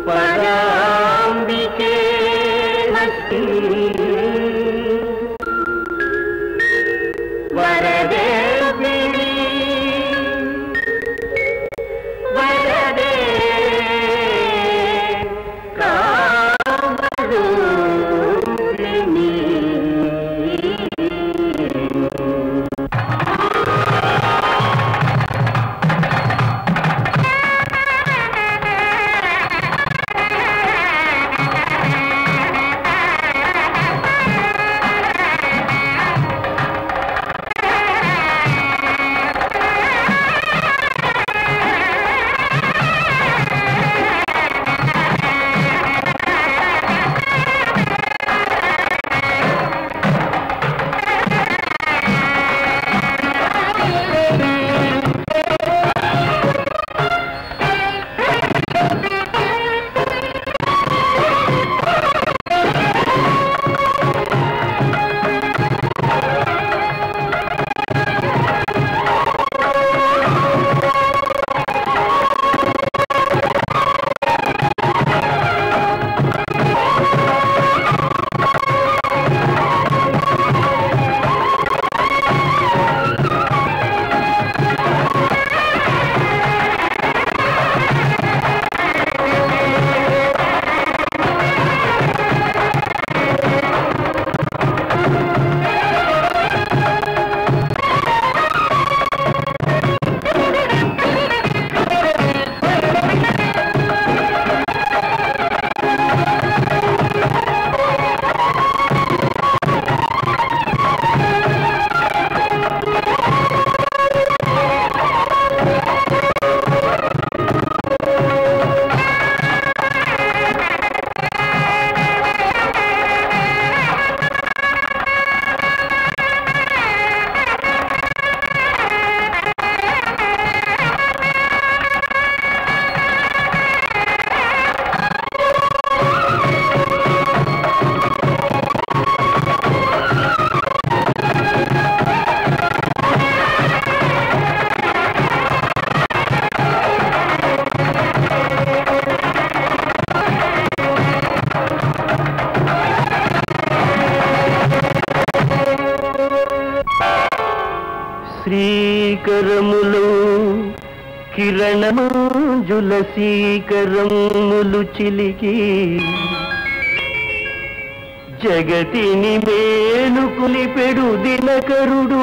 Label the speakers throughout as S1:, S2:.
S1: పరాంబికే నమస్తే వరదే రుక్మిణి వరదే కామరూపిణి శ్రీకరములు కిరణమంజుల సీకరములు చిలికి జగతిని మేలు కులిపెడు దినకరుడు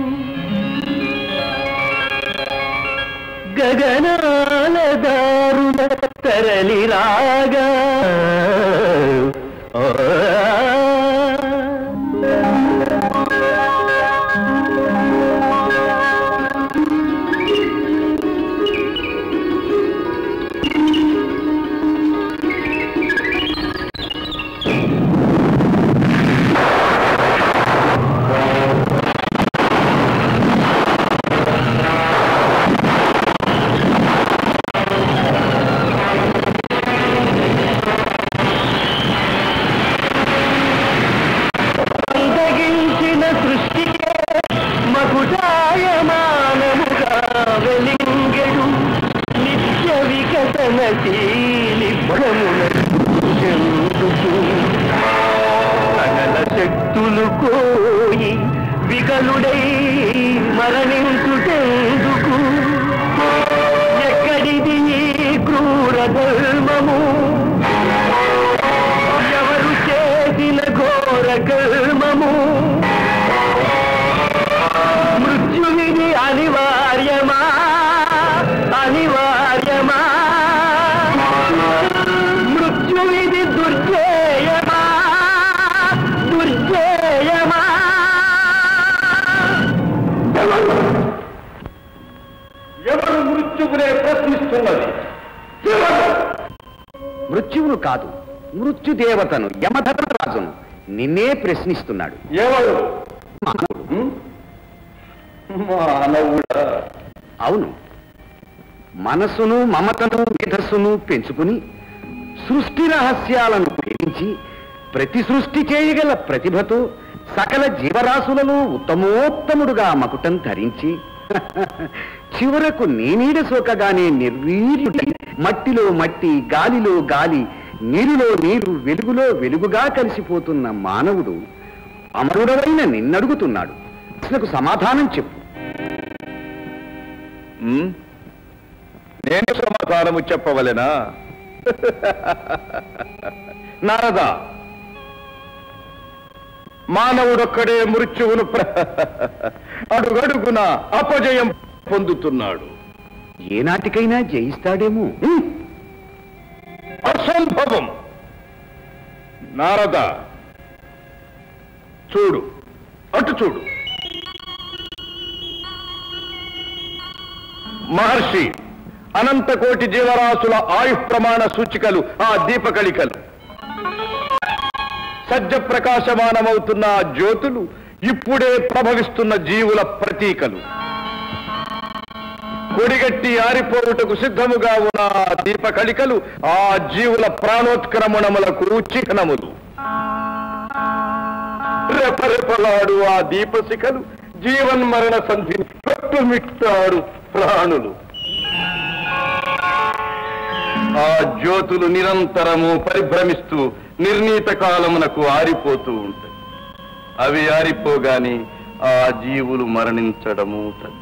S1: గగనాల దారుణ తరలి రాగా అందగించిన సృష్టికే మకుటాయమానముగా వెలింగెడు నిత్య వికసనశీలి భ్రములకు సకల శక్తులు కోయి వికలుడై మరణించుటెందుకు ఎక్కడిది ఈ క్రూర ధర్మము ఎవరు చేసిన ఘోర కర్మము మృత్యువిధి అనివార్యమా అనివార్యమా మృత్యువిధి దుర్జేయమా దుర్జేయమా
S2: ఎవరు మృత్యువునే ప్రశ్నిస్తున్నది ఎవరు
S3: మృత్యువును కాదు మృత్యుదేవతను యమధర్మరాజును నిన్నే ప్రశ్నిస్తున్నాడు
S2: ఎవరు
S3: మానవుడు.
S2: హ్మ్? మానవుడా
S3: అవును మనసును మమతను మేధస్సును పెంచుకుని సృష్టి రహస్యాలను గ్రహించి ప్రతి సృష్టి చేయగల ప్రతిభతో సకల జీవరాశులలో ఉత్తమోత్తముడుగా మకుటం ధరించి చివరకు నేనీడ సోకగానే నిర్వీర్యుడై మట్టిలో మట్టి గాలిలో గాలి నీరులో నీరు వెలుగులో వెలుగుగా కలిసిపోతున్న మానవుడు అమరుడవైన నిన్నడుగుతున్నాడు ప్రశ్నకు సమాధానం చెప్పు
S2: ఉమ్? నేను సమాధానము చెప్పవలెనా నారదా మానవుడొక్కడే మృత్యువును ప్ర- అడుగడుగున అపజయం పొందుతున్నాడు
S3: ఏనాటికైనా జయిస్తాడేమో
S2: ఉమ్? అసంభవం నారద చూడు అటు చూడు మహర్షి అనంతకోటి జీవరాశుల ఆయు ప్రమాణ సూచికలు ఆ దీపకళికలు సజ్జ ప్రకాశమానమవుతున్న ఆ జ్యోతులు ఇప్పుడే ప్రభవిస్తున్న జీవుల ప్రతీకలు కొడిగట్టి ఆరిపోవుటకు సిద్ధముగా ఉన్న ఆ దీపకళికలు ఆ జీవుల ప్రాణోత్క్రమణములకు చిహ్నములు రెపరెపలాడు ఆ దీపశిఖలు జీవన్మరణ సంధిని పెట్టుమిట్టాడు ప్రాణులు ఆ జ్యోతులు నిరంతరము పరిభ్రమిస్తూ నిర్ణీత కాలమునకు ఆరిపోతూ ఉంటాయి అవి ఆరిపోగాని ఆ జీవులు మరణించడము తథ్యం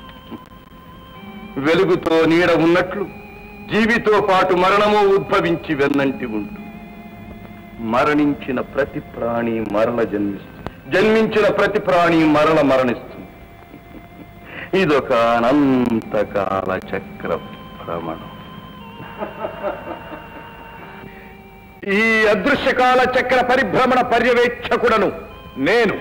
S2: వెలుగుతో నీడ ఉన్నట్లు జీవితో పాటు మరణము ఉద్భవించి వెన్నంటి ఉంటుంది మరణించిన ప్రతి ప్రాణి మరల జన్మిస్తుంది జన్మించిన ప్రతి ప్రాణి మరల మరణిస్తుంది ఇదొక అనంతకాల చక్ర భ్రమణం ఈ అదృశ్యకాల చక్ర పరిభ్రమణ పర్యవేక్షకుడను నేను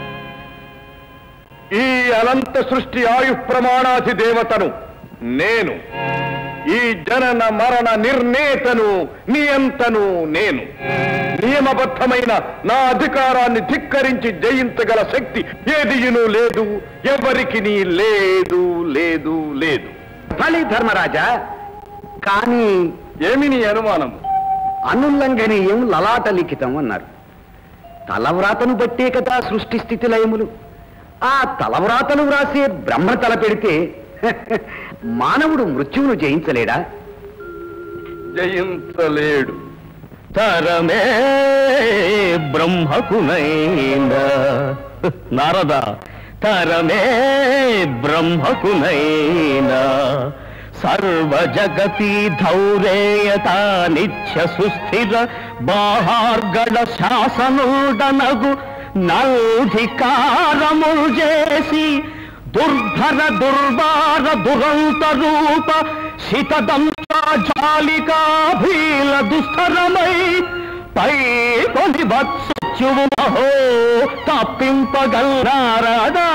S2: ఈ అనంత సృష్టి ఆయు ప్రమాణాధి దేవతను నేను ఈ జనన మరణ నిర్ణేతను నియంతను నేను నియమబద్ధమైన నా అధికారాన్ని ధిక్కరించి జయించగల శక్తి ఏదియును లేదు ఎవరికి లేదు లేదు లేదు
S3: ఫలి ధర్మరాజా కానీ
S2: ఏమి నీ అనుమానము
S3: అనుల్లంఘనీయం లలాట లిఖితం అన్నారు తలవ్రాతను బట్టే కదా సృష్టి స్థితి లయములు ఆ తలవ్రాతలు వ్రాసే బ్రహ్మ తల పెడితే మానవుడు మృత్యువును జయించలేడా
S2: జయించలేడు
S1: తరమే బ్రహ్మకునైనా నారద తరమే బ్రహ్మకునైనా సర్వ జగతి ధౌరేయత నిత్య సుస్థిర బాహార్గడ శాసనుడనగు నల్ధికారములు చేసి దుర్ధర దుర్వార దురంత రూప శితదంశాలికాభీల దుస్తరమై పై కొని వత్సత్యువు మహో తప్పింపగల్లారదా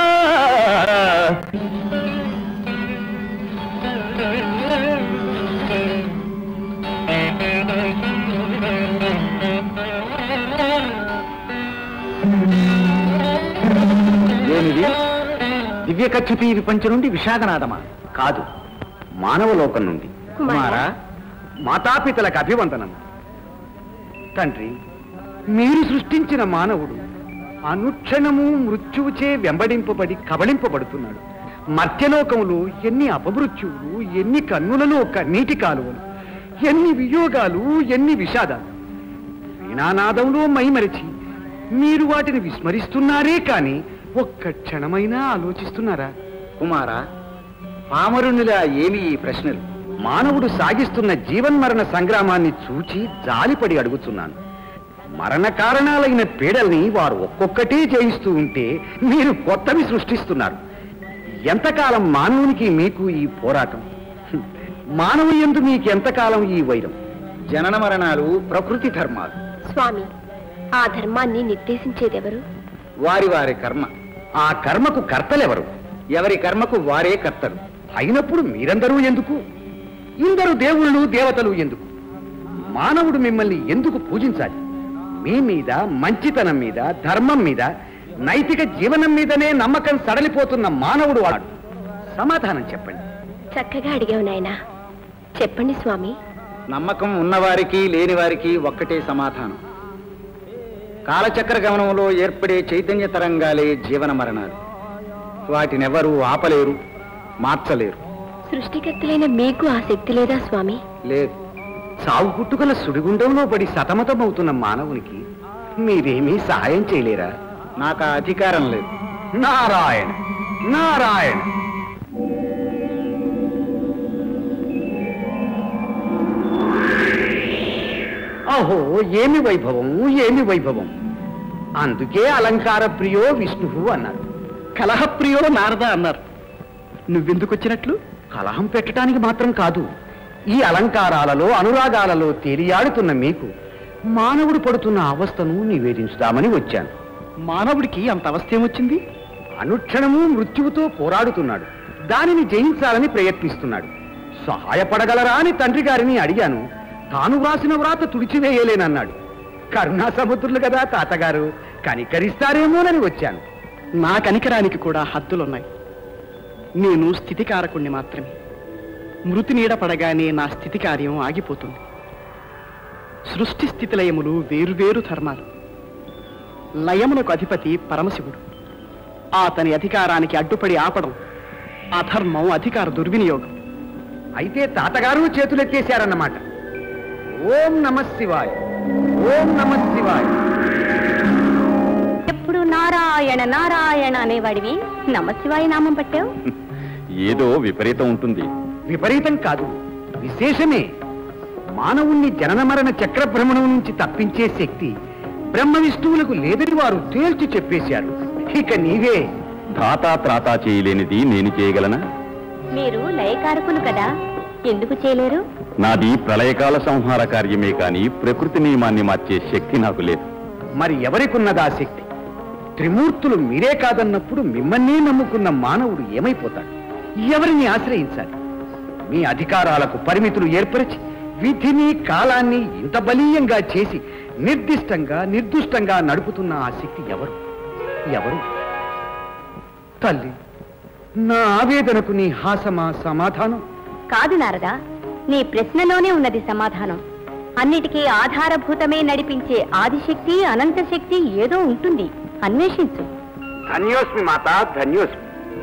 S3: ఏమిది దివ్య కచ్చుపి విపంచ నుండి విషాదనాదమా కాదు మానవలోకం నుండి
S4: కుమారా.
S3: మాతాపితలకు అభివందనం తండ్రి మీరు సృష్టించిన మానవుడు అనుక్షణము మృత్యువుచే వెంబడింపబడి కబళింపబడుతున్నాడు మర్త్యలోకములు ఎన్ని అపమృత్యువులు ఎన్ని కన్నులలో కన్నీటి కాలువలు ఎన్ని వియోగాలు ఎన్ని విషాదాలు వీణానాదంలో మైమరిచి మీరు వాటిని విస్మరిస్తున్నారే కాని ఒక్క క్షణమైనా ఆలోచిస్తున్నారా
S5: కుమారా పామరునిలా ఏమి ఈ ప్రశ్నలు
S3: మానవుడు సాగిస్తున్న జీవన్మరణ సంగ్రామాన్ని చూచి జాలిపడి అడుగుతున్నాను మరణ కారణాలైన పీడల్ని వారు ఒక్కొక్కటే జయిస్తూ ఉంటే మీరు కొత్తవి సృష్టిస్తున్నారు ఎంతకాలం మానవునికి మీకు ఈ పోరాటం హ్మ్. మానవు ఎందు మీకు ఎంతకాలం ఈ వైరం
S5: జనన మరణాలు ప్రకృతి ధర్మాలు
S4: స్వామి ఆ ధర్మాన్ని నిర్దేశించేదెవరు
S5: వారి వారి కర్మ
S3: ఆ కర్మకు కర్తలెవరు
S5: ఎవరి కర్మకు వారే కర్తలు
S3: అయినప్పుడు మీరందరూ ఎందుకు ఇందరు దేవుళ్ళు దేవతలు ఎందుకు మానవుడు మిమ్మల్ని ఎందుకు పూజించాలి మీ మీద మంచితనం మీద ధర్మం మీద నైతిక జీవనం మీదనే నమ్మకం సడలిపోతున్న మానవుడు వాడు సమాధానం చెప్పండి
S4: చక్కగా అడిగావు నాయనా చెప్పండి స్వామి
S5: నమ్మకం ఉన్నవారికి లేని వారికి ఒక్కటే సమాధానం కాలచక్ర గమనంలో ఏర్పడే చైతన్య తరంగాలే జీవన మరణాలు వాటినెవరూ ఆపలేరు మార్చలేరు
S4: సృష్టికర్తలైన మీకు ఆ శక్తి లేదా స్వామి
S3: లేదు సాగు పుట్టుకల సుడిగుండంలో పడి సతమతమవుతున్న మానవునికి మీరేమీ సహాయం చేయలేరా
S5: నాకు ఆ అధికారం లేదు
S3: నారాయణ నారాయణ అహో ఏమి వైభవం ఏమి వైభవం అందుకే అలంకార ప్రియో విష్ణువు అన్నారు
S1: కలహప్రియో నారద అన్నారు నువ్వెందుకు వచ్చినట్లు
S3: కలహం పెట్టడానికి మాత్రం కాదు ఈ అలంకారాలలో అనురాగాలలో తేలియాడుతున్న మీకు మానవుడు పడుతున్న అవస్థను నివేదించుదామని వచ్చాను
S1: మానవుడికి అంత అవస్థ ఏమొచ్చింది
S3: అనుక్షణము మృత్యువుతో పోరాడుతున్నాడు దానిని జయించాలని ప్రయత్నిస్తున్నాడు సహాయపడగలరా అని తండ్రి గారిని అడిగాను తాను వ్రాసిన వ్రాత తుడిచివేయలేనన్నాడు కరుణా సముద్రులు కదా తాతగారు కనికరిస్తారేమోనని వచ్చాను
S1: నా కనికరానికి కూడా హద్దులున్నాయి నేను స్థితికారకుణ్ణి మాత్రమే మృతి నీడ పడగానే నా స్థితి కార్యం ఆగిపోతుంది సృష్టి స్థితి లయములు వేరువేరు ధర్మాలు లయములకు అధిపతి పరమశివుడు అతని అధికారానికి అడ్డుపడి ఆపడం అధర్మం అధికార దుర్వినియోగం
S3: అయితే తాతగారు చేతులెత్తేశారన్నమాట ఓం నమ శివాయ ఓం నమ శివాయ
S4: ఎప్పుడు నారాయణ నారాయణ అనేవాడివి నమశివాయ నామం పట్టావు
S2: ఏదో విపరీతం ఉంటుంది
S3: విపరీతం కాదు విశేషమే మానవుణ్ణి జనన మరణ చక్ర భ్రమణం నుంచి తప్పించే శక్తి బ్రహ్మ విష్ణువులకు లేదని వారు తేల్చి చెప్పేశారు ఇక నీవే
S2: ధాతా త్రాతా చేయలేనిది నేను చేయగలనా
S4: మీరు లయకారకులు కదా ఎందుకు చేయలేరు
S2: నాది ప్రళయకాల సంహార కార్యమే కాని ప్రకృతి నియమాన్ని మార్చే శక్తి నాకు లేదు
S3: మరి ఎవరికున్నదా శక్తి త్రిమూర్తులు మీరే కాదన్నప్పుడు మిమ్మల్ని నమ్ముకున్న మానవుడు ఏమైపోతాడు ఎవరిని ఆశ్రయించాలి మీ అధికారాలకు పరిమితులు ఏర్పరిచి విధిని కాలాన్ని ఇంత బలీయంగా చేసి నిర్దిష్టంగా నిర్దుష్టంగా నడుపుతున్న ఆ శక్తి ఎవరు ఎవరు తల్లి నా ఆవేదనకు నీ హాసమా సమాధానం
S4: కాదు నారదా నీ ప్రశ్నలోనే ఉన్నది సమాధానం అన్నిటికీ ఆధారభూతమే నడిపించే ఆదిశక్తి అనంత శక్తి ఏదో ఉంటుంది అన్వేషించు
S3: ధన్యోస్మి మాత ధన్యోస్మి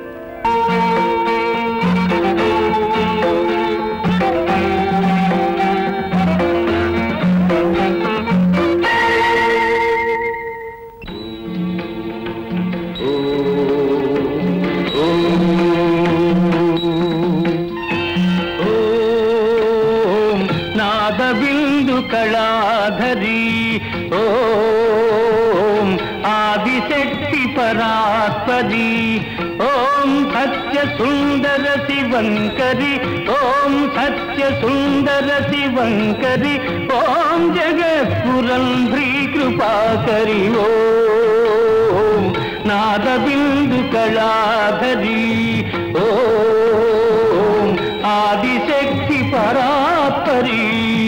S1: ఓం నాదబిందు కళాధరి ఓం ఆదిశక్తి పరాత్పది ఓం సత్య సుందర శివంకరి ఓం సత్య సుందర శివంకరి ఓం జగత్పురంధ్రీ కృపాకరి ఓం నాదబిందు కళాధరి ఓం ఆదిశక్తి పరాత్పరి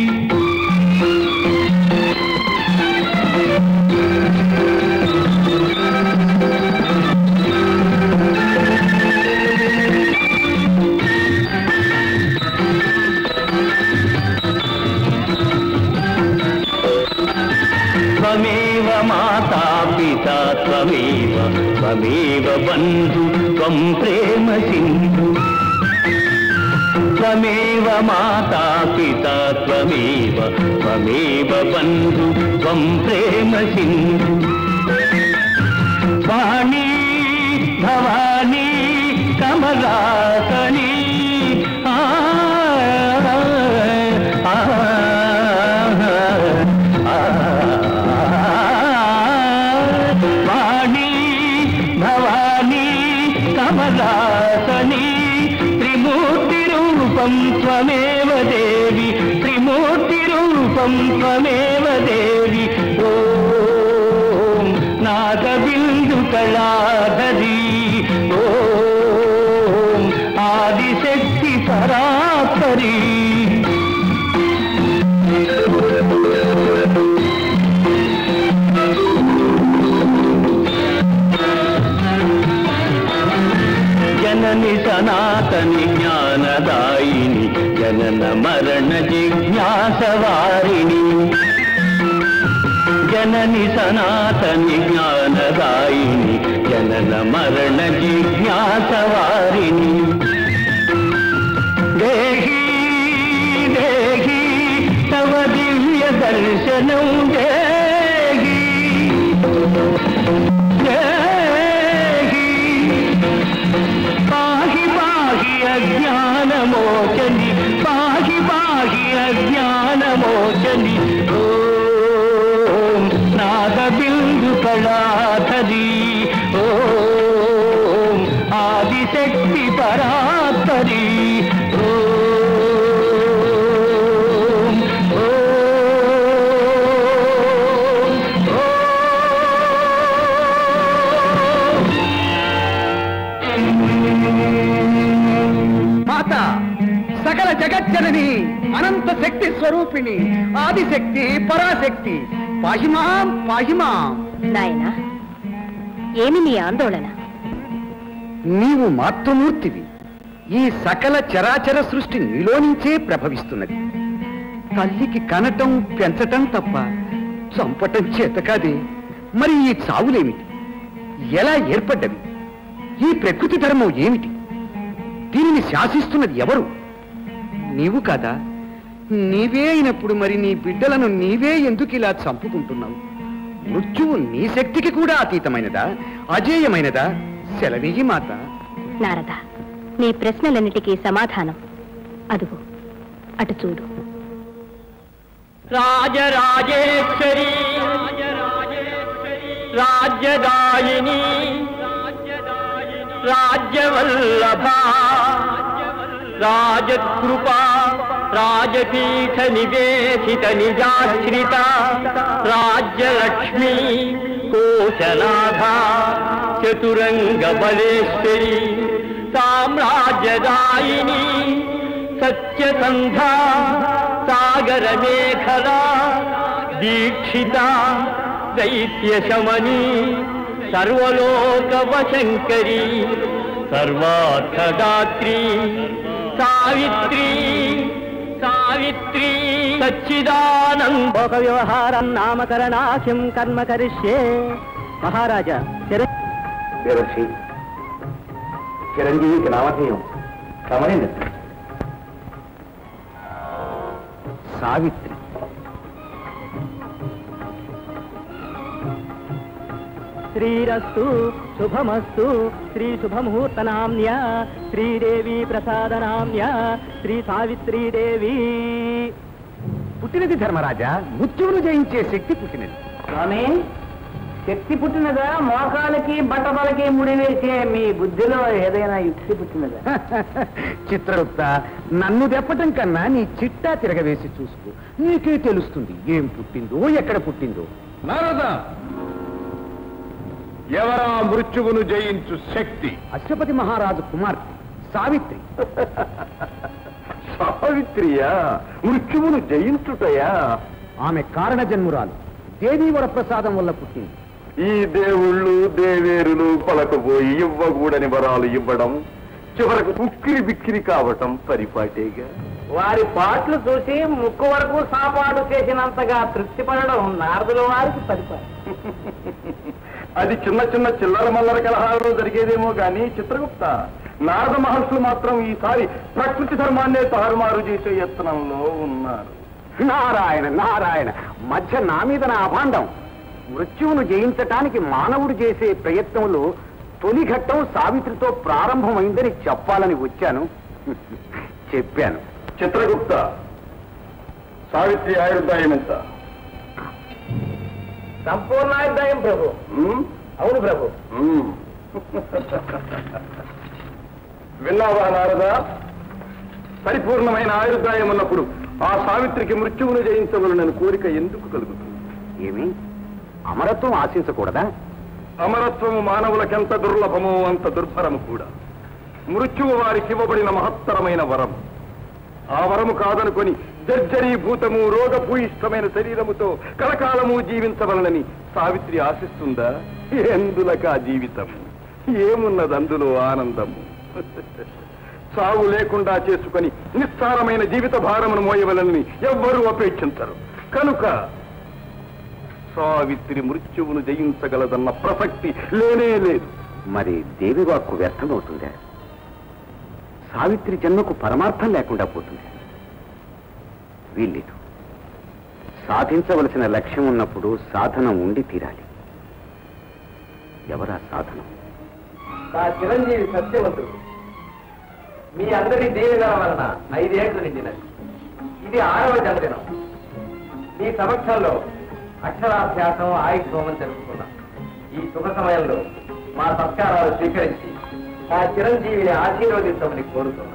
S1: త్వమేవ మాతా పితా త్వమేవ త్వమేవ బంధు త్వం ప్రేమ సింధు త్వమేవ మాతా పితా త్వమేవ త్వమేవ బంధు త్వం ప్రేమ సింధు వాణి భవాని కమలాసని ఆ, ఆ, ఆ, వాణి భవాని కమలాసని త్రిమూర్తి రూపం త్వమేవ దేవి త్రిమూర్తి రూపం త్వమేవ దేవి ఓం నాగబిందు కళాధరి ఓం ఆదిశక్తి పరాపరి జనని సనాతని జ్ఞానదాయిని జనన మరణ జిజ్ఞాసవారిణి జనని సనాతని జ్ఞానదాయిని జనన మరణ జిజ్ఞాసవారిణి దర్శనం దేహి దేహి పాహి పాహి అజ్ఞానమోచని పాహి పాహి అజ్ఞానమోచని ఓం నాద బిందు కళాధరి ఓం ఆదిశక్తి పరాత్పరి ఓం ఓం ఓం
S3: మాత సకల జగజ్జనని అనంత శక్తి స్వరూపిణి ఆదిశక్తి పరాశక్తి పాహిమాం పాహిమాం
S4: నాయనా ఏమి నీ ఆందోళన
S3: నీవు మాతృమూర్తివి ఈ సకల చరాచర సృష్టి నీలో నుంచే ప్రభవిస్తున్నది తల్లికి కనటం పెంచటం తప్ప చంపటం చేత కాదే మరి ఈ చావులేమిటి ఎలా ఏర్పడ్డవి ఈ ప్రకృతి ధర్మం ఏమిటి దీనిని శాసిస్తున్నది ఎవరు నీవు కాదా నీవే అయినప్పుడు మరి నీ బిడ్డలను నీవే ఎందుకు ఇలా చంపుకుంటున్నావు మృత్యువు నీ శక్తికి కూడా అతీతమైనదా అజేయమైనదా సెలవేయి మాత
S4: నారద నీ ప్రశ్నలన్నిటికీ సమాధానం అదుగు అటు చూడు
S1: రాజరాజేశ్వరి రాజ్యదాయిని రాజ్యవల్లభ రాజకృపా రాజపీఠ నివేశిత నిజాశ్రిత రాజ్యలక్ష్మి కోశనాథ చతురంగ బలేశ్వరి సామ్రాజ్యదాయిని సత్యసంధ సాగర మేఖలా దీక్షిత దైత్యశమని సర్వలోక వశంకరి సర్వార్థదాత్రి సావిత్రి సావిత్రి సచ్చిదానంద
S5: ఒక వ్యవహారం నామకరణాఖ్యం కర్మ కరిష్యే మహారాజా చిర
S3: దేవర్షి చిరంజీవికి నామధేయం సమయం సావిత్రి
S5: శ్రీరస్తు శుభమస్తు శ్రీ శుభముహూర్తనామ్య శ్రీదేవి ప్రసాదనామ్య శ్రీ సావిత్రీదేవి
S3: పుట్టినది ధర్మరాజా మృత్యువును జయించే శక్తి పుట్టినది
S5: స్వామి శక్తి పుట్టినదా మోకాలకి బట్టబలకి ముడివేసే మీ బుద్ధిలో ఏదైనా యుక్తి పుట్టినదా
S3: చిత్రగుప్త నన్ను దెప్పటం కన్నా నీ చిట్టా తిరగవేసి చూసుకో నీకే తెలుస్తుంది ఏం పుట్టిందో ఎక్కడ పుట్టిందో
S2: నారద ఎవరా మృత్యువును జయించు శక్తి
S3: అశ్వపతి మహారాజు కుమార్తె సావిత్రి
S2: సావిత్రియా మృత్యువును జయించుటయా
S3: ఆమె కారణ జన్మురాలు దేవీవర ప్రసాదం వల్ల పుట్టింది
S2: ఈ దేవుళ్ళు దేవేరులు పలకబోయి ఇవ్వకూడని వరాలు ఇవ్వడం చివరకు ఉక్కిరి బిక్కిరి కావటం పరిపాటేగా
S5: వారి పాటలు చూసి ముక్కు వరకు సాపాటు చేసినంతగా తృప్తి పడడం నారదుల వారికి పరిపాటి
S2: అది చిన్న చిన్న చిల్లర మల్లర కలహాలలో జరిగేదేమో గాని చిత్రగుప్త నారద మహర్షులు మాత్రం ఈసారి ప్రకృతి ధర్మాన్నే తారుమారు చేసే యత్నంలో ఉన్నారు
S3: నారాయణ నారాయణ మధ్య నా మీద నా అభాండం మృత్యువును జయించటానికి మానవుడు చేసే ప్రయత్నంలో తొలి ఘట్టం సావిత్రితో ప్రారంభమైందని చెప్పాలని వచ్చాను చెప్పాను
S2: చిత్రగుప్త సావిత్రి ఆయుర్దాయం ఎంత
S5: సంపూర్ణాయుర్దాయం ప్రభు
S2: ఉమ్?
S5: అవును ప్రభు
S2: ఉమ్. విన్నావా నారద పరిపూర్ణమైన ఆయుర్దాయం ఉన్నప్పుడు ఆ సావిత్రికి మృత్యువును జయించవలనని కోరిక ఎందుకు కలుగుతుంది
S3: ఏమి అమరత్వం ఆశించకూడదా
S2: అమరత్వము మానవులకెంత దుర్లభమో అంత దుర్భరము కూడా మృత్యువు వారికి ఇవ్వబడిన మహత్తరమైన వరం ఆ వరము కాదనుకొని జర్జరీభూతము రోగభూయిష్టమైన శరీరముతో కలకాలము జీవించవలనని సావిత్రి ఆశిస్తుందా ఎందులక ఆ జీవితం ఏమున్నది అందులో ఆనందము సావు లేకుండా చేసుకొని నిస్సారమైన జీవిత భారమును మోయవలనని ఎవ్వరూ అపేక్షించరు కనుక సావిత్రి మృత్యువును జయించగలదన్న ప్రసక్తి లేనే లేదు
S3: మరి దేవి వాక్కు వ్యర్థమవుతుందా సావిత్రి జన్మకు పరమార్థం లేకుండా పోతుంది వీల్లేదు సాధించవలసిన లక్ష్యం ఉన్నప్పుడు సాధన ఉండి తీరాలి ఎవరా సాధనం
S1: నా చిరంజీవి సత్యవంతుడు మీ అందరి దీవెన వలన ఐదేళ్లు నిండినది ఇది ఆరవ జన్మదినం మీ సమక్షంలో అక్షరాభ్యాసం ఆయుష్మం తెలుసుకున్నాం ఈ శుభ సమయంలో మా సత్కారాలు స్వీకరించి నా చిరంజీవిని ఆశీర్వదించమని కోరుతున్నాను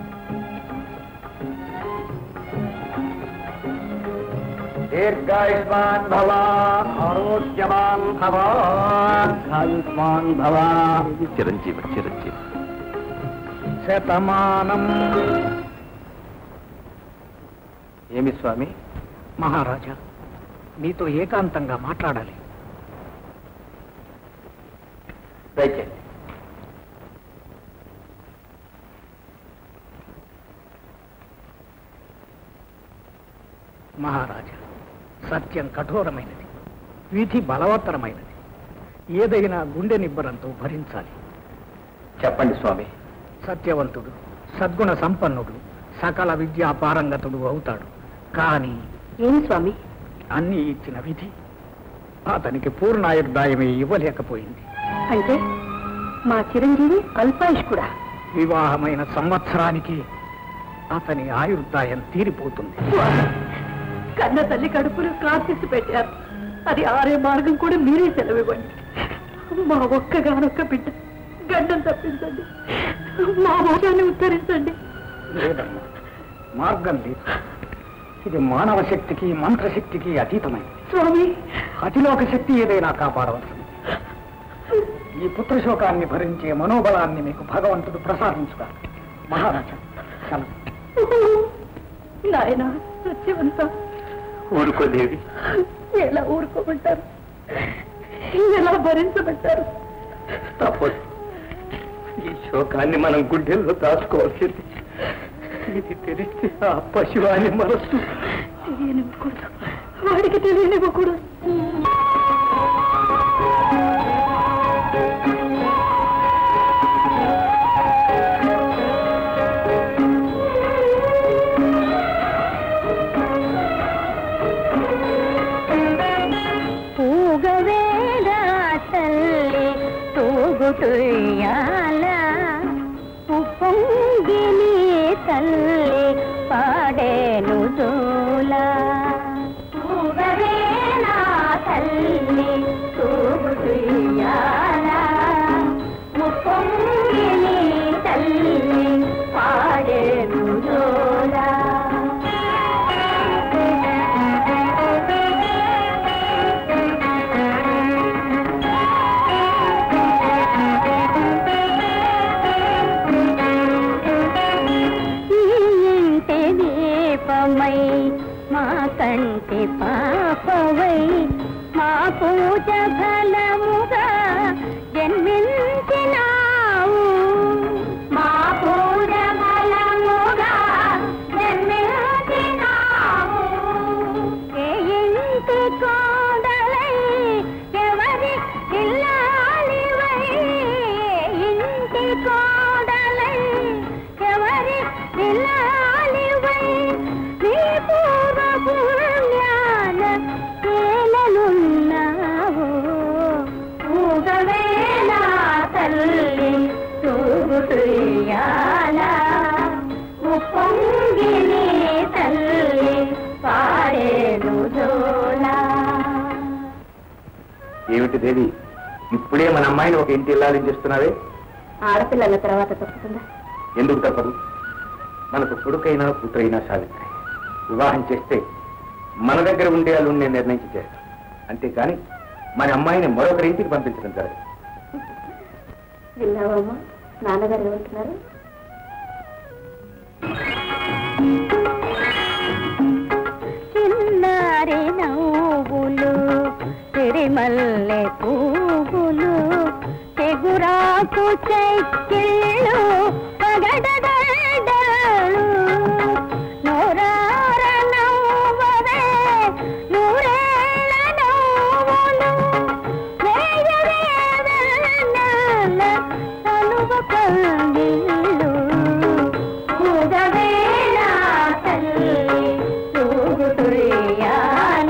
S1: దీర్ఘాయుష్మాన్ భవ ఆరోగ్యవాన్ భవ ఆయుష్మాన్ భవ
S3: చిరంజీవ చిరంజీవ
S1: శతమానం ఏమి స్వామి
S5: మహారాజా మీతో ఏకాంతంగా మాట్లాడాలి
S1: దయచేయండి
S5: మహారాజా సత్యం కఠోరమైనది విధి బలవత్తరమైనది ఏదైనా గుండె నిబ్బరంతో భరించాలి
S1: చెప్పండి స్వామి
S5: సత్యవంతుడు సద్గుణ సంపన్నుడు సకల విద్యా పారంగతుడు అవుతాడు కానీ
S4: ఏమి స్వామి
S5: అన్ని ఇచ్చిన విధి అతనికి పూర్ణాయుర్దాయమే ఇవ్వలేకపోయింది
S4: అంటే మా చిరంజీవి అల్పాయుష్కుడా
S5: వివాహమైన సంవత్సరానికి అతని ఆయుర్దాయం తీరిపోతుంది
S4: కన్న తల్లి కడుపులో క్లాసిస్ పెట్టారు అది ఆరే మార్గం కూడా మీరే సెలవివ్వండి మా ఒక్కగానొక్క బిడ్డ గడ్డం తప్పించండి మా మోసాన్ని ఉత్తరించండి
S5: లేదమ్మా మార్గం లేదు ఇది మానవ శక్తికి మంత్రశక్తికి అతీతమైనది
S4: స్వామి
S5: అతిలోక శక్తి ఏదైనా కాపాడవలసింది ఈ పుత్రశోకాన్ని భరించే మనోబలాన్ని మీకు భగవంతుడు ప్రసాదించుతారు మహారాజా సెలవు
S4: నాయన సత్యవంత
S1: ఊరుకోదేవి
S4: ఎలా ఊరుకోమంటారు ఎలా భరించమంటారు
S1: తప్పదు ఈ శోకాన్ని మనం గుండెల్లో దాచుకోవాల్సింది ఇది తెలిస్తే ఆ పశువాని మనస్సు
S4: తెలియనివ్వకూడదు వాడికి తెలియనివ్వకూడదు పూగవేద తల్లి తూగుతుయ్యాల ఉప్పొంగిని తల్లి పాడేను జోల పూగవేద తల్లి తూగుతుయ్యాల ఉప్పొంగిని తల్లి పాడేను జోల ఈ ఇంటి దీపమై మా కంటి పాపవై మా పూజ ఫలముగా జన్మించినావు మా పూజ ఫలముగా జన్మించినావు ఏ ఇంటి కోడలై ఎవరి ఇల్లాలివై ఏ ఇంటి కోడలై ఎవరి ఇల్లాలివై నీ పూర్వ పుణ్యాన తేలనున్నావు ఊగవేళ తల్లి తూగుతుయ్యాల ఉప్పొంగిని తల్లి పాడేను జోలా
S3: ఏమిటి దేవి ఇప్పుడే మన అమ్మాయిని ఒక ఇంటి ఇల్లాలని చేస్తున్నావే
S4: ఆడపిల్లల తర్వాత తప్పుతుందా
S3: ఎందుకు తప్పదు మనకు కొడుకైనా కూతురైనా సావిత్రి వివాహం చేస్తే మన దగ్గర ఉండే వాళ్ళు నేను నిర్ణయించి చేస్తాను అంతేకాని మన అమ్మాయిని మరొకరి ఇంటికి పంపించడం జరగదు
S4: విన్నావమ్మా నాన్నగారు ఏమంటున్నారు చిన్నారి నవ్వులు సిరిమల్లె పువ్వులు తెగురాకు చెక్కిళ్ళు పగడగడలు నోరార నవ్వవే నూరేళ్ళ నవ్వులు వేయవే వెన్నెల తనువ కందిళ్ళు ఊగవేళ తల్లి తూగుతుయ్యాల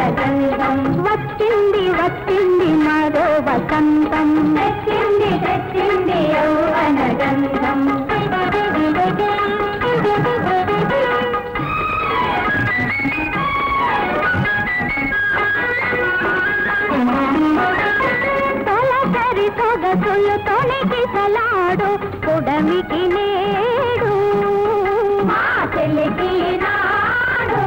S6: గంధం వచ్చింది వచ్చింది మరో వసంతం తెచ్చింది తెచ్చింది యౌవన గంధం తొలకరి సొగసులు తొలికి సలాడు పుడమికి నేడు మా చెల్లికి నాడు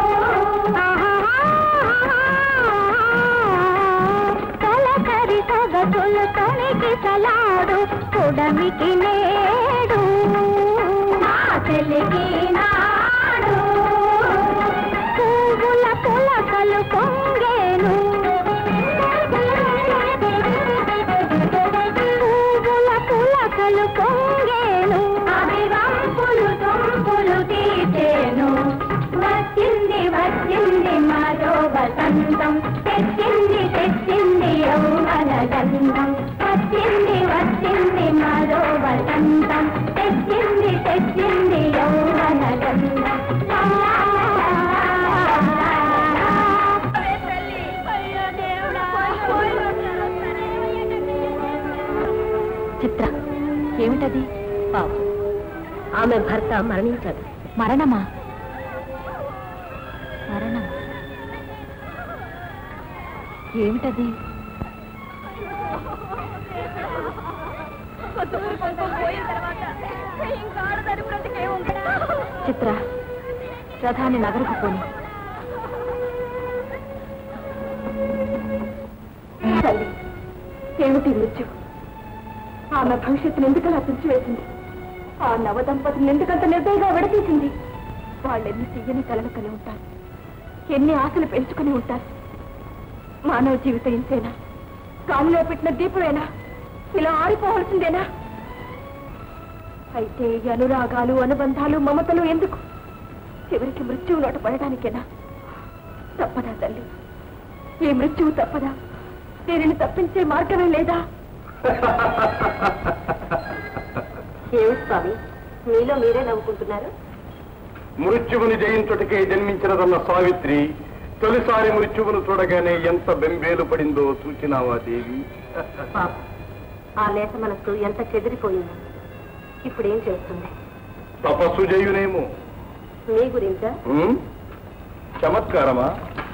S6: తొలకరి సొగసులు తొలికి సలాడు పుడమికి నేడు మా చెల్లికి నాడు పువ్వుల పులకలు పొంగేను పువ్వుల పులకలు పొంగేను అవి వంపులు తుంపులు తీసేను వచ్చింది వచ్చింది మరో వసంతం తెచ్చింది తెచ్చింది యౌవన గంధం వచ్చింది వచ్చింది మరో వసంతం తెచ్చింది తెచ్చింది యౌవన గంధం
S4: చిత్ర ఏమిటది
S6: పాపం ఆమె భర్త మరణించాడు
S4: మరణమా మరణం ఏమిటది చిత్ర రథాన్ని నగరకు పోని తల్లి ఏమిటి మృత్యు ఆమె భవిష్యత్తును ఎందుకలా తుడిచివేసింది ఆ నవ దంపతులను ఎందుకంత నిర్దయగా విడతీసింది వాళ్ళెన్ని తీయని కలలు కలి ఉంటారు ఎన్ని ఆశలు పెంచుకుని ఉంటారు మానవ జీవితం ఇంతేనా గాలిలో పెట్టిన దీపమేనా ఇలా ఆరిపోవలసిందేనా అయితే ఈ అనురాగాలు అనుబంధాలు మమతలు ఎందుకు చివరికి మృత్యువు నోట పడడానికేనా తప్పదా తల్లి ఈ మృత్యువు తప్పదా దీనిని తప్పించే మార్గమే లేదా
S6: ఏమిటి స్వామి మీలో మీరే నవ్వుకుంటున్నారు
S2: మృత్యువుని జయించుటకే జన్మించినదన్న సావిత్రి తొలిసారి మృత్యువును చూడగానే ఎంత బెంబేలు పడిందో చూచినావా దేవి
S6: పాపం ఆ లేత మనసు ఎంత చెదిరిపోయిందో ఇప్పుడేం చేస్తుంది
S2: తపస్సు చేయునేమో
S6: మీ గురించా
S2: ఉమ్, చమత్కారమా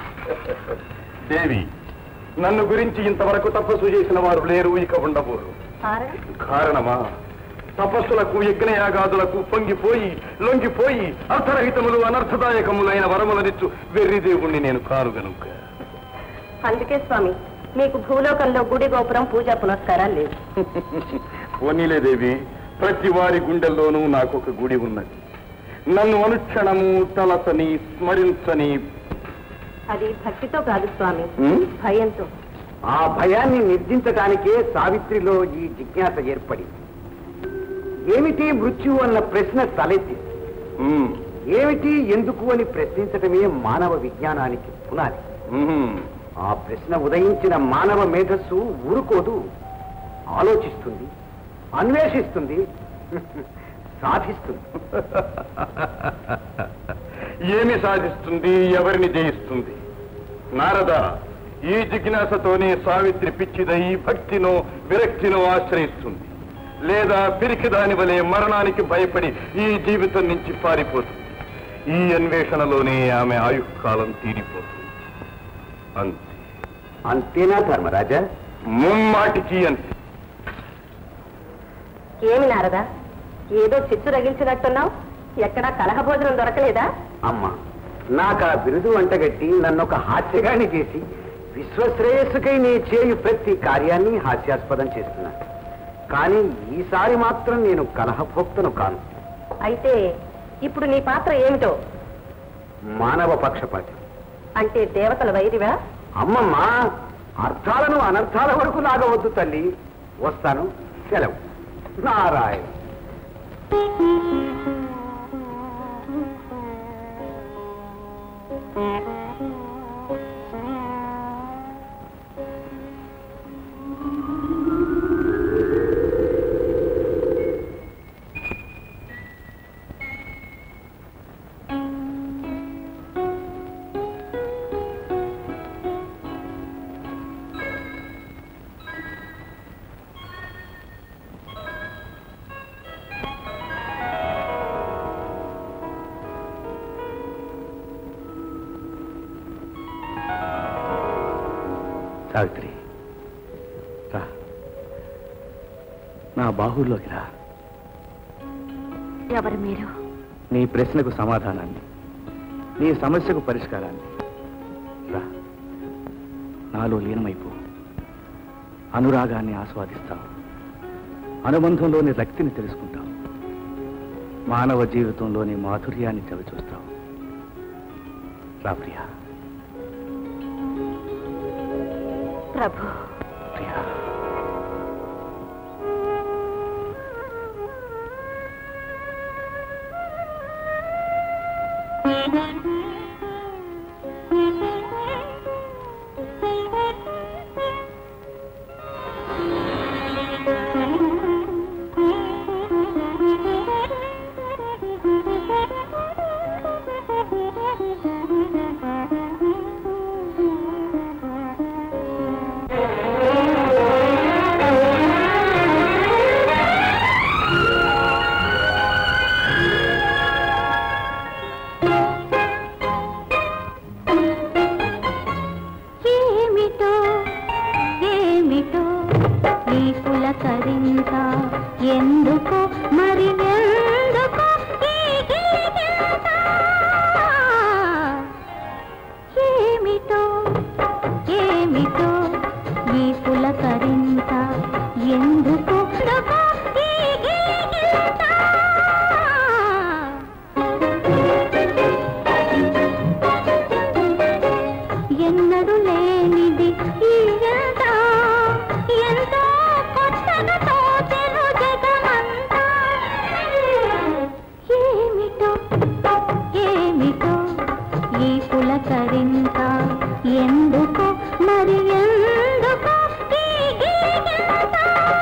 S2: దేవి నన్ను గురించి ఇంతవరకు తపస్సు చేసిన వారు లేరు ఇక ఉండబోరు
S6: కారణం
S2: కారణమా తపస్సులకు యజ్ఞయాగాదులకు పొంగిపోయి లొంగిపోయి అర్థరహితములు అనర్థదాయకములైన వరములనిచ్చు వెర్రి దేవుణ్ణి నేను కారు గనుక
S6: అందుకే స్వామి మీకు భూలోకంలో గుడి గోపురం పూజా పునస్కారాలు లేవు
S2: పోనీలే దేవి ప్రతి వారి గుండెల్లోనూ నాకు ఒక గుడి ఉన్నది నన్ను అనుక్షణము తలసని స్మరించని
S6: అది భక్తితో కాదు స్వామి
S2: ఉమ్,
S6: భయంతో
S3: ఆ భయాన్ని నిర్జించటానికే సావిత్రిలో ఈ జిజ్ఞాస ఏర్పడింది ఏమిటి మృత్యు అన్న ప్రశ్న తలెత్తి
S2: ఉమ్,
S3: ఏమిటి ఎందుకు అని ప్రశ్నించటమే మానవ విజ్ఞానానికి పునాది
S2: ఉమ్.
S3: ఆ ప్రశ్న ఉదయించిన మానవ మేధస్సు ఊరుకోదు ఆలోచిస్తుంది అన్వేషిస్తుంది సాధిస్తుంది
S2: ఏమి సాధిస్తుంది ఎవరిని జయిస్తుంది నారద ఈ జిజ్ఞాసతోనే సావిత్రి పిచ్చిదై భక్తినో విరక్తినో ఆశ్రయిస్తుంది లేదా పిరికి దాని వలె మరణానికి భయపడి ఈ జీవితం నుంచి పారిపోతుంది ఈ అన్వేషణలోనే ఆమె ఆయుష్కాలం తీరిపోతుంది అంతే
S3: అంతేనా ధర్మరాజా
S2: ముమ్మాటికి అంతే
S6: ఏమి నారదా ఏదో చిచ్చు రగిల్చినట్టున్నావు ఎక్కడా కలహ భోజనం దొరకలేదా
S3: అమ్మ నాకు ఆ బిరుదు వంటగట్టి నన్ను ఒక హాస్యగాన్ని చేసి విశ్వశ్రేయస్సుకై నీ చేయు ప్రతి కార్యాన్ని హాస్యాస్పదం చేస్తున్నా కానీ ఈసారి మాత్రం నేను కలహభోక్తను కాను
S6: అయితే ఇప్పుడు నీ పాత్ర ఏమిటో
S3: మానవ పక్షపాతి
S6: అంటే దేవతల వైరివా
S3: అమ్మమ్మ అర్థాలను అనర్థాల వరకు లాగవద్దు తల్లి వస్తాను సెలవు నారాయణ
S1: సావిత్రి రా నా బాహుల్లోకి రా
S6: ఎవరు మీరు
S1: నీ ప్రశ్నకు సమాధానాన్ని నీ సమస్యకు పరిష్కారాన్ని రా నాలో లీనమైపో అనురాగాన్ని ఆస్వాదిస్తావు అనుబంధంలోని రక్తిని తెలుసుకుంటావు మానవ జీవితంలోని మాధుర్యాన్ని చవిచూస్తావు రా ప్రియా
S6: ప్రభు
S1: ప్రియా
S7: ఏమిటో ఏమిటో ఈ పులకరింత ఎందుకో మరి ఎందుకో ఈ గిలిగింత? ఏమిటో ఏమిటో ఈ పులకరింత ఎందుకో ఎందుకో ఈ గిలిగింత? ఎన్నడు లేనిది ఈ ఎంత ఎంతో కొత్తగా తోచెను జగమంతా ఏమిటో ఏమిటో ఈ పులకరింత ఎందుకో మరి ఎందుకో ఈ గిలిగింత?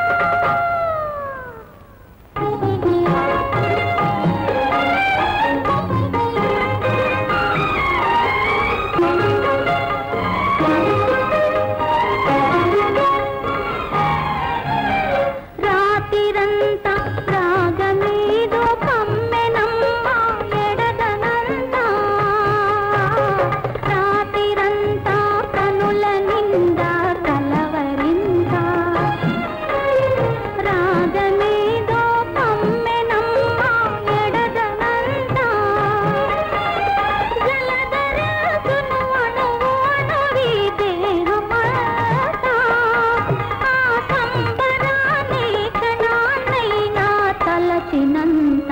S7: రాతిరంతా రాగమేదో కమ్మెనమ్మ ఎడదనంతా రాతిరంతా కనుల నిండా కలవరింత రాగమేదో కమ్మెనమ్మ ఎడదనంతా జలధరాసును అణువు అణువి దేహమంతా ఆ సంబరాన్ని క్షణాన్నైనా తలచినంత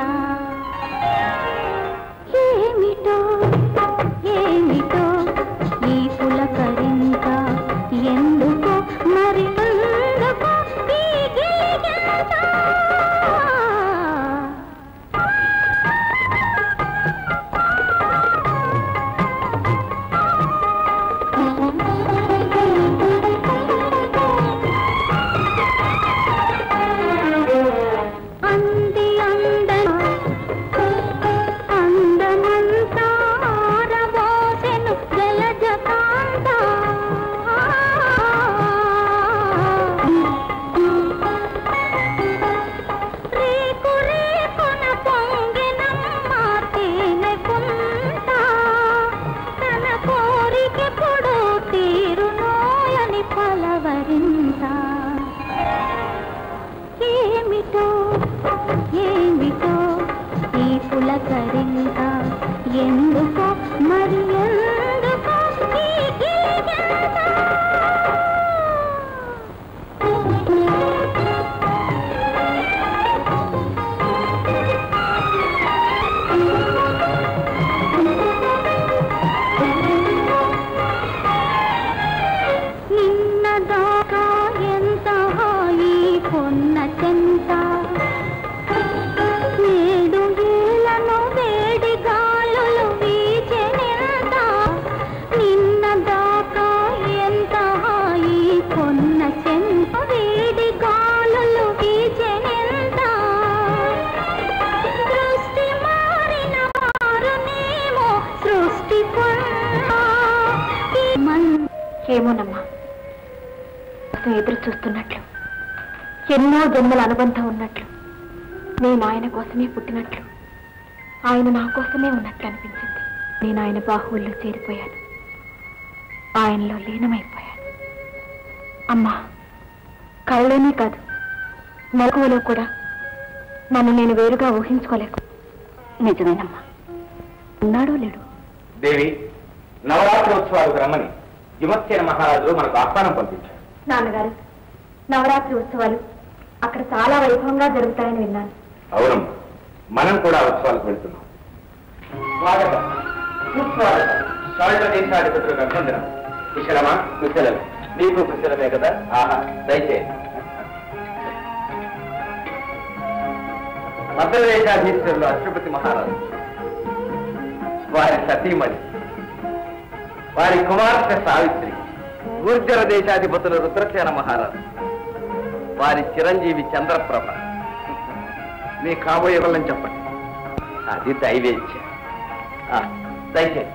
S7: ఏమిటో ఏమిటో ఈ పులకరింత ఎందుకో మరి ఎందుకో ఈ గిలిగింత? అంది అంద అందమంతా ఆరబోసెను జలజకాంత రేకు రేకున పొంగెనమ్మ తేనె పుంత తన కోరికెప్పుడు తీరునోయని పలవరింత ఏమిటో ఏమిటో ఈ పులకరింత ఎందుకో మరి ఎందుకో ఈ గిలిగింత? నిన్నదాకా ఎంత హాయి కొన్న చెంత నేడు ఏలను వేడి గాలులు వీచెనెంత నిన్నదాకా ఎంత హాయి కొన్న చెంత వేడి గాలులు వీచెనెంత దృష్టి మారిన వారునేమో సృష్టి పొన్నా మన్
S6: ఏమోనమ్మా కోసం ఎదురు చూస్తున్నట్లు ఎన్నో జన్మల అనుబంధం ఉన్నట్లు నేను ఆయన కోసమే పుట్టినట్లు ఆయన నా కోసమే ఉన్నట్లు అనిపించింది నేను ఆయన బాహువుల్లో చేరిపోయాను ఆయనలో లీనమైపోయాను
S4: అమ్మా కళ్ళలోనే కాదు మెలకువలో కూడా నన్ను నేను వేరుగా ఊహించుకోలేకు నిజమేనమ్మా ఉన్నాడో లేడు
S3: దేవి నవరాత్రి ఉత్సవాలకు రమ్మని విమర్శన మహారాజు మనకు ఆహ్వానం పంపించారు
S4: నాన్నగారు నవరాత్రి ఉత్సవాలు అక్కడ చాలా వైభవంగా జరుగుతాయని విన్నాను
S3: అవునమ్మా మనం కూడా ఉత్సవాలకు వెళ్తున్నాం స్వాగతం సుస్వాగతం స్వాగత దేశాధిపతులకు అభ్యంతరం కుశలమా కుశలమే నీకు కుశలమే కదా ఆహా దయచేయండి మధ్యదేశాధీశ్వరులు అశ్వపతి మహారాజు వారి సతీమణి వారి కుమార్తె సావిత్రి గుర్జర దేశాధిపతులు రుద్రసేన మహారాజు వారి చిరంజీవి చంద్రప్రభ మీ కాబోయే వాళ్ళని చెప్పండి అది దైవేచ్ఛ ఆ, దయచేయండి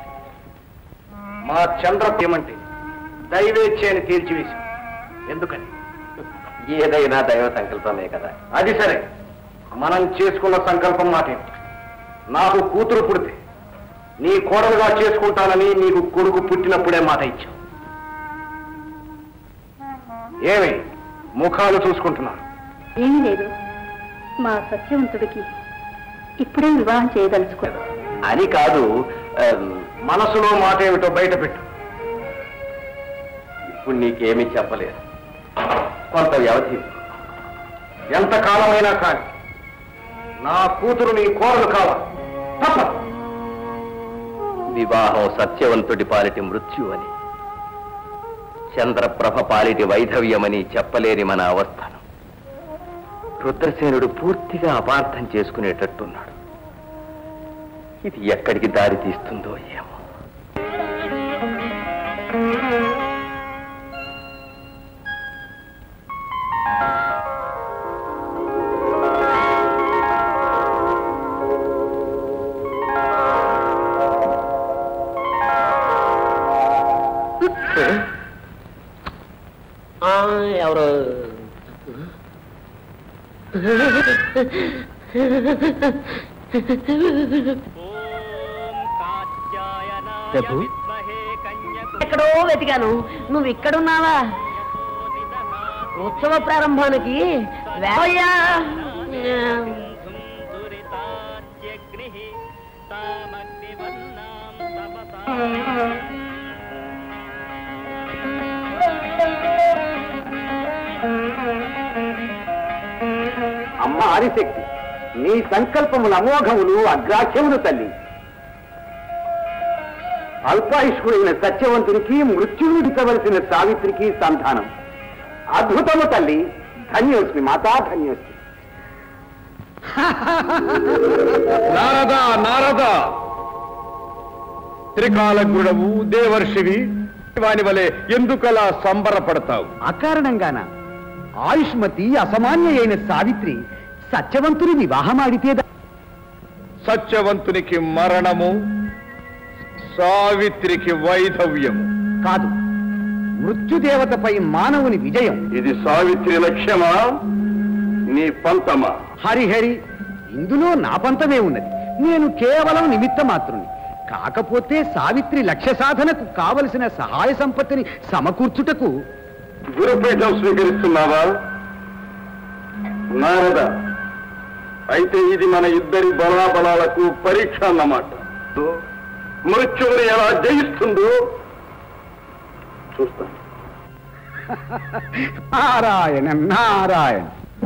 S3: మా చంద్రప్రభ ఏమంటే దైవేచ్ఛ అని తీర్చివేశాం ఎందుకని ఏదైనా దైవ సంకల్పమే కదా అది సరే మనం చేసుకున్న సంకల్పం మాటేంటి నాకు కూతురు పుడితే నీ కోడలుగా చేసుకుంటానని నీకు కొడుకు పుట్టినప్పుడే మాట ఇచ్చాం ఏమి ముఖాలు చూసుకుంటున్నాను
S4: ఏమీ లేదు మా సత్యవంతుడికి ఇప్పుడే వివాహం చేయదలుచుకోదు
S3: అని కాదు ఆ, మనసులో మాట ఏమిటో బయట పెట్టు ఇప్పుడు నీకేమీ చెప్పలేదు కొంత వ్యవధి ఇవ్వు. ఎంతకాలమైనా కానీ నా కూతురు నీ కోరలు కావాలి తప్పదు వివాహం సత్యవంతుడి పాలిటి మృత్యు అని చంద్రప్రభ పాలిటి వైధవ్యమని చెప్పలేని మన అవస్థను రుద్రసేనుడు పూర్తిగా అపార్థం చేసుకునేటట్టున్నాడు ఇది ఎక్కడికి దారి తీస్తుందో ఏమో
S5: ఎవరు
S1: ప్రభు
S5: ఎక్కడో వెతికాను నువ్వు ఇక్కడున్నావా ఉత్సవ ప్రారంభానికి వేవయ్యా
S3: అమ్మ ఆదిశక్తి నీ సంకల్పములు అమోఘములు అగ్రాహ్యములు తల్లి అల్పాయుష్కుడైన సత్యవంతునికి మృత్యువుడికవలసిన సావిత్రికి సంధానం అద్భుతము తల్లి ధన్యోస్మి మాతా ధన్యోస్మి
S2: నారద నారద త్రికాలగుడవు దేవర్షివి వాని వలె ఎందుకలా సంబరపడతావు
S3: అకారణంగాన ఆయుష్మతి అసమాన్య అయిన సావిత్రి సత్యవంతుని వివాహమాడితే
S2: సత్యవంతునికి మరణము సావిత్రికి వైధవ్యము
S3: కాదు మృత్యుదేవతపై మానవుని విజయం
S2: ఇది సావిత్రి లక్ష్యమా నీ పంతమా
S3: హరిహరి ఇందులో నా పంతమే ఉన్నది నేను కేవలం నిమిత్త మాత్రుని కాకపోతే సావిత్రి లక్ష్య సాధనకు కావలసిన సహాయ సంపత్తిని సమకూర్చుటకు
S2: గురుపీఠం స్వీకరిస్తున్నావా నారద అయితే ఇది మన ఇద్దరి బలాబలాలకు పరీక్ష అన్నమాట మృత్యువుని ఎలా జయిస్తుందో చూస్తాను
S3: నారాయణ నారాయణ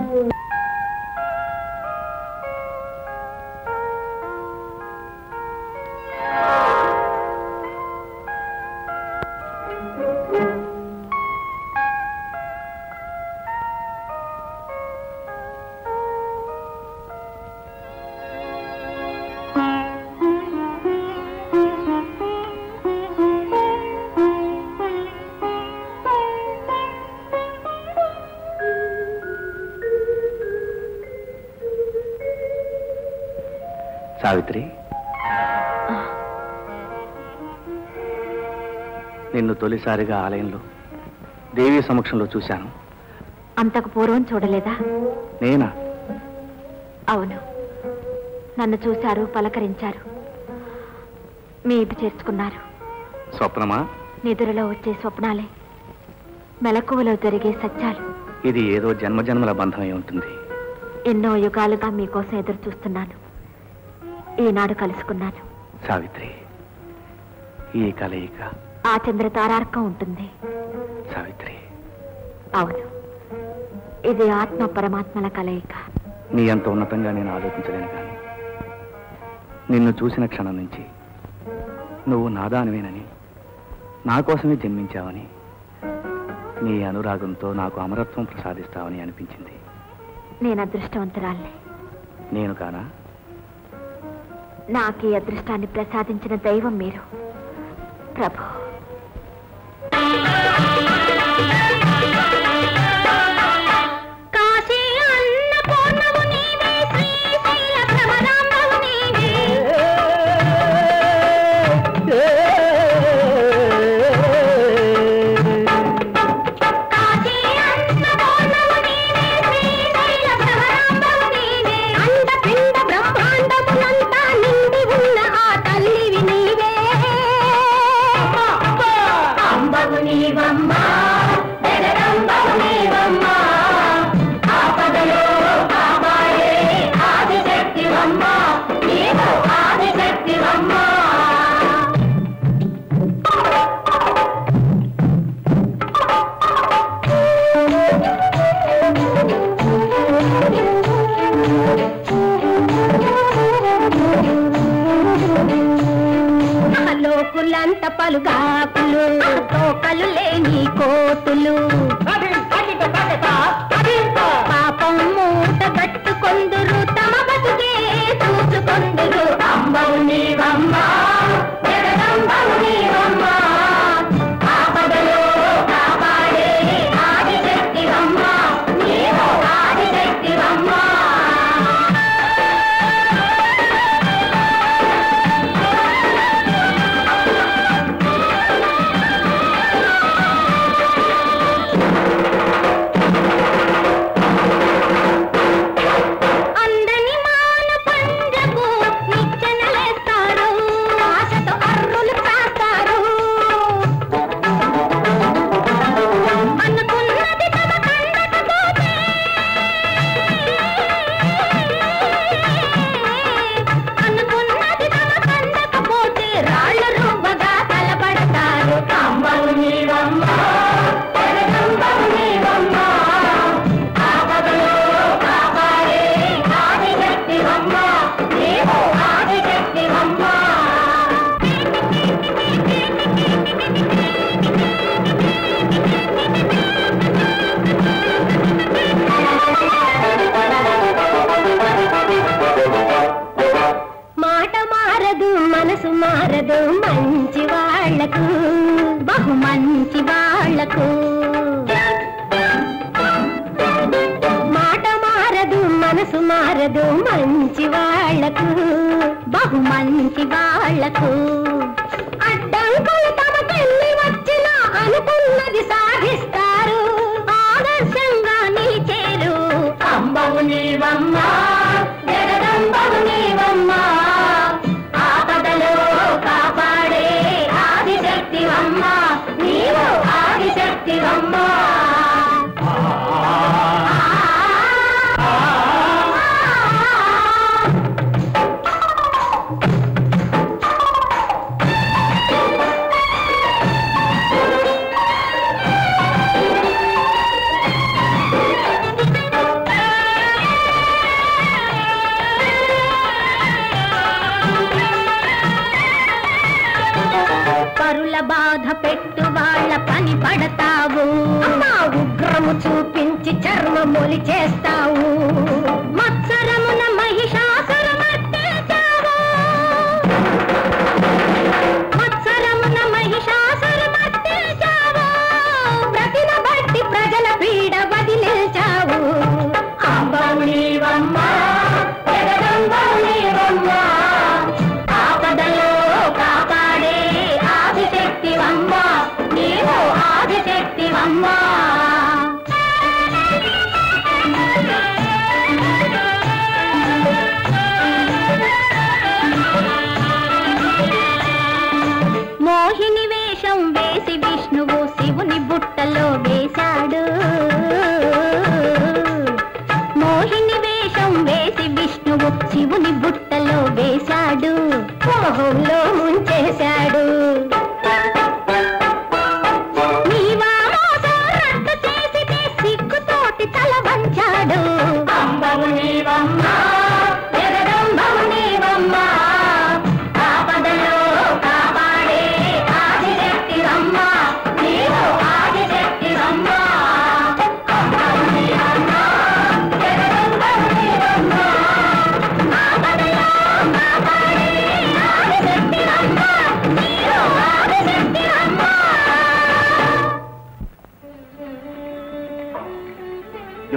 S1: సావిత్రి నిన్ను తొలిసారిగా ఆలయంలో దేవి సమక్షంలో చూశాను
S4: అంతకు పూర్వం చూడలేదా
S1: నేనా
S4: అవును నన్ను చూశారు పలకరించారు మీ ఇటు చేర్చుకున్నారు
S1: స్వప్నమా
S4: నిద్రలో వచ్చే స్వప్నాలే
S6: మెలకువలో జరిగే సత్యాలు
S1: ఇది ఏదో జన్మజన్మల బంధమై ఉంటుంది
S6: ఎన్నో యుగాలుగా మీకోసం ఎదురు చూస్తున్నాను ఈనాడు కలుసుకున్నాను
S1: సావిత్రి ఈ కలయిక
S6: ఆ చంద్ర తారార్కం ఉంటుంది
S1: సావిత్రి
S6: అవును ఇది ఆత్మ పరమాత్మల కలయిక
S1: నీ అంత ఉన్నతంగా నేను ఆలోచించలేను కానీ నిన్ను చూసిన క్షణం నుంచి నువ్వు నాదానివేనని నా కోసమే జన్మించావని నీ అనురాగంతో నాకు అమరత్వం ప్రసాదిస్తావని అనిపించింది
S6: నేను అదృష్టవంతురాల్ని
S1: నేను కానా
S6: నాకు ఈ అదృష్టాన్ని ప్రసాదించిన దైవం మీరు ప్రభు
S7: కాశీ అన్నపూర్ణవు నీవే శ్రీశైల భ్రమరాంబవు నీవే కాశీ అన్నపూర్ణవు నీవే శ్రీశైల భ్రమరాంబవు నీవే అండపిండ బ్రహ్మాండములంతా నిండి ఉన్న ఆ తల్లివి నీవే అంబవు నీవమ్మా జగదంబవు నీవమ్మా ఆపదలో కాపాడే ఆదిశక్తివమ్మా నీవు ఆదిశక్తివమ్మా లోకులంత పలుగాకులు తోకలు లేని కోతులు పాపం మూట కట్టుకొందురు తమ బతుకే చూచుకొందురు అంబవు నీవమ్మ జగదంబవు నీవమ్మ ఆపదలో కాపాడే ఆదిశక్తివమ్మ నీవు ఆదిశక్తివమ్మ అందని మాన పంజకు నిచ్చెనలేస్తారు ఆశతో అర్రులు కాస్తారు అనుకున్నది తమ కండకపోతే అనుకున్నది తమ కండకపోతే రాళ్ళు రువ్వగా తలపడతారు కంబవు నీవమ్మ జగదంబవు నీవమ్మ ఆపదలో కాపాడే ఆదిశక్తివమ్మ నీవు ఆదిశక్తివమ్మ మాట మారదు మనసు మారదు మంచి వాళ్లకు బహు మంచి వాళ్లకు మాట మారదు మనసు మారదు మంచి వాళ్లకు బహు మంచి వాళ్లకు అడ్డంకులు తమకెళ్ళి వచ్చినా అనుకున్నది సాధిస్తారు ఆదర్శంగా నిలిచేరు అంబవు నీవమ్మ జగదంబవు నీవమ్మ ఆపదలో కాపాడే ఆదిశక్తివమ్మ నీవు ఆదిశక్తివమ్మ పరుల బాధ పెట్టు వాళ్ళ పని పడతావు అమ్మా ఉగ్రము చూపించి చర్మములి చేస్తావు మత్సరమున మహిషాసురమర్తించావు మత్సరమున మహిషాసురమర్తించావు ప్రతిన బట్టి ప్రజల పీడ వదిలించావు అంబవు నీవమ్మ జగదంబవు నీవమ్మ ఆపదలో కాపాడే ఆదిశక్తివమ్మ నీవు ఆదిశక్తివమ్మ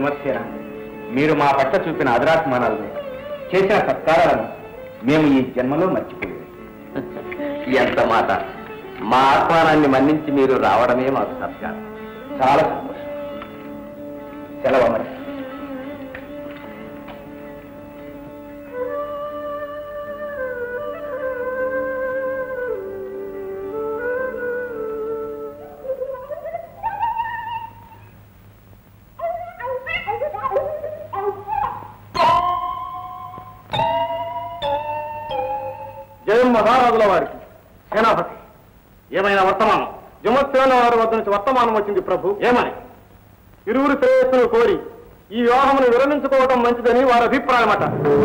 S3: విమర్శన మీరు మా పట్ల చూపిన ఆదరాత్మానాలను చేసిన సత్కారాలను మేము ఈ జన్మలో మర్చిపోయాం
S2: ఎంత మాట మా ఆహ్వానాన్ని మన్నించి మీరు రావడమే మాకు సత్కారం
S3: చాలా సంతోషం సెలవు మరి
S2: జయం మహారాజుల వారికి సేనాపతి ఏమైనా వర్తమానం జమత్సేన వారి వద్ద నుంచి వర్తమానం వచ్చింది ప్రభు ఏమని ఇరువురు శ్రేయస్సును కోరి ఈ వివాహమును విరమించుకోవటం మంచిదని వారి అభిప్రాయమట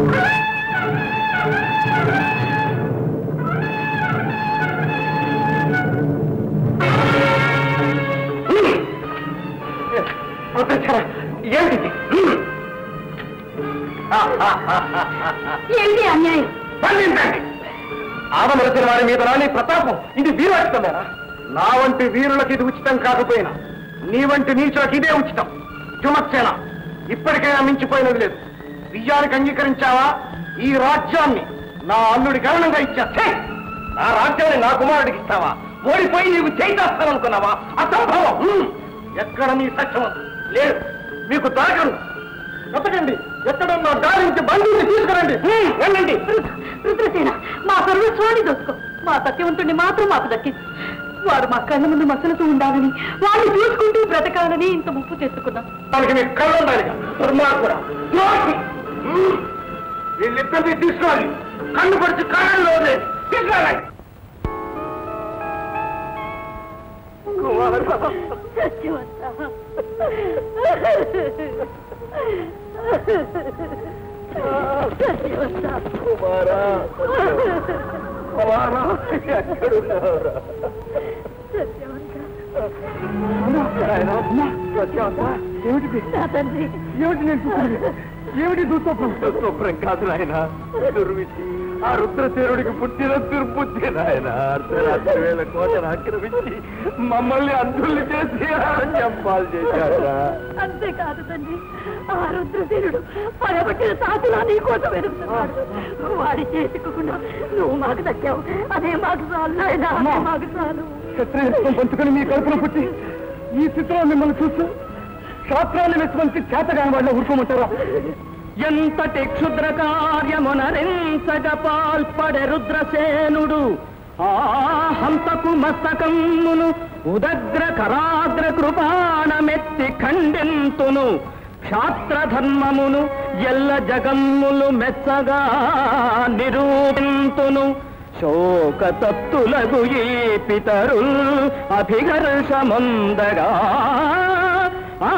S2: ఏమిటి
S4: ఏంటి అన్యాయం
S2: ఆదమరచిన వారి మీద రాని ప్రతాపం ఇది వీరోచితమేనా నా వంటి వీరులకు ఇది ఉచితం కాకపోయినా నీ వంటి నీచులకు ఇదే ఉచితం జుమత్సేన ఇప్పటికైనా మించిపోయినది లేదు విజయానికి అంగీకరించావా ఈ రాజ్యాన్ని నా అల్లుడి గణనంగా ఇచ్చా ఛే! నా రాజ్యాన్ని నా కుమారుడికి ఇస్తావా ఓడిపోయి నీకు చేయిస్తాననుకున్నావా అసంభవం హ్మ్! ఎక్కడ నీ సత్యం లేదు మీకు దాగను వెతకండి ఎక్కడున్నా దారి నుంచి బండిని తీసుకురండి హ్మ్, వెళ్ళండి
S4: రుద్రసేన మా సర్వస్వాన్ని దోసుకో మా సత్యవంతుడిని మాత్రం మాకు దక్కించు వారు మా కళ్ళ ముందు మసలుతూ ఉండాలని వాడిని చూసుకుంటూ బ్రతకాలని ఇంత ముప్పు తెచ్చుకున్నాం
S2: తనకి మీ కళ్ళు ఉండాలి దుర్మార్గుడా ద్రోహి! హ్మ్! వీళ్ళిద్దరినీ తీసుకోవాలి కన్ను పడిచి కాళ్ళలో వదిలేయండి. తీసుకురావాలి కుమారుడు కుమారా కుమారా ఎక్కడున్నావురా? నాయనా, సత్యవంతా, ఏమిటిది? ఏమిటి నేను చూస్తుంది ఏమిటి దుస్వప్నం దుస్వప్నం కాదు నాయన దుర్విధి ఆ రుద్రసేనుడికి పుట్టిన దుర్బుద్ధి నాయన అర్ధరాత్రి వేల కోటను ఆక్రమించి మమ్మల్ని అంధుల్ని చేసి అరణ్యంపాలు చేశారా
S4: అంతేకాదు తండ్రి ఆ రుద్రసేనుడు పడబట్టిన తాతలా నీ కోసం వెతుకుతున్నాడు వాడి చేసుకోకుండా నువ్వు మాకు దక్కావు అదే మాకు చాలు నాయనా, అదే మాకు చాలు
S2: క్షత్రియుత్వం పంచుకొని మీ కడుపున పుట్టి ఈ స్థితిలో మిమ్మల్ని చూస్తూ శాస్త్రాన్ని విశ్వంతి చేతగాని వాళ్ళ ఊరుకోమంటారా
S5: ఎంతటి క్షుద్ర కార్యమునరించగ పాల్పడె రుద్రసేనుడు ఆ హంతకు మస్తకమ్మును ఉదగ్ర కరాగ్ర కృపాణమెత్తి ఖండింతును క్షాత్రధర్మమును ఎల్ల జగమ్ములు మెచ్చగా నిరూపింతును శోకతత్తులగు ఈ పితరుల్ అభిఘర్షముందగా ఆ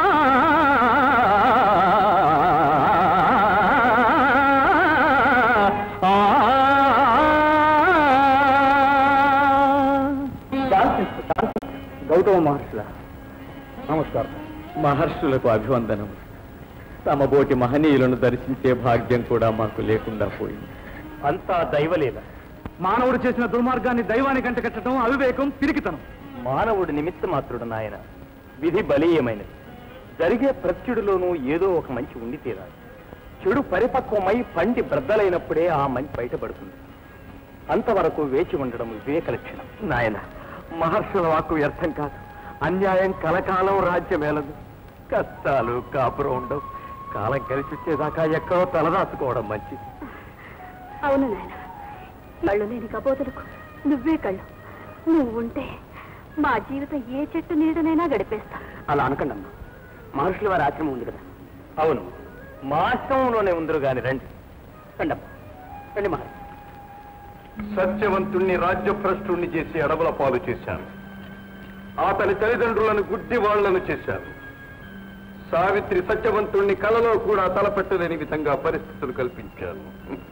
S1: గౌతమ మహర్షుల నమస్కారం మహర్షులకు అభివందనం తమ బోటి మహనీయులను దర్శించే భాగ్యం కూడా మాకు లేకుండా పోయింది
S2: అంతా దైవలీల
S1: మానవుడు చేసిన దుర్మార్గాన్ని దైవానికి అంటకట్టడం అవివేకం పిరికితనం
S2: మానవుడి నిమిత్త మాత్రుడు నాయన విధి బలీయమైనది జరిగే ప్రత్యుడిలోనూ ఏదో ఒక మంచి ఉండి తీరాలి చెడు పరిపక్వమై పండి బ్రద్దలైనప్పుడే ఆ మంచి బయటపడుతుంది అంతవరకు వేచి ఉండడం వివేక లక్షణం నాయన మహర్షుల వాక్కు వ్యర్థం కాదు అన్యాయం కలకాలం రాజ్యమేలదు కష్టాలు కాపురం ఉండవు కాలం కలిసి వచ్చేదాకా ఎక్కడో తలదాచుకోవడం మంచిది
S4: అవును నాయన కళ్ళు లేని కబోతులకు నువ్వే కళ్ళు నువ్వు ఉంటే మా జీవితం ఏ చెట్టు నీడనైనా గడిపేస్తా
S5: అలా అనకండి అమ్మా మహర్షుల వారి ఆశ్రమం ఉంది కదా
S2: అవును మా ఆశ్రమంలోనే ఉందరు గాని రండి
S5: రండమ్మా రండి మహర్షి
S2: సత్యవంతుణ్ణి రాజ్యభ్రష్టుణ్ణి చేసి అడవుల పాలు చేశాను అతని తల్లిదండ్రులను గుడ్డి వాళ్లను చేశాను సావిత్రి సత్యవంతుణ్ణి కలలో కూడా తలపెట్టలేని విధంగా పరిస్థితులు కల్పించాను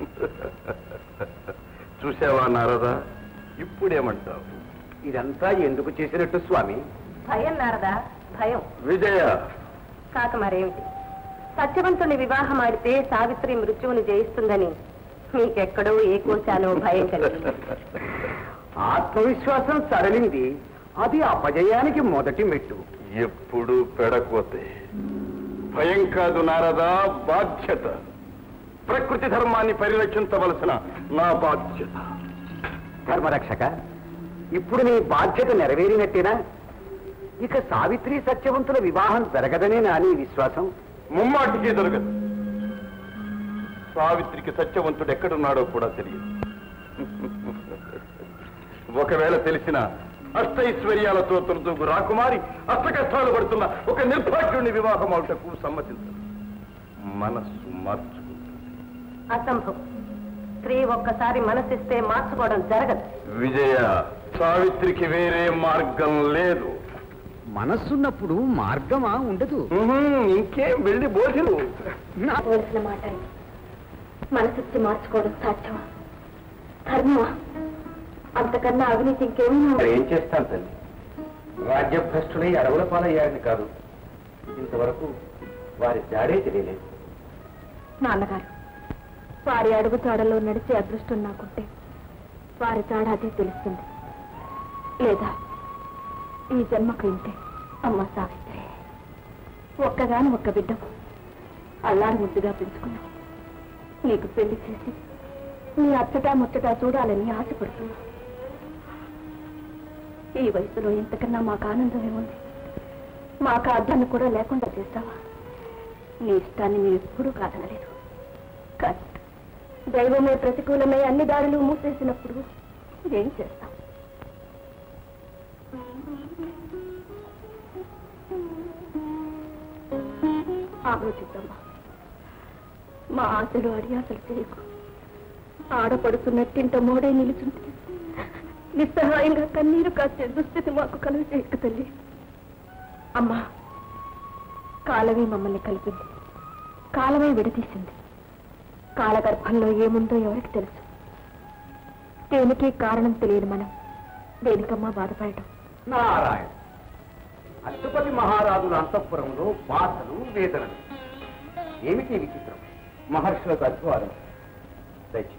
S2: చూసావా నారదా ఇప్పుడేమంటావు
S3: ఇదంతా ఎందుకు చేసినట్టు స్వామి
S6: భయం నారదా భయం
S2: విజయ
S6: కాక మరేమిటి సత్యవంతుని వివాహం ఆడితే సావిత్రి మృత్యువుని జయిస్తుందని మీకెక్కడో ఏ కోశానో భయం కలిగింది
S3: ఆత్మవిశ్వాసం సడలింది అది అపజయానికి మొదటి మెట్టు
S2: ఎప్పుడు పెడకోతే భయం కాదు నారదా బాధ్యత ప్రకృతి ధర్మాన్ని పరిరక్షించవలసిన నా బాధ్యత
S3: ధర్మరక్షక ఇప్పుడు నీ బాధ్యత నెరవేరినట్టేనా ఇక సావిత్రి సత్యవంతుల వివాహం జరగదనే నా నీ విశ్వాసం
S2: ముమ్మాటికి దొరకదు సావిత్రికి సత్యవంతుడు ఎక్కడున్నాడో కూడా తెలియదు ఒకవేళ తెలిసిన అష్టైశ్వర్యాలతో తొలుతూకు రాకుమారి అష్ట కష్టాలు పడుతున్న ఒక నిర్భాగ్యుని వివాహం అవుటకు సమ్మతించదు మనస్సు మార్చుకుంటుంది
S6: అసంభవం స్త్రీ ఒక్కసారి మనసిస్తే మార్చుకోవడం జరగదు
S2: విజయ సావిత్రికి వేరే మార్గం లేదు
S3: మనస్సున్నప్పుడు మార్గమా ఉండదు
S2: ఉహుం, ఇంకేం వెళ్ళి బోధిను
S4: పోల్సిన మాట ఇది. మనసిచ్చి మార్చుకోవడం సాధ్యమా ధర్మమా అంతకన్నా అవినీతి ఇంకేమైనా
S3: మరి ఏం చేస్తాను తల్లి రాజ్యభ్రష్టులై అడవుల పాలయ్యారని కాదు ఇంతవరకు వారి జాడే తెలియలేదు
S4: నాన్నగారు వారి అడుగు చాడలో నడిచే అదృష్టం నాకుంటే వారి చాడ అదే తెలుస్తుంది లేదా ఈ జన్మకు ఇంతే అమ్మ సావిత్రి ఒక్కగాని ఒక్క బిడ్డ అల్లారి ముద్దుగా పెంచుకున్నావు నీకు పెళ్లి చేసి నీ అచ్చట ముచ్చట చూడాలని ఆశపడుతున్నా ఈ వయసులో ఇంతకన్నా మాకు ఆనందమే ఉంది మాకు అర్థాన్ని కూడా లేకుండా చేస్తావా నీ ఇష్టాన్ని మేము ఎప్పుడూ కాదనలేదు కానీ దైవమే ప్రతికూలమై అన్ని దారులు మూసేసినప్పుడు ఏం చేస్తాం ఆలోచిద్దామా మా ఆశలు అడియాసలు చేయకు ఆడపడుతున్నట్టింట మోడై నిలుచుంటే నిస్సహాయంగా కన్నీరు కాచే దుస్థితి మాకు కలుగు చేయక తల్లి అమ్మా కాలమే మమ్మల్ని కలిపింది కాలమే విడదీసింది కాలగర్భంలో ఏముందో ఎవరికి తెలుసు దేనికి కారణం తెలియని మనం దేనికమ్మా బాధపడటం
S3: నారాయణ అశ్వపతి మహారాజుల అంతఃపురంలో బాధలు వేదనలు ఏమిటి విచిత్రం మహర్షులకు అద్వారం దయచేసి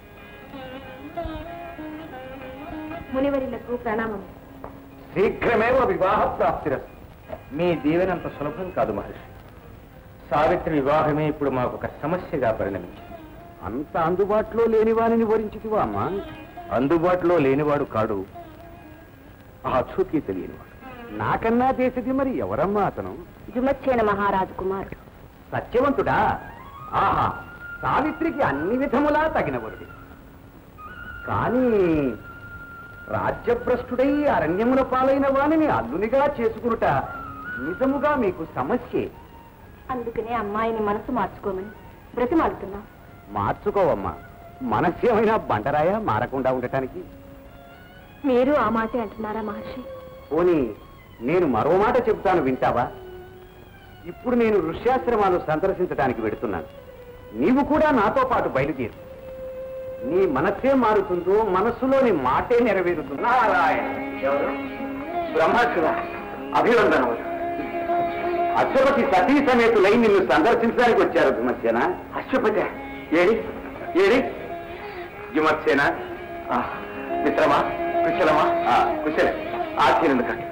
S4: మునివరిలకు ప్రణామం
S3: శీఘ్రమేవ వివాహ ప్రాప్తిరస్తు మీ దీవెనంత సులభం కాదు మహర్షి సావిత్రి వివాహమే ఇప్పుడు మాకు ఒక సమస్యగా పరిణమించింది అంత అందుబాటులో లేని వారిని వరించితివా అమ్మా అందుబాటులో లేనివాడు కాడు ఆ చూకి తెలియనివాడు నాకన్నా చేసేది మరి ఎవరమ్మా అతను
S4: జుమచ్చేన మహారాజు కుమారుడు
S3: సత్యవంతుడా ఆహా సావిత్రికి అన్ని విధములా తగినవరుడి కానీ రాజ్యభ్రష్టుడై అరణ్యముల పాలైన వానిని అల్లునిగా చేసుకునుట నిజముగా మీకు సమస్యే
S4: అందుకనే అమ్మాయిని మనసు మార్చుకోమని బ్రతిమాలుతున్నాం
S3: మార్చుకోవమ్మా మనస్సేమైనా బండరాయా మారకుండా ఉండటానికి
S4: మీరు ఆ మాటే అంటున్నారా మహర్షి
S3: పోనీ నేను మరో మాట చెబుతాను వింటావా ఇప్పుడు నేను ఋష్యాశ్రమాలు సందర్శించడానికి వెడుతున్నాను నీవు కూడా నాతో పాటు బయలుదేరు నీ మనస్సే మారుతుందో మనస్సులోని మాటే నెరవేరుతుందో నారాయణ ఎవరు బ్రహ్మశివ అభినందనములు అశ్వపతి సతీ సమేతులై నిన్ను సందర్శించడానికి వచ్చారు విమర్శన అశ్వపతి ఏడి ఏడి విమర్శన మిత్రమా కుశలమా కుశల ఆశీనులు కండి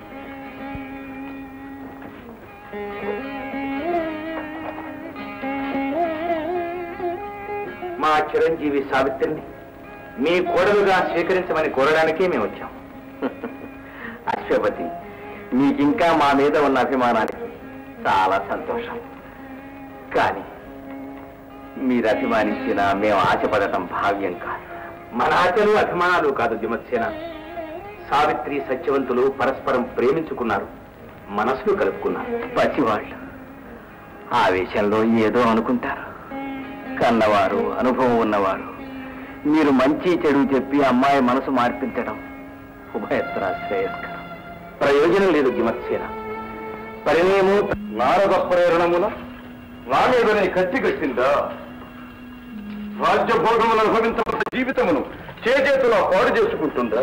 S3: మా చిరంజీవి సావిత్రిని మీ కోడలుగా స్వీకరించమని కోరడానికే మేము వచ్చాం అశ్వపతి మీకింకా మా మీద ఉన్న అభిమానానికి చాలా సంతోషం కానీ మీరు అభిమానించిన మేము ఆశపడటం భావ్యం కాదు మన ఆశలు అభిమానాలు కాదు దిమత్సేన సావిత్రి సత్యవంతులు పరస్పరం ప్రేమించుకున్నారు మనసులు కలుపుకున్నారు పసివాళ్ళు ఆవేశంలో ఏదో అనుకుంటారు కన్నవారు అనుభవం ఉన్నవారు మీరు మంచి చెడు చెప్పి అమ్మాయి మనసు మార్పించడం ఉభయత్ర శ్రేయస్కరం ప్రయోజనం లేదు గిమత్సేన పరిణయము
S2: నారద ప్రేరణమున నా మీదనే కత్తి కట్టిందా రాజ్యభోగమును అనుభవించబడ్డ జీవితమును చేజేతులా పాడు చేసుకుంటుందా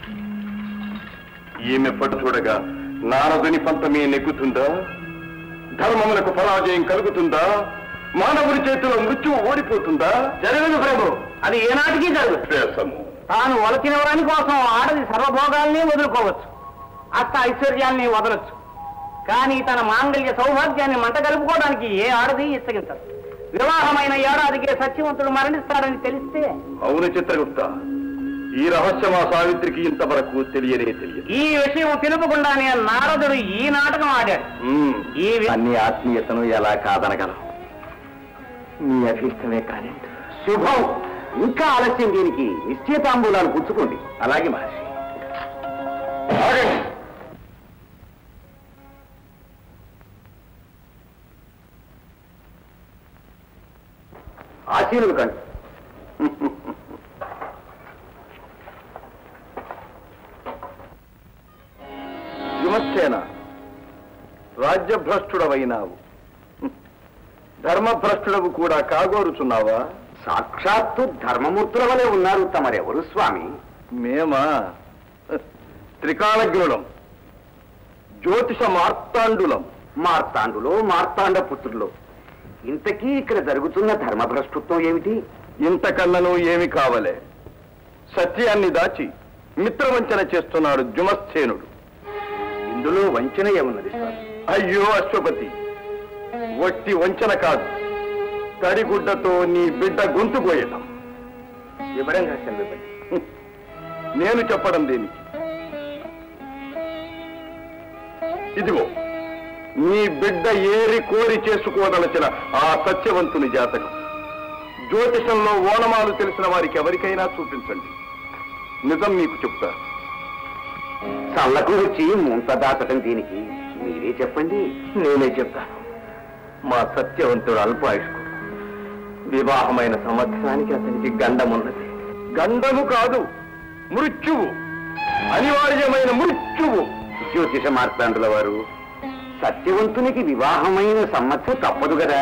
S2: ఈమె పట్టు చూడగా నారదుని పంతమే నెగ్గుతుందా ధర్మములకు పరాజయం కలుగుతుందా మానవుని చేతిలో మృత్యువు ఓడిపోతుందా
S5: జరగదు ప్రభు అది ఏనాటికి జరగదు
S2: శ్రేయసము
S5: తాను వలచిన వాని కోసం ఆడది సర్వభోగాల్ని వదులుకోవచ్చు అత్త ఐశ్వర్యాల్ని వదలొచ్చు కానీ తన మాంగళ్య సౌభాగ్యాన్ని మంట కలుపుకోవడానికి ఏ ఆడది ఇచ్చగించదు వివాహమైన ఏడాదికే సత్యవంతుడు మరణిస్తాడని తెలిస్తే
S2: అవును చిత్రగుప్త ఈ రహస్యం ఆ సావిత్రికి ఇంతవరకు తెలియనే తెలియదు
S5: ఈ విషయం తెలుపకుండానే నారదుడు ఈ నాటకం ఆడాడు
S2: ఉమ్.
S5: ఈ వి-
S1: అన్ని ఆత్మీయతను ఎలా కాదనగలం నీ అభిష్టమే కానీ
S3: శుభం ఇంకా ఆలస్యం దీనికి నిశ్చయితాంబూలాలు పుచ్చుకోండి
S1: అలాగే మహర్షి
S2: ఆగండి.
S3: ఆశీనులు కండి
S2: విమర్శేన రాజ్యభ్రష్టుడవైనావు ధర్మభ్రష్టుడవు కూడా కాగోరుచున్నావా
S3: సాక్షాత్తు ధర్మమూర్తుల వలె ఉన్నారు తమరెవరు స్వామి
S2: మేమా త్రికాలజ్ఞులం జ్యోతిష మార్తాండులం
S3: మార్తాండులో మార్తాండ పుత్రులు ఇంతకీ ఇక్కడ జరుగుతున్న ధర్మభ్రష్టుత్వం ఏమిటి
S2: ఇంతకన్నను ఏమి కావలే సత్యాన్ని దాచి మిత్రవంచన చేస్తున్నాడు జుమస్థేనుడు
S3: ఇందులో వంచన ఏమున్నది స్వామి
S2: అయ్యో అశ్వపతి వట్టి వంచన కాదు తడిగుడ్డతో నీ బిడ్డ గొంతు కోయటం
S3: వివరంగా సెలవివ్వండి
S2: నేను చెప్పడం దేనికి ఇదిగో నీ బిడ్డ ఏరి కోరి చేసుకోదలచిన ఆ సత్యవంతుని జాతకం జ్యోతిషంలో ఓనమాలు తెలిసిన వారికి ఎవరికైనా చూపించండి నిజం మీకు చెప్తా
S3: చల్లకు వచ్చి ముంత దాచటం దీనికి మీరే చెప్పండి
S1: నేనే చెప్తాను మా సత్యవంతుడు అల్పాయుష్కు వివాహమైన సంవత్సరానికి అతనికి గండమున్నది
S2: గండము కాదు మృత్యువు అనివార్యమైన మృత్యువు
S3: జ్యోతిష మార్తాండుల వారు సత్యవంతునికి వివాహమైన సమ్మతి తప్పదు కదా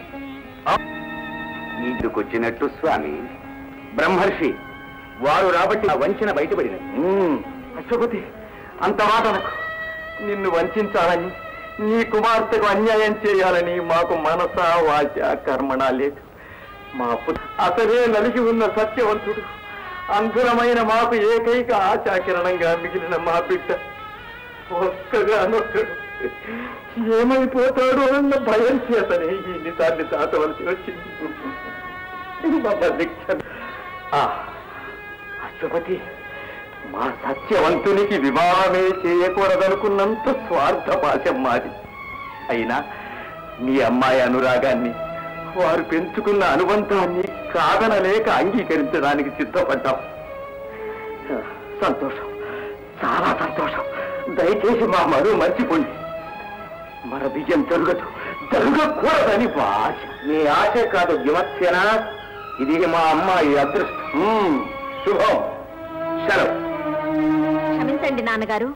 S3: ఇందుకొచ్చినట్టు స్వామి
S1: బ్రహ్మర్షి వారు రాబట్టి ఆ వంచన బయటపడినది
S2: ఉమ్,
S1: అశ్వపతి అంత మాట అనకు నిన్ను వంచాలని నీ కుమార్తెకు అన్యాయం చేయాలని మాకు మనస వాచ కర్మణ లేదు మా పుత్ర అసలే నలిగి ఉన్న సత్యవంతుడు అంధురమైన మాకు ఏకైక ఆచాకిరణంగా మిగిలిన మా బిడ్డ ఒక్కగానొక్కడు ఏమైపోతాడో అన్న భయం చేతనే ఇన్నిసార్లు దాటవలసి వచ్చింది మమ్మల్ని క్షమ- ఆ, అశ్వపతి మా సత్యవంతునికి వివాహమే చేయకూడదనుకున్నంత స్వార్థపాశం మాది అయినా మీ అమ్మాయి అనురాగాన్ని వారు పెంచుకున్న అనుబంధాన్ని కాదనలేక అంగీకరించడానికి సిద్ధపడ్డాం సంతోషం చాలా సంతోషం దయచేసి మా మరు మర్చిపోండి మన విజయం జరగదు జరగకూడదని మా ఆశ మీ ఆశే కాదు విమర్శన ఇది మా అమ్మాయి అదృష్టం ఉమ్, శుభం సెలవు
S7: క్షమించండి నాన్నగారు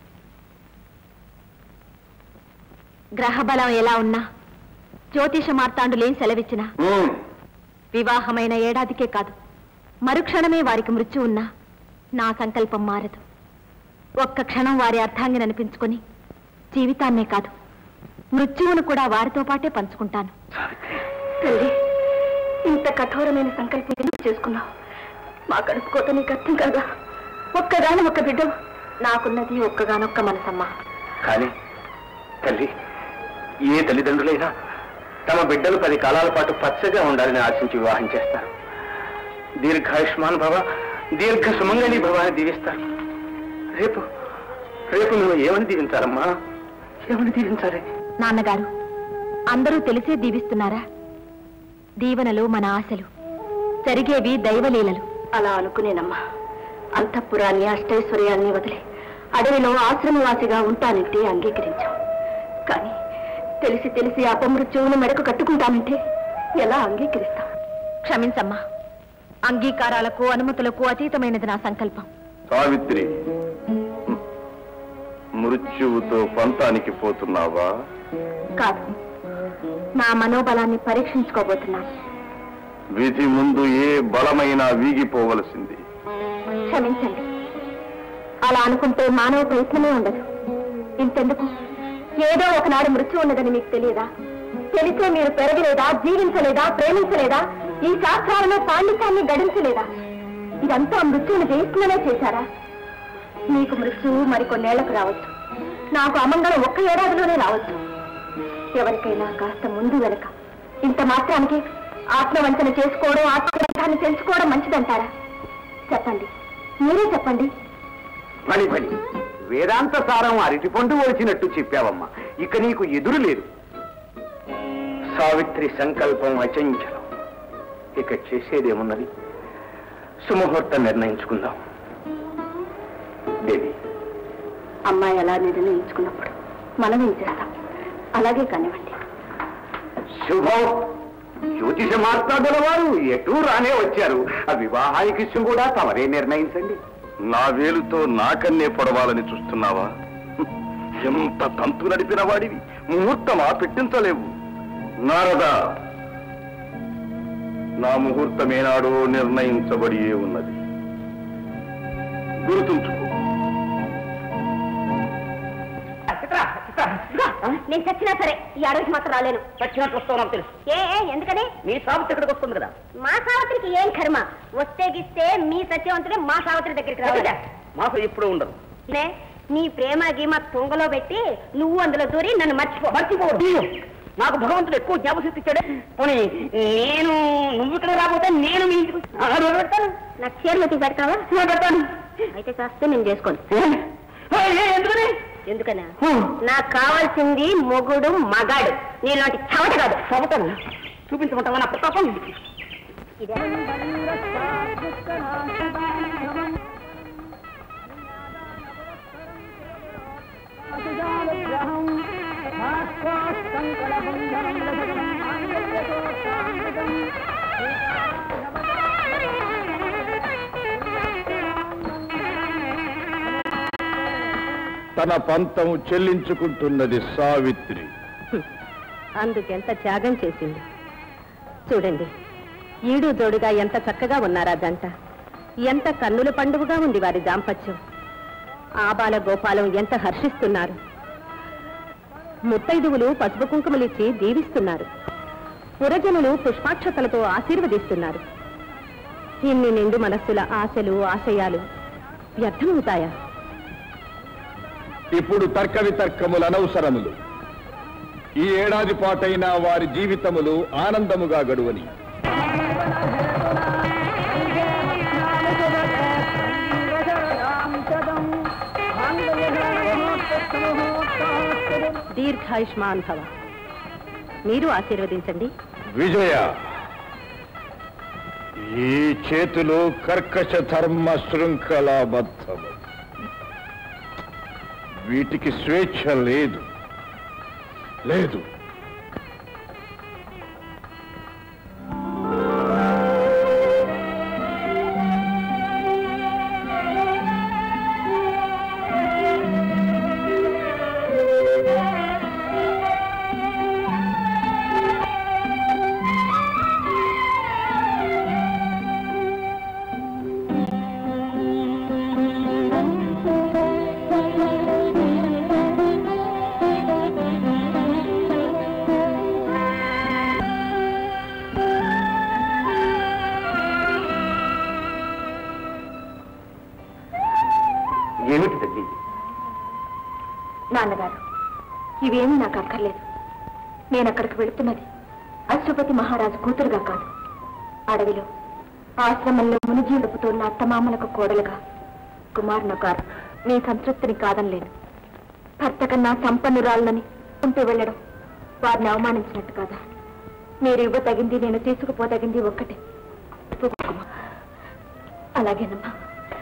S7: గ్రహబలం ఎలా ఉన్నా జ్యోతిష మార్తాండులేం సెలవిచ్చినా
S2: ఉమ్,
S7: వివాహమైన ఏడాదికే కాదు మరుక్షణమే వారికి మృత్యు ఉన్నా నా సంకల్పం మారదు ఒక్క క్షణం వారి అర్థాంగిని అనిపించుకొని జీవితాన్నే కాదు మృత్యువును కూడా వారితో పాటే పంచుకుంటాను
S4: తల్లి ఇంత కఠోరమైన సంకల్పం ఎందుకు చేసుకున్నావు మా కడుపుకోత నీకు అర్థం కదా ఒక్కగాని ఒక్క బిడ్డ
S7: నాకున్నది ఒక్కగానొక్క మనసమ్మ
S1: కానీ తల్లి ఏ తల్లిదండ్రులైనా తమ బిడ్డలు పది కాలాల పాటు పచ్చగా ఉండాలని ఆశించి వివాహం చేస్తారు దీర్ఘాయుష్మాన్ భవ దీర్ఘ సుమంగళి భవ అని దీవిస్తారు రేపు రేపు నువ్వు ఏమని దీవించాలమ్మా ఏమని దీవించాలి
S7: నాన్నగారు అందరూ తెలిసే దీవిస్తున్నారా దీవెనలు మన ఆశలు జరిగేవి దైవలీలలు
S4: అలా అనుకునేనమ్మా అంతఃపురాన్ని అష్టైశ్వర్యాన్ని వదిలి అడవిలో ఆశ్రమవాసిగా ఉంటానంటే అంగీకరించాం కానీ తెలిసి తెలిసి అపమృత్యువును మెడకు కట్టుకుంటానంటే ఎలా అంగీకరిస్తాం
S7: క్షమించమ్మా అంగీకారాలకు అనుమతులకు అతీతమైనది నా సంకల్పం
S2: సావిత్రి మృత్యువుతో పంతానికి పోతున్నావా
S7: కాదు నా మనోబలాన్ని పరీక్షించుకోబోతున్నాను
S2: విధి ముందు ఏ బలమైనా వీగిపోవలసింది
S7: క్షమించండి అలా అనుకుంటే మానవ ప్రయత్నమే ఉండదు ఇంతెందుకు ఏదో ఒకనాడు మృత్యు ఉన్నదని మీకు తెలియదా తెలిసే మీరు పెరగలేదా జీవించలేదా ప్రేమించలేదా ఈ శాస్త్రాలను పాండిత్యాన్ని గడించలేదా ఇదంతా మృత్యువును జయిస్తుందనే చేశారా మీకు మృత్యువు మరికొన్నేళ్లకు రావచ్చు నాకు అమంగళం ఒక్క ఏడాదిలోనే రావచ్చు ఎవరికైనా కాస్త ముందు వెనక ఇంత మాత్రానికి ఆత్మవంచన చేసుకోవడం ఆత్మవంతాన్ని తెలుసుకోవడం మంచిదంటారా చెప్పండి మీరే చెప్పండి
S3: పని పని వేదాంత సారం అరటి పండు వచ్చినట్టు చెప్పావమ్మా ఇక నీకు ఎదురు లేదు
S2: సావిత్రి సంకల్పం అచంచలం ఇక చేసేదేమున్నది సుముహూర్తం నిర్ణయించుకుందాం దేవి
S7: అమ్మాయి ఎలా నిర్ణయించుకున్నప్పుడు మనం ఏం చేస్తాం అలాగే కానివ్వండి
S3: శుభం జ్యోతిష మార్తాదుల వారు ఎటూ రానే వచ్చారు ఆ వివాహానికి కూడా తమరే నిర్ణయించండి
S2: నా వేలుతో నాకన్నే పొడవాలని చూస్తున్నావా ఎంత తంతు నడిపిన వాడివి ముహూర్తమా పెట్టించలేవు నారదా నా ముహూర్తమేనాడో నిర్ణయించబడి ఉన్నది గుర్తుంచుకో
S7: నేను చచ్చినా సరే ఈ అడవికి మాత్రం రాలేను
S5: చచ్చినట్టు వస్తావు నాకు తెలుసు
S7: ఏ ఏ, ఎందుకని
S5: నీ సాబిత్రి ఇక్కడికి వస్తుంది కదా
S7: మా సావత్రికి ఏం కర్మ వస్తే గిస్తే మీ సత్యవంతుడే మా సావత్రి దగ్గరికి రావాలి
S5: మాకు ఇప్పుడు ఉండదు
S7: నే, నీ ప్రేమ గీమ తుంగలో పెట్టి నువ్వు అందులో దూరి నన్ను మర్చిపో
S5: మర్చిపో నాకు భగవంతుడు ఎక్కువ జ్ఞాపశక్తి ఇచ్చాడే పోనీ నేను నువ్వు ఇక్కడ రాబోతే నేను మీ ఇంటికి ఆ, నువ్వు పెడతాను
S7: నాకు చీరలు ఎత్తి పెడతావా
S5: నువ్వు పెడతాను
S7: అయితే చేస్తే నేను చేసుకోను
S5: ఏ, ఏ, ఎందుకని
S7: ఎందుకనా నాకు కావాల్సింది మొగుడు మగాడు నీలాంటి చవట కాదు
S5: చదువుతాను చూపించమంటావా నా ప్రతాపం
S7: ఇదే
S2: తన పంతం చెల్లించుకుంటున్నది సావిత్రి
S6: అందుకెంత త్యాగం చేసింది చూడండి ఈడు జోడుగా ఎంత చక్కగా ఉన్నారా జంట ఎంత కన్నుల పండుగగా ఉంది వారి దాంపత్యం ఆబాల గోపాలం ఎంత హర్షిస్తున్నారు ముత్తైదువులు పసుపు కుంకుమలిచ్చి దీవిస్తున్నారు పురజనులు పుష్పాక్షతలతో ఆశీర్వదిస్తున్నారు ఇన్ని నిండు మనస్సుల ఆశలు ఆశయాలు వ్యర్థమవుతాయా
S2: ఇప్పుడు తర్క వితర్కములు అనవసరములు ఈ ఏడాది పాటైనా వారి జీవితములు ఆనందముగా గడువని
S6: దీర్ఘాయుష్మాన్ భవ మీరు ఆశీర్వదించండి
S2: విజయ ఈ చేతులు కర్కశ ధర్మ శృంఖలాబద్ధము వీటికి స్వేచ్ఛ లేదు లేదు
S3: ఏమిటి తల్లి
S7: నాన్నగారు ఇవేమీ నాకు అక్కర్లేదు నేను అక్కడికి వెళుతున్నది అశ్వపతి మహారాజు కూతురుగా కాదు అడవిలో ఆశ్రమంలో మునిజీడుపుతున్న అత్తమామలకు కోడలుగా కుమారున గారు మీ సంతృప్తిని కాదనలేను భర్త కన్నా సంపన్నురాలనని ఉంటూ వెళ్ళడం వారిని అవమానించినట్టు కాదా మీరు ఇవ్వతగింది నేను తీసుకుపోతగింది ఒక్కటే పసుపు కుంకుమ అలాగేనమ్మా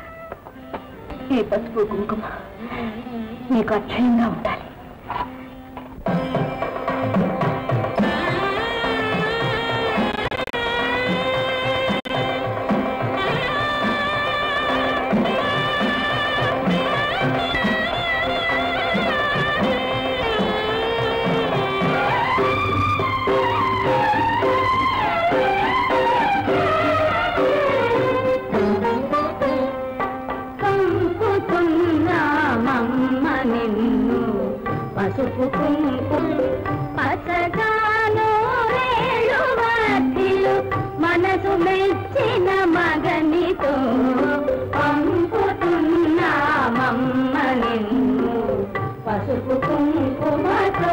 S7: ఈ పసుపు కుంకుమ మీకు అక్షయంగా ఉండాలి
S4: కంపుతున్నామమ్మ నిన్ను పసుపు కుంకుమ పసగాను రేళ్ళు వాటిలు మనసు మెచ్చిన మగనితో పంపుతున్నామమ్మ నిన్ను పసుపు
S7: కుంకుమతో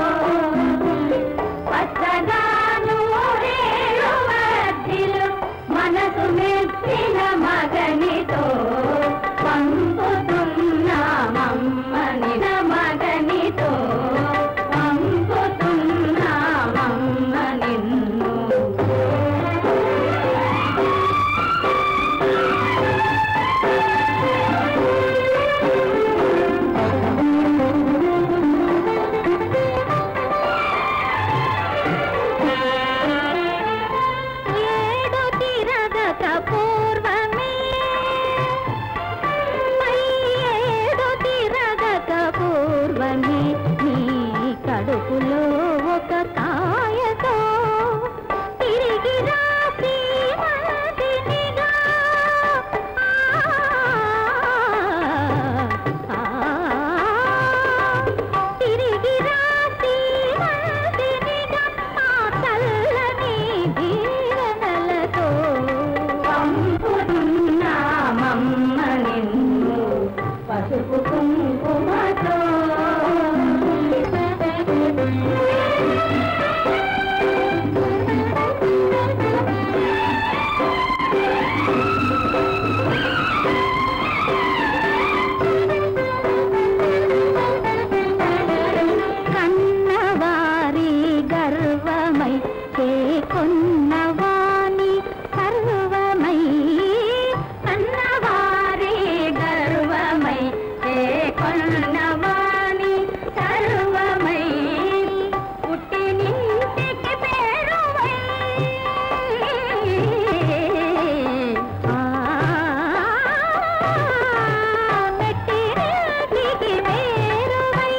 S7: పచ్చగాను రేణు మధ్యలో మనసు మెచ్చిన మగనితో పంపుతున్నామమ్మని మగనితో పంపుతున్నామమ్మ నిన్ను ఏడు తిరగక పూర్వమే పై ఏడు తిరగక పూర్వమే నీ కడుపులో ఒక కాయతో తిరిగి రాసి మదినిగా తిరిగి రాసి మదినిగా ఆ చల్లని దీవెనలతో పంపుతున్నామమ్మ నిన్ను పసుపు కుంకుమతో కన్నవారి గర్వమై చేకొన్నవాని సర్వమై కన్నవారి గర్వమై చేకొన్నవాని సర్వమై పుట్టినింటికి పేరువై మెట్టినింటికి పేరువై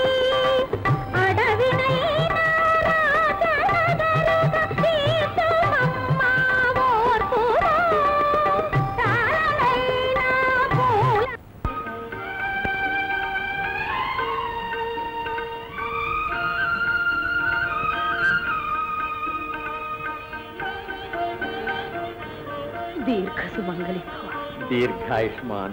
S7: అడవినైనా రాజనగరుగా తీర్చుమమ్మ ఓర్పులో తాళనైనా పూల
S6: దీర్ఘ సుమంగళి
S1: దీర్ఘాయుష్మాన్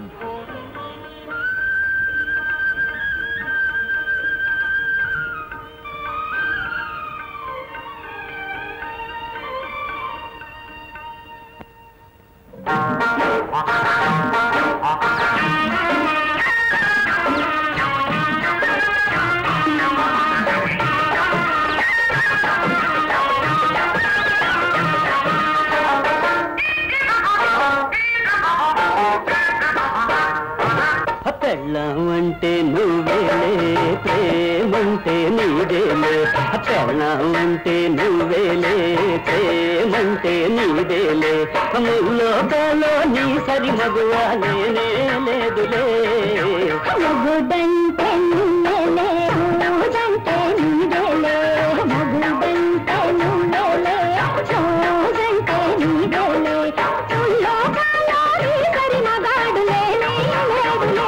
S5: పెళ్ళమంటే నువ్వేలే ప్రేమంటే నీదేలే పెళ్ళమంటే నువ్వేలే ప్రేమంటే నీదేలే ముల్లోకాలో నీ సరి మగువా నేనే లేదులే
S7: మగుడంటే నువ్వేలే రోజంటే నీదేలే మగుడంటే నువ్వేలే రోజంటే నీదేలే తుల్లోకాలో నీ సరి మగాడు లేనే లేదులే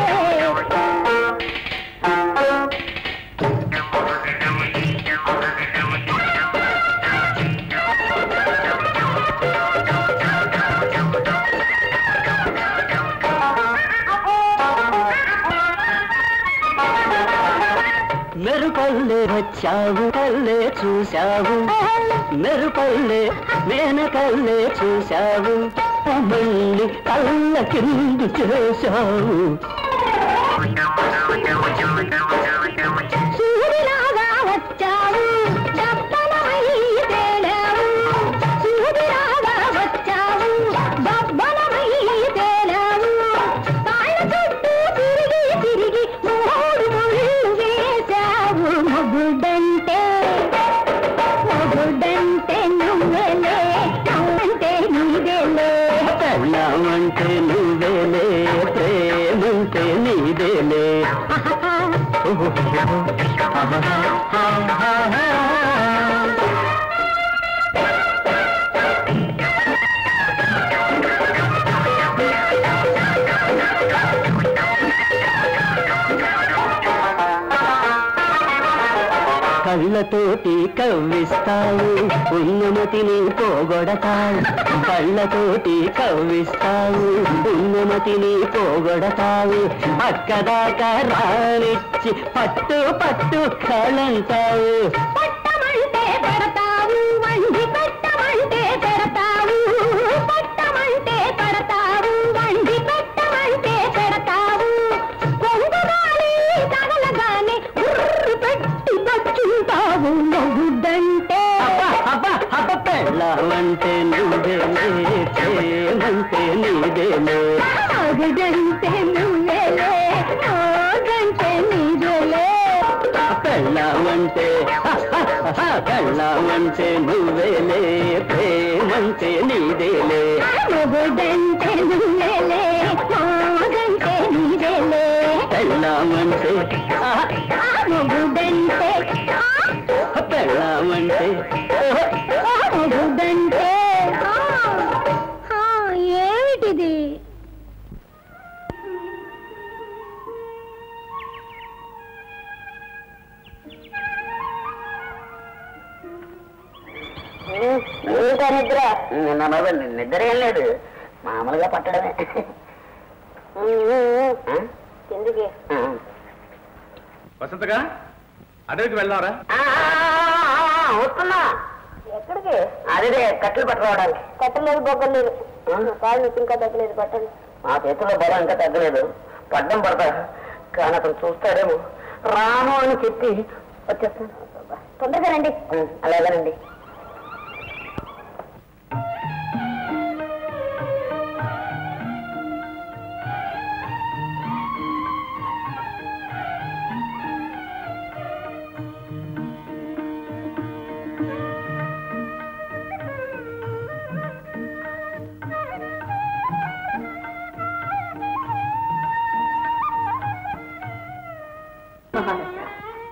S5: మెరుపల్లే వచ్చావు కల్లే చూశావు మెరుపల్లే మేనకల్లే చూశావు మళ్ళీ కళ్ళ కిందు చేశావు
S7: సూర్యులాగా వచ్చావు దప్పనమై తేలావు సూర్యులాగా వచ్చావు దప్పనమై తేలావు కాళ్ళ చుట్టూ తిరిగి తిరిగి మూడు ముళ్ళు వేశావు మొగుడంటే మొగుడంటే నువ్వేలే అంటే నీదేలే
S5: పెళ్ళామంటే నువ్వేలే ప్రేమంటే నీదేలే
S8: కళ్ళతోటి కవ్విస్తావు ఉన్నమతిని పోగొడతావు కళ్ళతోటి కవ్విస్తావు ఉన్నమతిని పోగొడతావు పక్కదాకా రానిచ్చి పట్టు పట్టు కళంటావు
S7: పట్టమంటే పెడతావు వండి పెట్టమంటే పెడతావు పట్టమంటే పెడతావు వండి పెట్టమంటే పెడతావు కొంగుగాలి తగలగానే ఉర్రు పెట్టి పచ్చుంటావు నవ్వుడంటే
S8: అబ్బా అబ్బా అబ్బ పెళ్ళావంటే నువ్వేలే ప్రేమంటే నీదేలే
S7: ఆగడంటే నువ్వేలే ఆగంటే నీదేలే
S8: పెళ్ళావంటే పెళ్ళావంటే నువ్వేలే ప్రేమంటే నీదేలే
S7: మొగుడంటే నువ్వేలే ఆగంటే నీదేలే
S8: పెళ్ళావంటే
S7: ఆ మొగుడంటే ఆ
S8: పెళ్ళావంటే
S7: మొగుడంటే ఆ, ఆ, ఏమిటిది
S5: ఇంకా నిద్ర నిన్న బాబు నిద్ర ఏం లేదు మామూలుగా పట్టడమే ఎందుకు
S2: వసంతగా అడవికి వెళ్దాంరా
S5: వస్తున్నా ఎక్కడికి అదే కట్టెలు పట్టుకోవడానికి కట్టలేదు బొగ్గలేదు కాళ్ళు నొప్పి ఇంకా తగ్గలేదు పట్టండి మా చేతిలో బలం ఇంకా తగ్గలేదు పడ్డం పడతా కానీ అతను చూస్తాడేమో రాము అని చెప్పి వచ్చేస్తాను తొందరగా రండి అలాగేనండి
S4: మహారాజా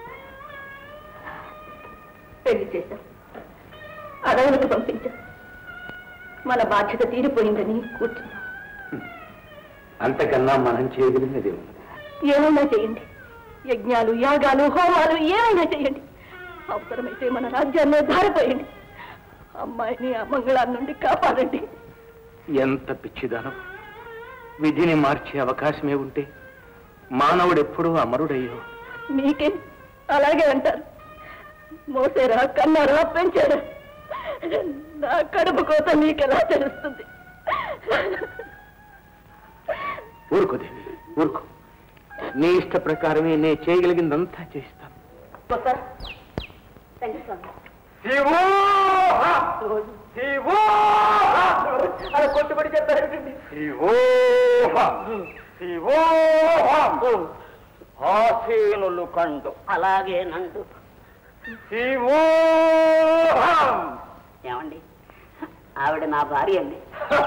S4: పెళ్లి చేశాం అడవులకు పంపించాం మన బాధ్యత తీరిపోయిందని కూర్చున్నాం
S1: అంతకన్నా మనం చేయగలిగినది ఉంది
S4: ఏమైనా చేయండి యజ్ఞాలు యాగాలు హోమాలు ఏమైనా చేయండి అవసరమైతే మన రాజ్యాన్ని ధారిపోయండి అమ్మాయిని ఆ మంగళాన్ని నుండి కాపాడండి
S1: ఎంత పిచ్చిదానం విధిని మార్చే అవకాశమే ఉంటే మానవుడెప్పుడూ అమరుడయ్యో
S4: మీకే అలాగే అంటారు మోసేరా కన్నారా పెంచారా నా కడుపు కోత మీకెలా తెలుస్తుంది
S1: ఊరుకో దేవి ఊరుకో నీ ఇష్ట ప్రకారమే నే చేయగలిగిందంతా చేస్తాను
S2: అలా కొట్టుబడి చెప్పారండి ఆసీనులు కండు
S5: అలాగే నండు ఏమండి ఆవిడ నా భార్య అండి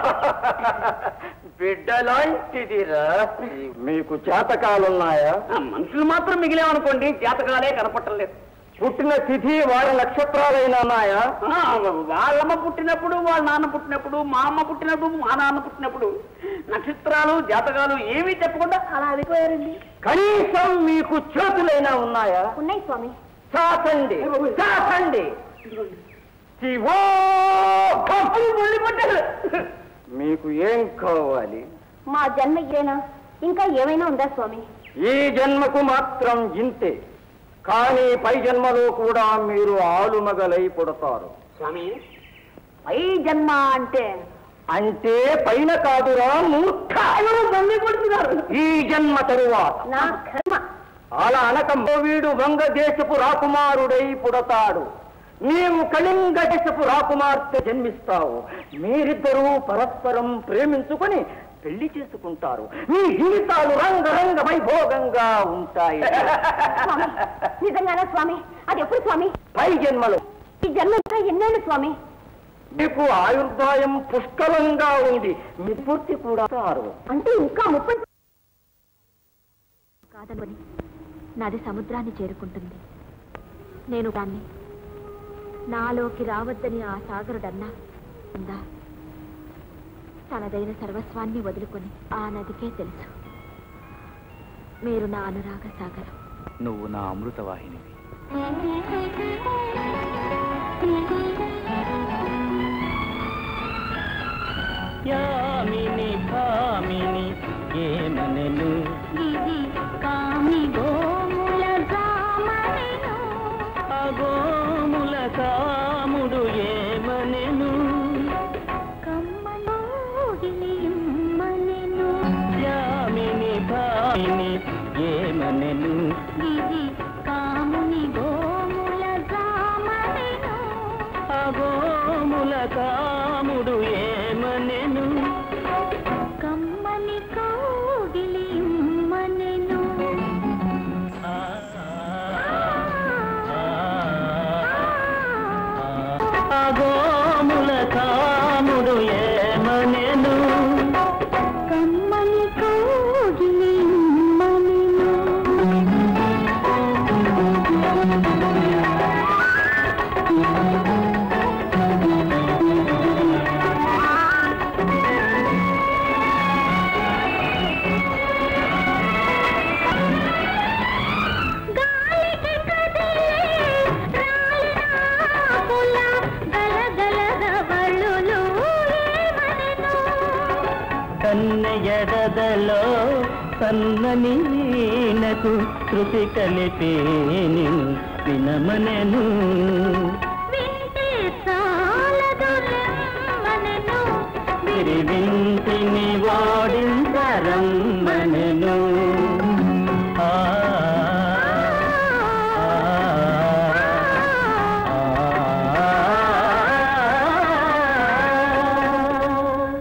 S2: బిడ్డలాంటిదిరా మీకు జాతకాలున్నాయా
S5: ఆ మనుషులు మాత్రం మిగిలేమనుకోండి జాతకాలే కనపట్టలేదు
S2: పుట్టిన తిథి వారి నక్షత్రాలైనా ఉన్నాయా
S5: ఆ, వాళ్ళమ్మ పుట్టినప్పుడు వాళ్ళ నాన్న పుట్టినప్పుడు మా అమ్మ పుట్టినప్పుడు మా నాన్న పుట్టినప్పుడు నక్షత్రాలు జాతకాలు ఏమీ చెప్పకుండా అలా వెళ్ళిపోయారండి
S2: కనీసం మీకు చేతులైనా ఉన్నాయా
S7: ఉన్నాయి స్వామి
S2: చాచండి చాచండి శివో! మీకు ఏం కావాలి
S7: మా జన్మ ఇదేనా ఇంకా ఏమైనా ఉందా స్వామి
S2: ఈ జన్మకు మాత్రం ఇంతే కానీ పై జన్మలో కూడా మీరు ఆలుమగలై పుడతారు
S5: స్వామి పై జన్మ అంటే
S2: అంటే పైన కాదురా మూర్ఖ ఈ జన్మ తరువాత
S7: నా కర్మ
S2: అలా అనక వీడు వంగదేశపు రాకుమారుడై పుడతాడు నీవు కళింగ దేశపు రాకుమార్తె జన్మిస్తావు మీరిద్దరూ పరస్పరం ప్రేమించుకొని పెళ్లి చేసుకుంటారు మీ జీవితాలు రంగరంగ వైభోగంగా ఉంటాయి
S7: స్వామి నిజంగానా స్వామి అది ఎప్పుడు స్వామి
S2: పై జన్మలో
S7: ఈ జన్మ ఇంకా ఎన్నేళ్ళు స్వామి
S2: మీకు ఆయుర్దాయం పుష్కలంగా ఉంది మీ పూర్తి కూడా తారు
S7: అంటే ఇంకా ముప్పై కాదనుకొని నాది సముద్రాన్ని చేరుకుంటుంది నేను దాన్ని నాలోకి రావద్దని ఆ సాగరుడన్నా ఉందా తనదైన సర్వస్వాన్ని వదులుకొని ఆ నదికే తెలుసు మీరు నా అనురాగ సాగరం
S1: నువ్వు నా అమృతవాహినివి
S8: యామిని భామిని ఏమనెను
S9: కామి గోముల జామనెను
S8: అగోముల కాముడు ఏమనెను
S9: కమ్మలో గిలియమ్మనెను
S8: యామిని భామిని ఏమనెను
S9: గిరి కాముని గోముల జామనెను
S8: అగోముల కాముడు ఏమనెను
S9: కమ్మని కౌగిలియమ్మనెను
S8: ఆ, అగోముల కాముడు ఏమనెను
S9: కమ్మని కౌగిలియమ్మనెను గాలికి కదిలే రాలినాకుల గలగల రవళులు ఏమనెను
S8: కన్నెయడదలో సన్నని వీణకు శృతి కలిపి నిన్ను వినమనెను
S9: వింటే చాలదు రెమ్మనెను
S8: విరి వింటిని ఓడించరమ్మనెను ఆ, ఆ, ఆ.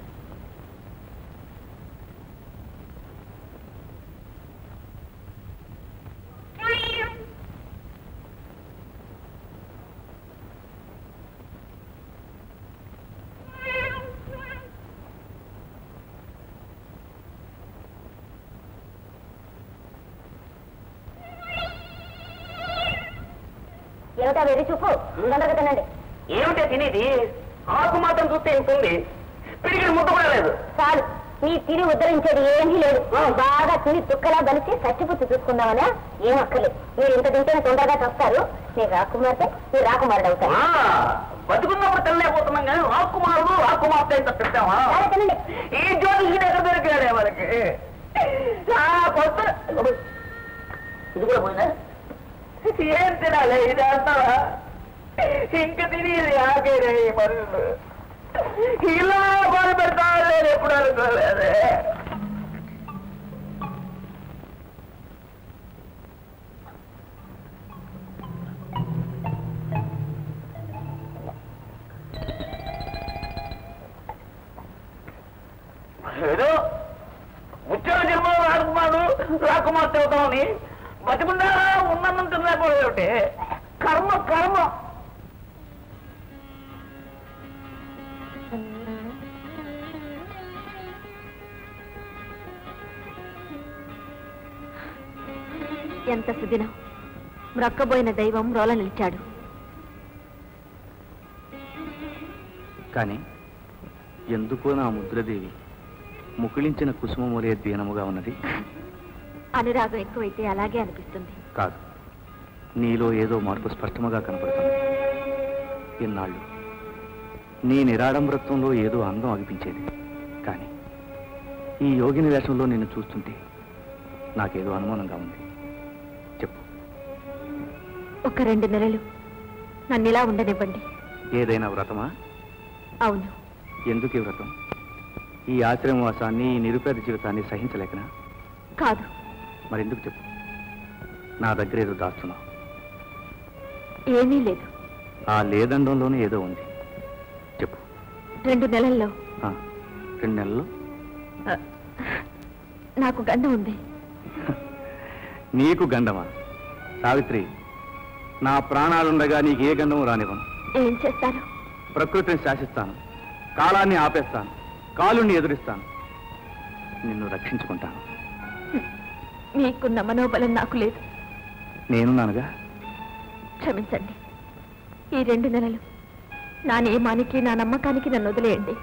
S7: ఏమిటా వెర్రి చూపు తొందరగా తినండి
S5: ఏమిటే తినేది ఆకు మాత్రం చూస్తే ఇంత ఉంది పిడికిడి ముద్ద కూడా లేదు
S7: చాలు మీ తిని ఉద్ధరించేది ఏమీ లేదు బాగా తిని తుక్కలా బలిసి సచ్చిపుచ్చి చూసుకుందామనా ఏం అక్కర్లేదు మీరు ఇంత తింటేనే తొందరగా చస్తారు మీరు రాకుమారితే మీరు రాకుమారుడు అవుతారు
S5: ఆ, బతుకున్నప్పుడు తినలేకపోతున్నాం కానీ ఆకుమారుడు ఆకుమార్తె ఇంత పెట్టామా
S7: సరే, తినండి
S5: ఈ జోడి ఈ దగ్గర దొరికాడే మనకి ఆ, కొత్త ఇది కూడా పోయిందా ఏం తినాలి ఇది అంటావా ఇంక తిని ఇది ఆకేరే ఈ మనుషులు ఇలా బాధ పెడతావా నేను ఎప్పుడు అనుకోలేదే ఏదో ఉద్యోగ జన్మలో రాకుమారు రాకుమార్తె అవుతామని బతికుండా ఉన్నన్నం తినలేకపోతే కర్మ కర్మ
S7: ఎంత సుదినం మ్రక్కబోయిన దైవం రోల నిలిచాడు
S1: కానీ ఎందుకో నా ముద్రదేవి ముకుళించిన కుసుమములే దీనముగా ఉన్నది
S7: అనురాగం ఎక్కువైతే అలాగే అనిపిస్తుంది
S1: కాదు నీలో ఏదో మార్పు స్పష్టముగా కనపడుతుంది ఇన్నాళ్ళు నీ నిరాడంబరత్వంలో ఏదో అందం అనిపించేది కానీ ఈ యోగిని వేషంలో నిన్ను చూస్తుంటే నాకేదో అనుమానంగా ఉంది చెప్పు
S7: ఒక రెండు నెలలు నన్ను ఇలా ఉండనివ్వండి
S1: ఏదైనా వ్రతమా
S7: అవును
S1: ఎందుకు ఈ వ్రతం ఈ ఆశ్రమవాసాన్ని ఈ నిరుపేద జీవితాన్ని సహించలేకనా
S7: కాదు
S1: మరెందుకు చెప్పు నా దగ్గర ఏదో దాస్తున్నావు
S7: ఏమీ లేదు
S1: ఆ లేదండంలోనే ఏదో ఉంది చెప్పు
S7: రెండు నెలల్లో
S1: ఆ, రెండు నెలల్లో
S7: ఆ, నాకు గండం ఉంది
S1: నీకు గండమా సావిత్రి నా ప్రాణాలుండగా నీకు ఏ గండము రానివ్వను
S7: ఏం చేస్తారు
S1: ప్రకృతిని శాసిస్తాను కాలాన్ని ఆపేస్తాను కాలుని ఎదురిస్తాను నిన్ను రక్షించుకుంటాను
S7: మీకున్న మనోబలం నాకు లేదు
S1: నేనున్నానుగా
S7: క్షమించండి ఈ రెండు నెలలు నా నియమానికి నా నమ్మకానికి నన్ను వదిలేయండి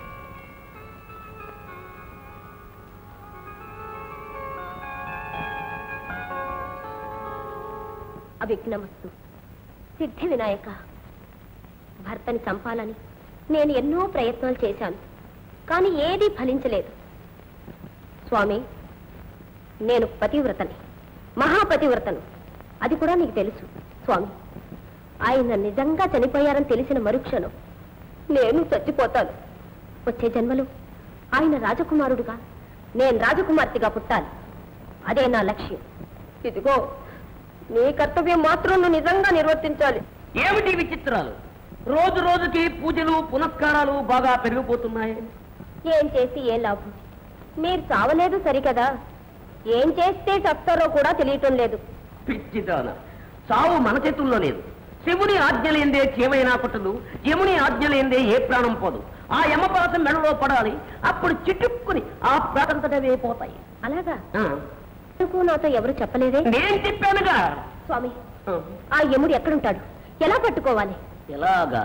S7: అవిఘ్నమస్తు సిద్ధి వినాయక భర్తని చంపాలని నేను ఎన్నో ప్రయత్నాలు చేశాను కానీ ఏదీ ఫలించలేదు స్వామి నేను పతివ్రతని మహాపతివ్రతను అది కూడా నీకు తెలుసు స్వామి ఆయన నిజంగా చనిపోయారని తెలిసిన మరుక్షణం నేను చచ్చిపోతాను వచ్చే జన్మలో ఆయన రాజకుమారుడుగా నేను రాజకుమార్తెగా పుట్టాలి అదే నా లక్ష్యం ఇదిగో నీ కర్తవ్యం మాత్రం నువ్వు నిజంగా నిర్వర్తించాలి
S5: ఏమిటి విచిత్రాలు రోజు రోజుకి పూజలు పునస్కారాలు బాగా పెరిగిపోతున్నాయి
S7: ఏం చేసి ఏ లాభం మీరు చావలేదు సరికదా ఏం చేస్తే చస్తారో కూడా తెలియటం లేదు
S5: పిచ్చిదాన చావు మన చేతుల్లో లేదు శివుని ఆజ్ఞలేందే చేమైనా పుట్టదు యముని ఆజ్ఞలేందే ఏ ప్రాణం పోదు ఆ యమపాసం మెడలో పడాలి అప్పుడు చిట్టుక్కుని ఆ ప్రాంతటవే పోతాయి
S7: అలాగా
S5: ఆ,
S7: ఎందుకు నాతో ఎవరు చెప్పలేదే
S5: నేను చెప్పానుగా
S7: స్వామి
S5: ఆ,
S7: ఆ యముడు ఎక్కడుంటాడు ఎలా పట్టుకోవాలి
S5: ఎలాగా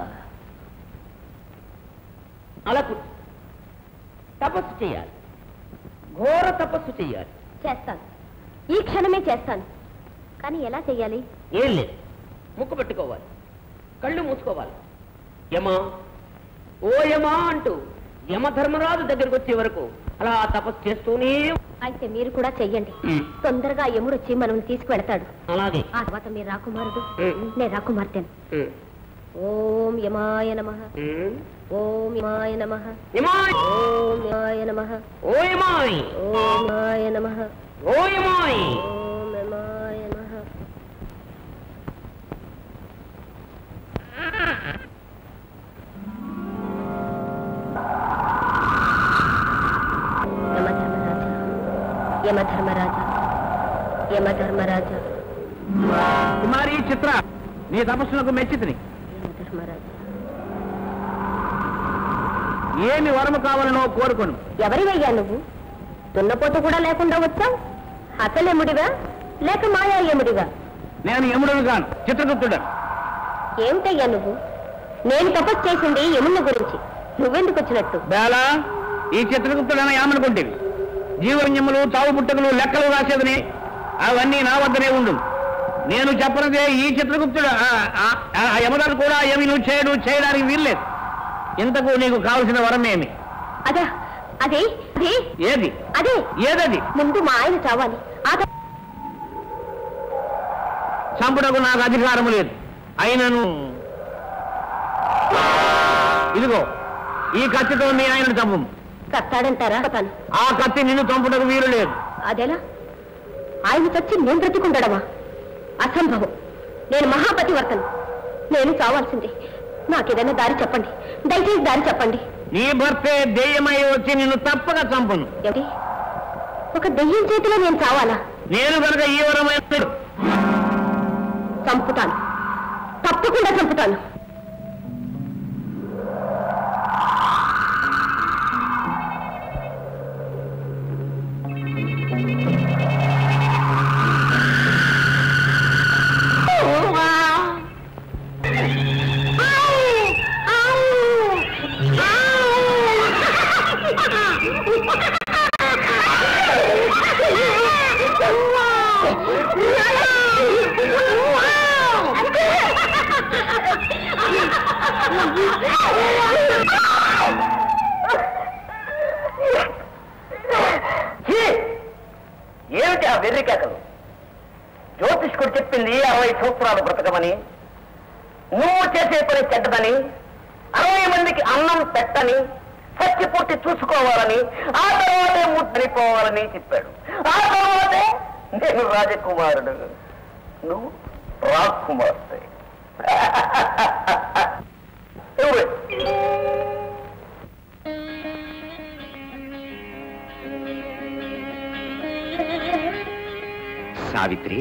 S5: అలా కూర్చో. తపస్సు చేయాలి ఘోర తపస్సు చేయాలి
S7: చేస్తాను ఈ క్షణమే చేస్తాను కానీ ఎలా చెయ్యాలి
S5: ఏం లేదు ముక్కు పెట్టుకోవాలి కళ్ళు మూసుకోవాలి యమా ఓ యమా అంటూ యమధర్మరాజు దగ్గరికి వచ్చే వరకు అలా తపస్సు చేస్తూనే
S7: అయితే మీరు కూడా చెయ్యండి
S5: ఉమ్.
S7: తొందరగా ఆ యముడు వచ్చి మనల్ని తీసుకువెళతాడు
S5: అలాగే
S7: ఆ తర్వాత మీరు రాకుమారుడు
S5: ఉమ్.
S7: నేను రాకుమార్తెను
S5: ఉమ్.
S7: ఓం యమాయ నమ
S5: ఉమ్.
S7: ఓం యమాయ నమ
S5: యమాయ్!
S7: ఓం యమాయ నమ
S5: ఓ యమాయ్!
S7: ఓం యమాయ నమ
S5: ఓ యమాయ్!
S7: ఓం యమాయ నమ యమధర్మరాజా యమధర్మరాజా యమధర్మరాజా
S1: కుమారి చిత్ర నీ తపస్సులకు మెచ్చితిని
S7: యమధర్మరాజా
S1: ఏమి వరము కావాలనో కోరుకొను
S7: ఎవరివయ్యా నువ్వు దున్నపోతు కూడా లేకుండా వచ్చావు అసలెముడివా లేక మాయా ఎముడివా
S1: నేను యముడును గాను చిత్రగుప్తుడు
S7: ఏమిటయ్యా నువ్వు నేను తపస్సు చేసింది యముని గురించి నువ్వెందుకు వచ్చినట్టు
S1: బేలా ఈ చిత్రగుప్తుడన ఏమనుకుంటేవి జీవన్యములు చావు పుట్టకులు లెక్కలు రాసేదని అవన్నీ నా వద్దనే ఉండు నేను చెప్పనదే ఈ చిత్రగుప్తుడు ఆ- ఆ- ఆ యమదారు కూడా ఏమి నువ్వు చేయడు చేయడానికి వీల్లేదు ఇంతకు నీకు కావలసిన వరం ఏమి
S7: అదా అదే అదే
S1: ఏది
S7: అదే
S1: ఏదది
S7: ముందు మా ఆయన చావాలి ఆ తర్వాత
S1: చంపుటకు నాకు అధికారం లేదు అయినను ఇదిగో ఈ కత్తితో మీ ఆయన చంపు
S7: కత్తాడంటారా తను
S1: ఆ కత్తి నిన్ను చంపుటకు వీలు లేదు
S7: అదేలా ఆయన చచ్చి నేను బ్రతికుండడమా అసంభవం నేను మహాపతివర్తను నేను చావాల్సిందే నాకేదైనా దారి చెప్పండి దయచేసి దారి చెప్పండి
S1: నీ భర్తే దెయ్యమై వచ్చి నిన్ను తప్పక చంపును
S7: ఏమిటి ఒక దెయ్యం చేతిలో నేను చావాలా
S1: నేను కనుక ఈ వరమైన
S7: చంపుతాను తప్పకుండా చంపుతాను
S5: ఛీ! ఏమిటి ఆ వెర్రి కేకలు జ్యోతిష్కుడు చెప్పింది అరవై సంవత్సరాలు బ్రతకమని నువ్వు చేసే పని చెడ్డదని అరవై మందికి అన్నం పెట్టని సచ్చి పుట్టి చూసుకోవాలని ఆ తర్వాతే ముద్దరిపోవాలని చెప్పాడు ఆ తర్వాతే నేను రాజకుమారుడు నువ్వు రాకుమార్తె ఎవరు?
S3: సావిత్రి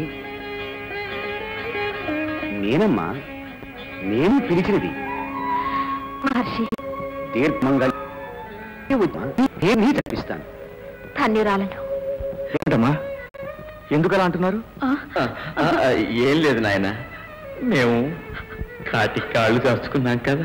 S3: నేనమ్మా నేను పిలిచినది
S7: మహర్షి
S3: తీర్థమంగళ నీ తప్పిస్తాను
S7: ధన్యురాలను
S1: ఏంటమ్మా ఎందుకు అలా అంటున్నారు
S10: ఏం లేదు నాయన మేము కాటి కాళ్ళు కాచుకున్నాం కదా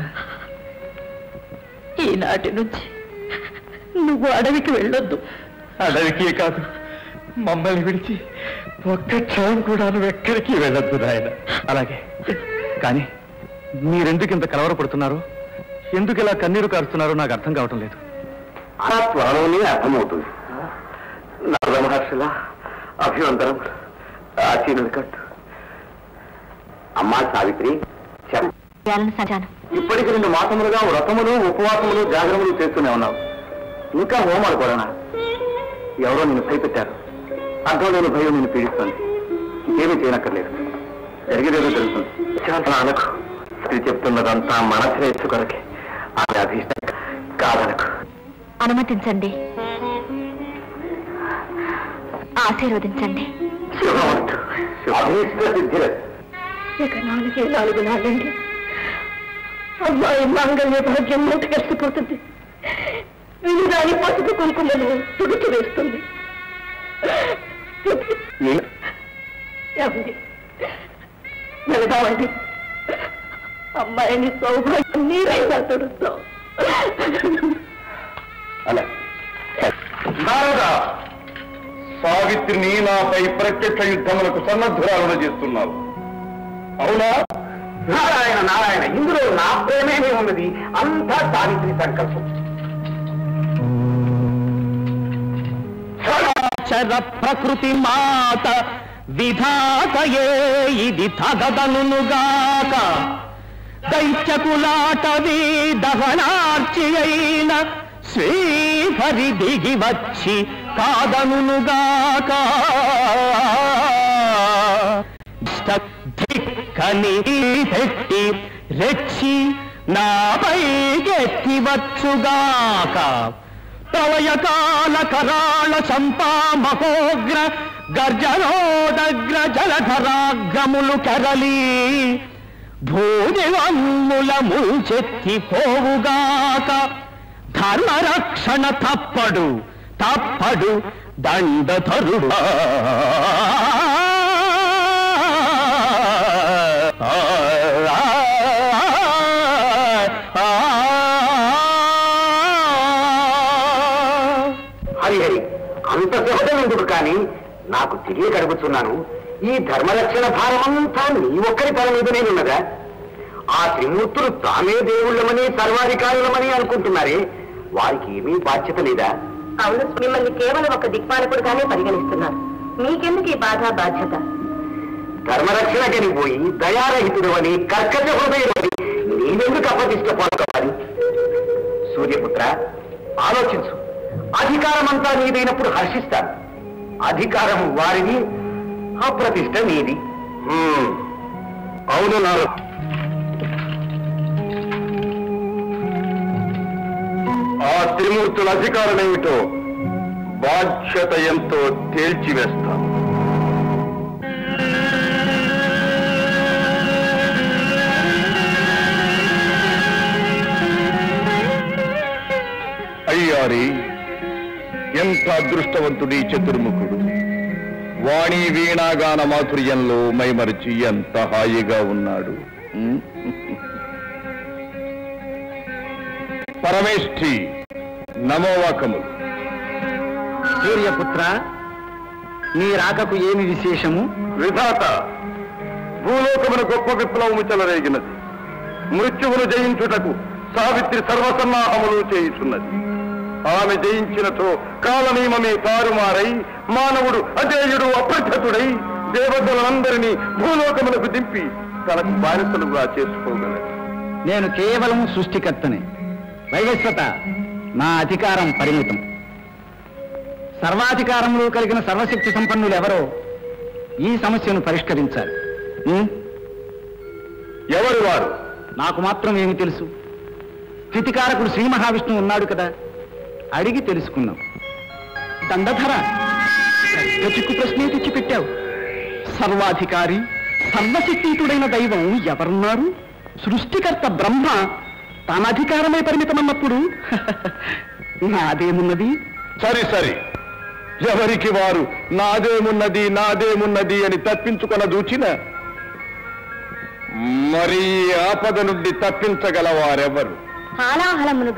S4: ఈనాటి నుంచి నువ్వు అడవికి వెళ్ళొద్దు
S10: అడవికే కాదు మమ్మల్ని విడిచి
S1: ఒక్క క్షణం కూడా నువ్వు ఎక్కడికి వెళ్ళొద్దు నాయన అలాగే కానీ మీరెందుకు ఇంత కలవరపడుతున్నారు ఎందుకు ఇలా కన్నీరు కారుస్తున్నారో నాకు అర్థం కావటం లేదు
S3: ఆ త్వరలోనే అర్థమవుతుంది నారద మహర్షుల అభివందనం ఆశీనులు కట్టు అమ్మా సావిత్రి చెప్ప
S7: సంచానం
S3: ఇప్పటికి రెండు మాసములుగా వ్రతములు ఉపవాసములు జాగరములు చేస్తూనే ఉన్నావు ఇంకా హోమాలు కూడానా ఎవరో నిన్ను భయపెట్టారు అర్థం లేని భయం నిన్ను పీడిస్తుంది ఇంకేమీ చేయనక్కర్లేదు జరిగేదేదో తెలుస్తుంది శాంతన అనకు స్త్రీ చెప్తున్నదంతా మనసు కొరకే ఆమె అభీష్టం కాదనకు
S7: అనుమతించండి ఆశీర్వదించండి
S3: శుభమస్తు అభీష్ట సిద్ధిరస్తు
S4: ఇక నాలుగే నాలుగు నాళ్ళండి అమ్మాయి మాంగళ్య భాగ్యం మూట కలిసిపోతుంది వినుదాని పసుపు కుంకుమను తుడుచు వేస్తుంది ఏమండి వెళదామండి అమ్మాయిని సౌభాగ్యం నీరైనా తుడుస్తాం
S3: అలా
S2: నారదా సావిత్రిని నాపై ప్రత్యక్ష యుద్ధములకు సన్నద్ధురాలను చేస్తున్నావు అవునా
S3: నారాయణ నారాయణ ఇందులో నా ప్రేమేమీ ఉన్నది అంతా సావిత్రి సంకల్పం
S8: చర ప్రకృతి మాత విధాతయే ఇది తగదనుగాక దైత్యకులాటవీ దహనార్చి అయిన శ్రీహరి దిగి వచ్చి కాదనుగాక ధిక్కని పెట్టి రెచ్చి నాపై గెత్తివచ్చుగాక ప్రళయకాల కరాళ చంపా మహోగ్ర గర్జనోదగ్ర జలధరాగ్రములు కరలి భూదివమ్ముల ముంచెత్తి పోవుగాక ధర్మరక్షణ తప్పడు తప్పడు దండధరుడు
S3: హరిహరి అంత సహజం ఎందుకు కానీ నాకు తెలియక అడుగుతున్నాను ఈ ధర్మరక్షణ భారమంతా నీ ఒక్కరి తల మీదనే ఉన్నదా ఆ త్రిమూర్తులు తామే దేవుళ్ళమని సర్వాధికారులమని అనుకుంటున్నారే వారికి ఏమీ బాధ్యత లేదా
S6: అవును మిమ్మల్ని కేవలం ఒక దిక్పాలకుడుగానే పరిగణిస్తున్నారు మీకెందుకు ఈ బాధ బాధ్యత
S3: ధర్మరక్షణకని పోయి దయారహితుడు అని కర్కశ హృదయుడని నేనెందుకు అపదిష్టపోవాలి సూర్యపుత్ర ఆలోచించు అధికారమంతా నీదైనప్పుడు హర్షిస్తాను అధికారం వారిది అప్రతిష్ట నీది హ్మ్. అవును నారు
S2: ఆ త్రిమూర్తుల అధికారం ఏమిటో బాధ్యత ఎంతో తేల్చివేస్తాను అయ్యారి ఎంత అదృష్టవంతుడి చతుర్ముఖుడు వాణి వీణాగాన మాధుర్యంలో మైమరిచి ఎంత హాయిగా ఉన్నాడు ఉమ్. పరమేష్ఠి నమోవాకములు
S3: సూర్యపుత్ర నీ రాకకు ఏమి విశేషము
S2: విధాత భూలోకమున గొప్ప విప్లవము చెలరేగినది మృత్యువును జయించుటకు సావిత్రి సర్వసన్నాహములు చేయుచున్నది ఆమె జయించినతో కాలనియమమే తారుమారై మానవుడు అజేయుడు అప్రఖ్యతుడై దేవతలందరినీ భూలోకమునకు దింపి తనకు బానిసలుగా చేసుకోగలడు
S3: నేను కేవలం సృష్టికర్తనే వైవస్వత నా అధికారం పరిమితం సర్వాధికారములు కలిగిన సర్వశక్తి సంపన్నులు ఎవరో ఈ సమస్యను పరిష్కరించాలి ఉం?
S2: ఎవరు వారు
S3: నాకు మాత్రం ఏమి తెలుసు స్థితికారకుడు శ్రీ మహావిష్ణువు ఉన్నాడు కదా అడిగి తెలుసుకున్నాం దండధర పెద్ద చిక్కు ప్రశ్నే తెచ్చి పెట్టావు సర్వాధికారి సర్వశక్తితుడైన దైవం ఎవరున్నారు సృష్టికర్త బ్రహ్మ తన అధికారమే పరిమితమన్నప్పుడు నాదేమున్నది
S2: సరి సరి ఎవరికి వారు నాదేమున్నది నాదేమున్నది అని తప్పించుకొన దూచిన మరి ఈ ఆపద నుండి తప్పించగల వారెవరు
S6: హాలాహలమును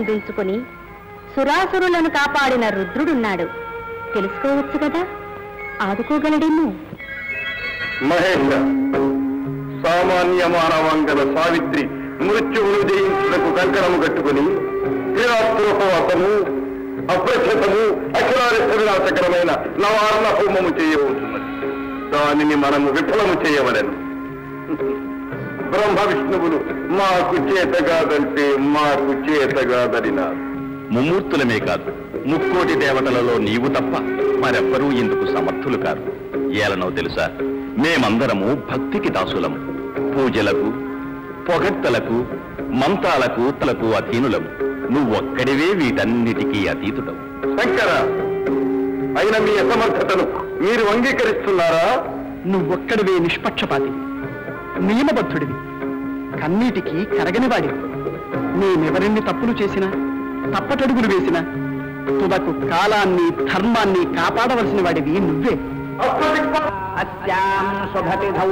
S6: గళమునందించుకుని సురాసురులను కాపాడిన రుద్రుడున్నాడు తెలుసుకోవచ్చు కదా
S7: ఆదుకోగలడేమో
S2: మహేంద్ర సామాన్య మానవాంగల సావిత్రి మృత్యువును జయించుటకు కంకణము కట్టుకుని క్రీడాత్మోపవాసము అప్రఖ్యతము అఖిలారిష్ట వినాశకరమైన నవారణ హోమము చేయబోతున్నది దానిని మనము విఫలము చేయవలెను బ్రహ్మ విష్ణువులు మాకు చేతగాదంటే మాకు చేతగాదరినారు
S10: ముమ్మూర్తులమే కాదు ముక్కోటి దేవతలలో నీవు తప్ప మరెవ్వరూ ఇందుకు సమర్థులు కారు ఏలనో తెలుసా మేమందరము భక్తికి దాసులము పూజలకు పొగడ్తలకు మంతాలకు తలకు అధీనులము నువ్వొక్కడివే వీటన్నిటికీ అతీతుడవు
S2: శంకర అయిన మీ అసమర్థతను మీరు అంగీకరిస్తున్నారా
S11: నువ్వొక్కడివే నిష్పక్షపాతి నియమబద్ధుడివి కన్నీటికి కరగనివాడివి నేనెవరెన్ని తప్పులు చేసినా తప్పటడుగులు వేసినా తుదకు కాలాన్ని ధర్మాన్ని కాపాడవలసిన వాడివి నువ్వే
S5: అస్యాం శుభతిథౌ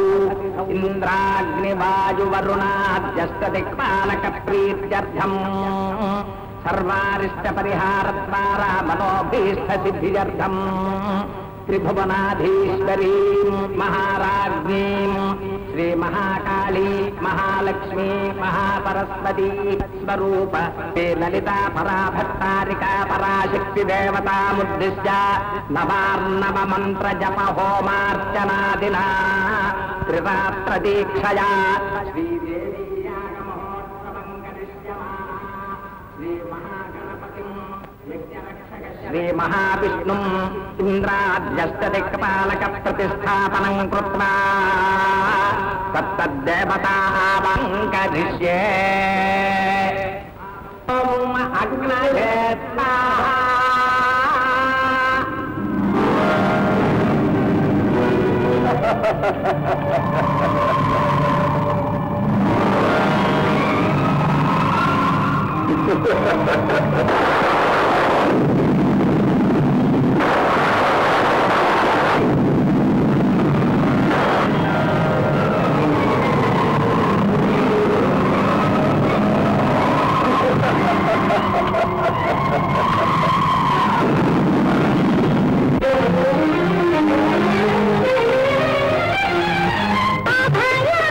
S5: ఇంద్రాగ్నివాయువరుణాద్యష్టదిక్పాలక ప్రీత్యర్థం సర్వారిష్ట పరిహార ద్వారా మనోభీష్ట సిద్ధిర్థం త్రిభువనాధీశ్వరీ మహారాజ్ఞీం శ్రీ మహాకాళీ మహాలక్ష్మీ మహాసరస్వతీ స్వరూప శ్రీ లలితా పరాభట్టారికా పరాశక్తి దేవతాముద్దిశ్య నవార్ణవ మంత్ర జప హోమార్చనాదినా త్రిరాత్ర దీక్షయా శ్రీ మహావిష్ణు ఇంద్రాద్యష్టదిక్పాలక ప్రతిష్టాపనం కృత్వా తత్తద్దేవతావంకరిష్యే ఓం అగ్నయే స్వాహా.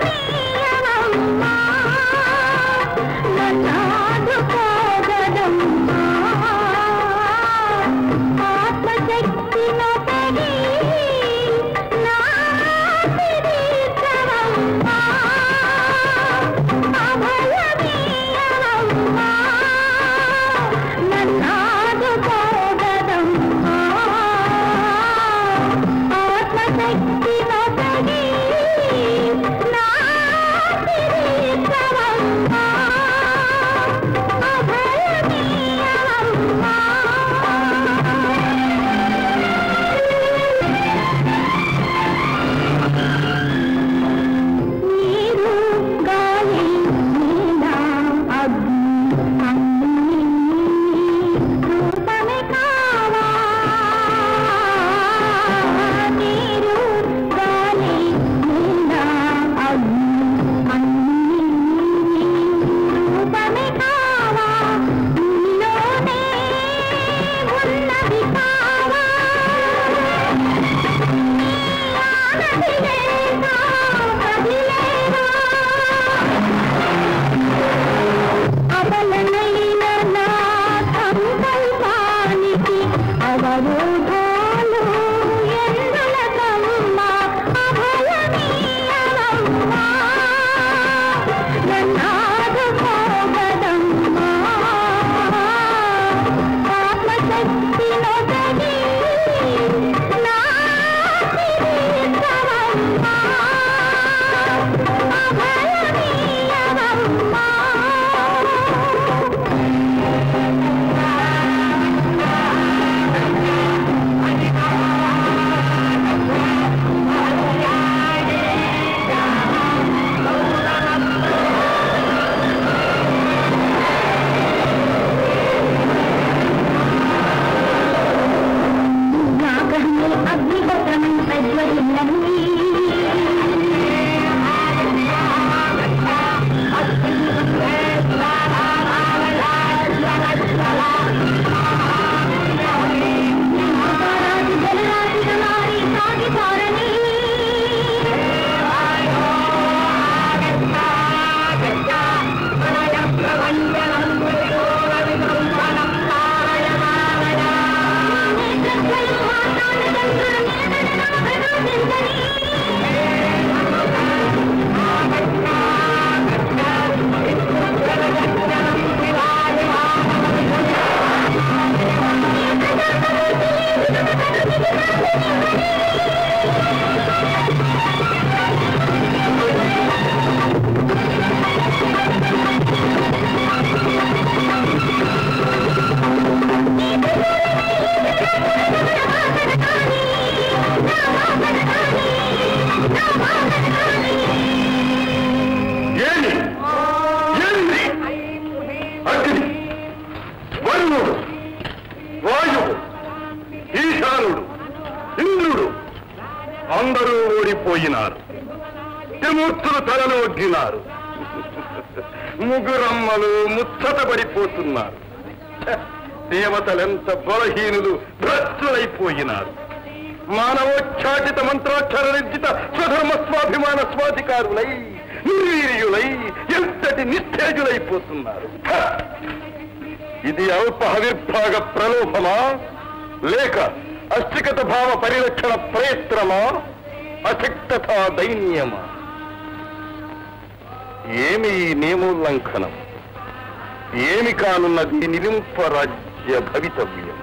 S9: నన్ను ఆదుకోగలమ్మా
S2: భక్తులు తలలు ఒగ్గినారు ముగ్గురమ్మలు ముచ్చటపడిపోతున్నారు ఛ, దేవతలెంత బలహీనులు భ్రష్టులైపోయినారు మానవోచ్ఛాటిత మంత్రాక్షర నిర్జిత స్వధర్మ స్వాభిమాన స్వాధికారులై నిర్వీర్యులై ఎంతటి నిస్తేజులైపోతున్నారు ఛ! ఇది అల్ప ఆవిర్భాగ ప్రలోభమా లేక అస్థికత భావ పరిరక్షణ ప్రయత్నమా అశక్తత దైన్యమా ఏమి ఈ నియమోల్లంఘనం ఏమి కానున్నది నిలింపరాజ్య భవితవ్యం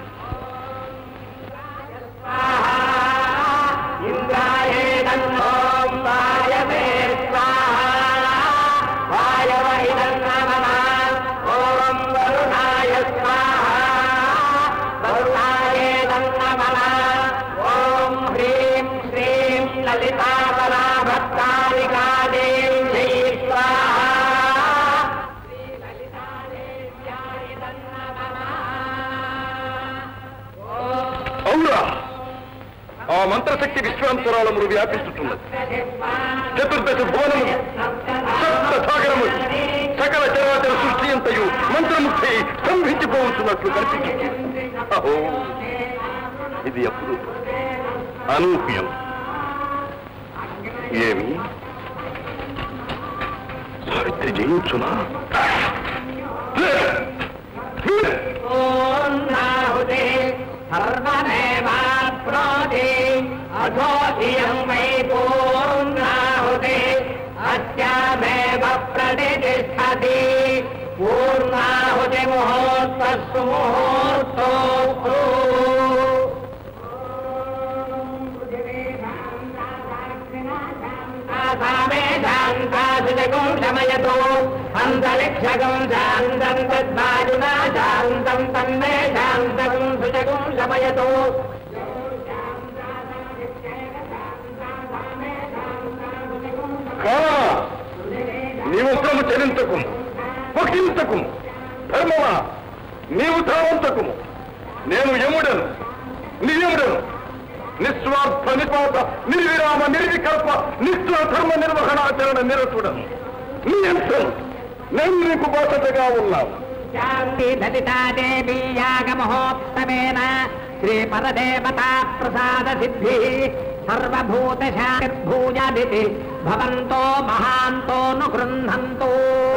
S2: అవునా ఆ మంత్రశక్తి విశ్వాంతరాళములు వ్యాపిస్తున్నది చతుర్దశ భువనములు సప్త సాగరములు సకల చరాచర సృష్టి అంతయు మంత్రముక్తి స్తంభించిపోతున్నట్లు కనిపించుతుంది అహో ఇది అప్పుడు అనూహ్యం ఏమి సావిత్రి జయించునా
S5: శమయతో అంతరిక్షగం శాంతం తద్వాజునా శాంతం తన్మే శాంతకం సుజగం శమయతో
S2: కా నీవు శ్రమ చరించకుము పక్షించకుము ధర్మమా నీవు ధావంతకుము నేను యముడను నియముడను నిస్వార్థ నిపాత నిర్విరామ నిర్వికల్ప నిశ్చల ధర్మ నిర్వహణాచరణ నిరతుడను నీ అంశం నేను నీకు బాధ్యతగా ఉన్నాను
S5: శాంతి లలితా దేవీ యాగమహోత్తమేన శ్రీ పరదేవతా ప్రసాద సిద్ధి సర్వభూత శాంతిర్భూయాదితి భవంతో మహాంతో ను గృహంతో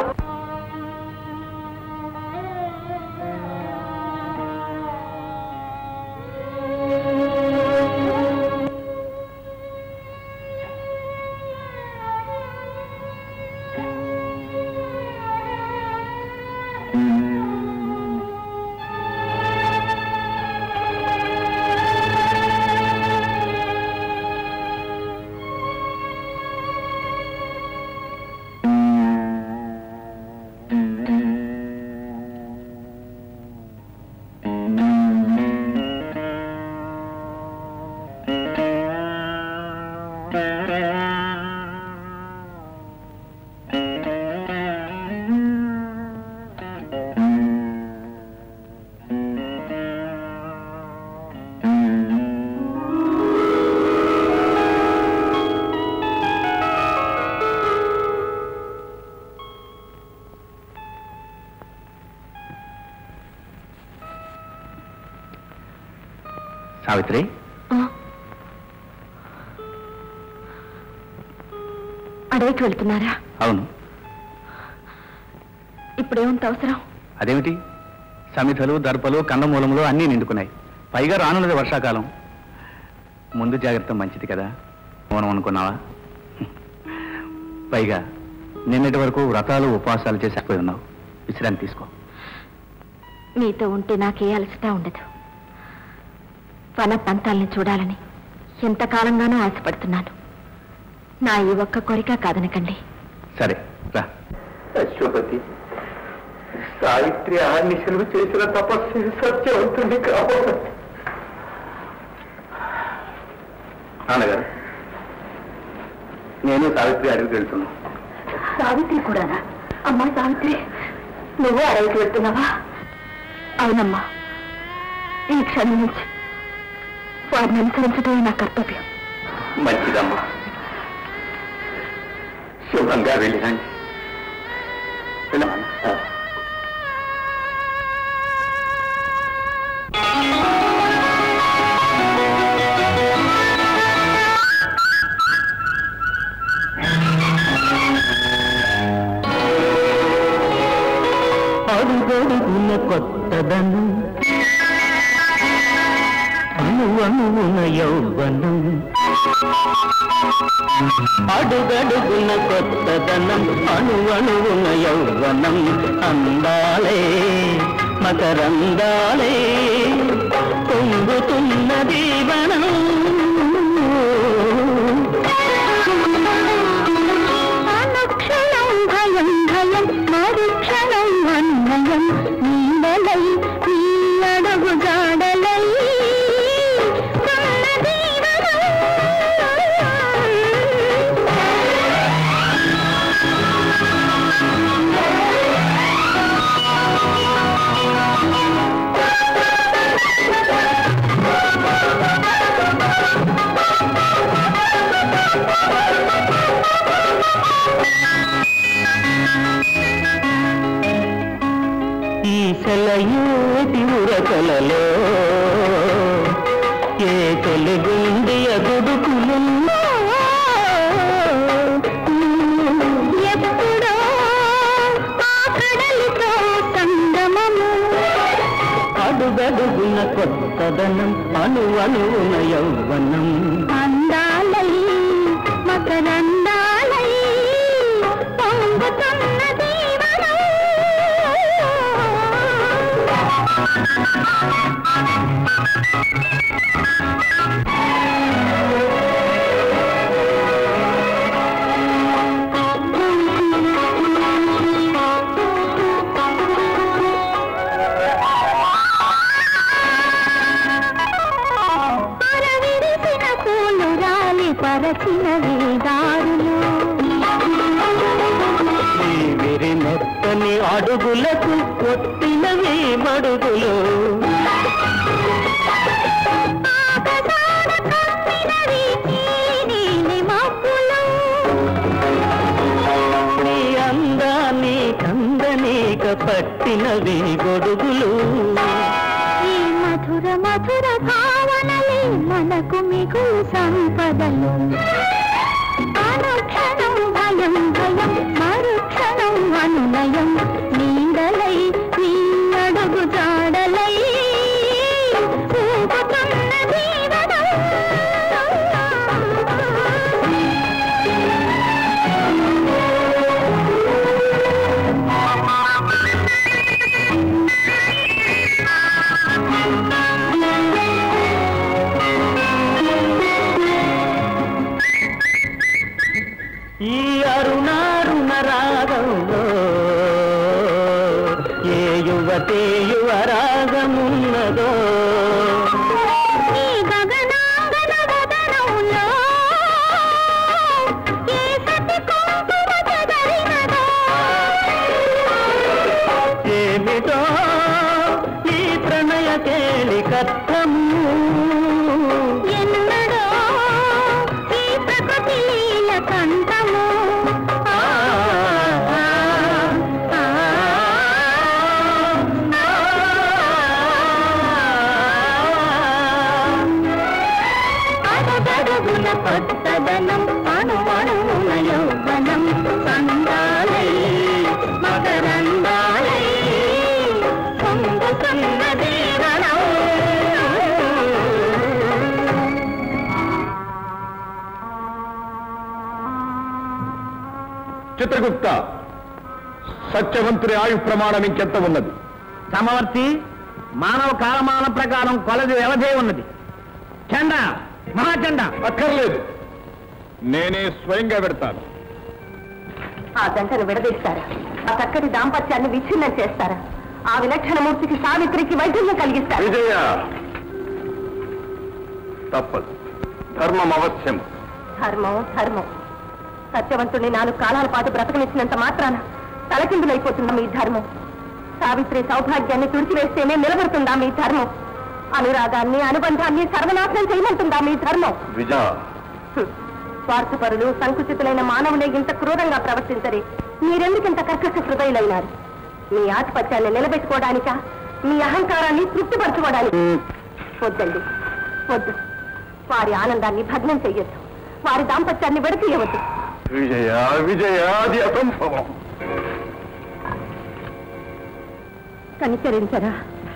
S1: సావిత్రి
S7: అడవికి వెళ్తున్నారా
S1: అవును
S7: ఇప్పుడేమంత అవసరం
S1: అదేమిటి సమిధలు దర్పలు కందమూలములు అన్నీ నిండుకున్నాయి పైగా రానున్నది వర్షాకాలం ముందు జాగ్రత్త మంచిది కదా మౌనం అనుకున్నావా పైగా నిన్నటి వరకు వ్రతాలు ఉపవాసాలు చేసి అయిపోయి ఉన్నావు విశ్రాంతి తీసుకో
S7: మీతో ఉంటే నాకే అలసట ఉండదు వన పంతాల్ని చూడాలని ఎంతకాలంగానూ ఆశపడుతున్నాను నా ఈ ఒక్క కోరిక కాదనకండి
S1: సరే రా
S2: అశ్వపతి సావిత్రి ఆర్నిశలు చేసిన తపస్సు సత్యవంతుని కావాలి
S1: నాన్నగారు నేను సావిత్రి అడవికి వెళ్తున్నాను
S7: సావిత్రి కూడానా అమ్మా సావిత్రి నువ్వు అడవికి వెళ్తున్నావా అవునమ్మా ఈ క్షణం నుంచి వారిని అనుసరించడమే నా కర్తవ్యం
S1: మంచిదమ్మా
S10: శుభ్రంగా వెళ్ళిరండి
S8: అడుగడుగున కొత్తదనం అణు అణువున యౌవనం అడుగడుగున కొత్తదనం అణు అణువున యౌవనం అందాలే మకరందాలే పొంగుతున్న దీవనం
S9: అనుక్షణం భయం భయం మరుక్షణం అన్వయం నీడలై నీ అడుగు జాడలై కొన్న జీవనం.
S8: ఈ సెలయేటి ఉరకలలో ఏ తెలుగుండియ గుడుకులు
S9: ఎప్పుడో ఆ కడలితో సంగమము
S8: అడుగడుగున కొత్తదనం అణు అణువున యౌవనం
S9: అందాలై మకరందాలై పొంగుతున్న జీవనం పరవిరిసిన పూలు రాలి పరచిన వేదారులు
S8: ఈ విరి మెత్తని అడుగులకు కొట్టినవి మడుగులు
S9: ఆకాశాన కప్పినవి నీలి మబ్బులు
S8: నీ అందాన్ని కందనీక పట్టినవి గొడుగులు
S9: ఈ మధుర మధుర భావనలే మనకు మిగులు సంపదలు అనుక్షణం భయం భయం మరుక్షణం అనునయం నీడలై నీ అడుగు జాడలై ఊపుతున్న జీవనం
S8: ఈ అరుణారుణ రాగంలో ఏ యువతే యువరాగమున్నదో
S9: ఈ గగనాంగన వదనంలో ఏ సతి కుంకుమ చెదరినదో
S8: ఏమిటో ఈ ప్రణయ కేళి కథము
S9: ఎన్నడో ఈ ప్రకృతి లీల కంఠము ఆ, ఆ, ఆ, అడుగడుగున కొత్తదనం అణు అణువున యౌవనం సందాలై మకరందాలై పొంగుతున్న జీవనం
S2: చిత్రగుప్త సత్యవంతుని ఆయు ప్రమాణం ఇంకెంత ఉన్నది
S8: సమవర్తి మానవ కాలమాన ప్రకారం కొలది వ్యవధే ఉన్నది చండ మహాచండ
S2: అక్కర్లేదు నేనే స్వయంగా పెడతాను
S6: ఆ జంటను విడదీస్తారా ఆ చక్కటి దాంపత్యాన్ని విచ్ఛిన్నం చేస్తారా ఆ విలక్షణ మూర్తికి సావిత్రికి వైద్యం కలిగిస్తారు
S10: విజయ తప్పదు ధర్మం అవశ్యం
S6: ధర్మం ధర్మం సత్యవంతుని నాలుగు కాలాల పాటు బ్రతకనిచ్చినంత మాత్రాన తలకిందులైపోతుందా మీ ధర్మం సావిత్రి సౌభాగ్యాన్ని తుడిచివేస్తేనే నిలబడుతుందా మీ ధర్మం అనురాగాన్ని అనుబంధాన్ని సర్వనాశనం చేయమంటుందా మీ ధర్మం
S10: విజయ
S6: హ్మ్.
S7: స్వార్థపరులు సంకుచితులైన మానవులే ఇంత క్రూరంగా ప్రవర్తించరే మీరెందుకు ఇంత కర్కశ హృదయులైనారు మీ ఆధిపత్యాన్ని నిలబెట్టుకోవడానికా మీ అహంకారాన్ని తృప్తిపరచుకోవడానికి వద్దండి వద్దు వారి ఆనందాన్ని భగ్నం చెయ్యొద్దు వారి దాంపత్యాన్ని విడతీయవద్దు
S10: విజయ విజయ అది అసంభవం
S7: కనికరించరా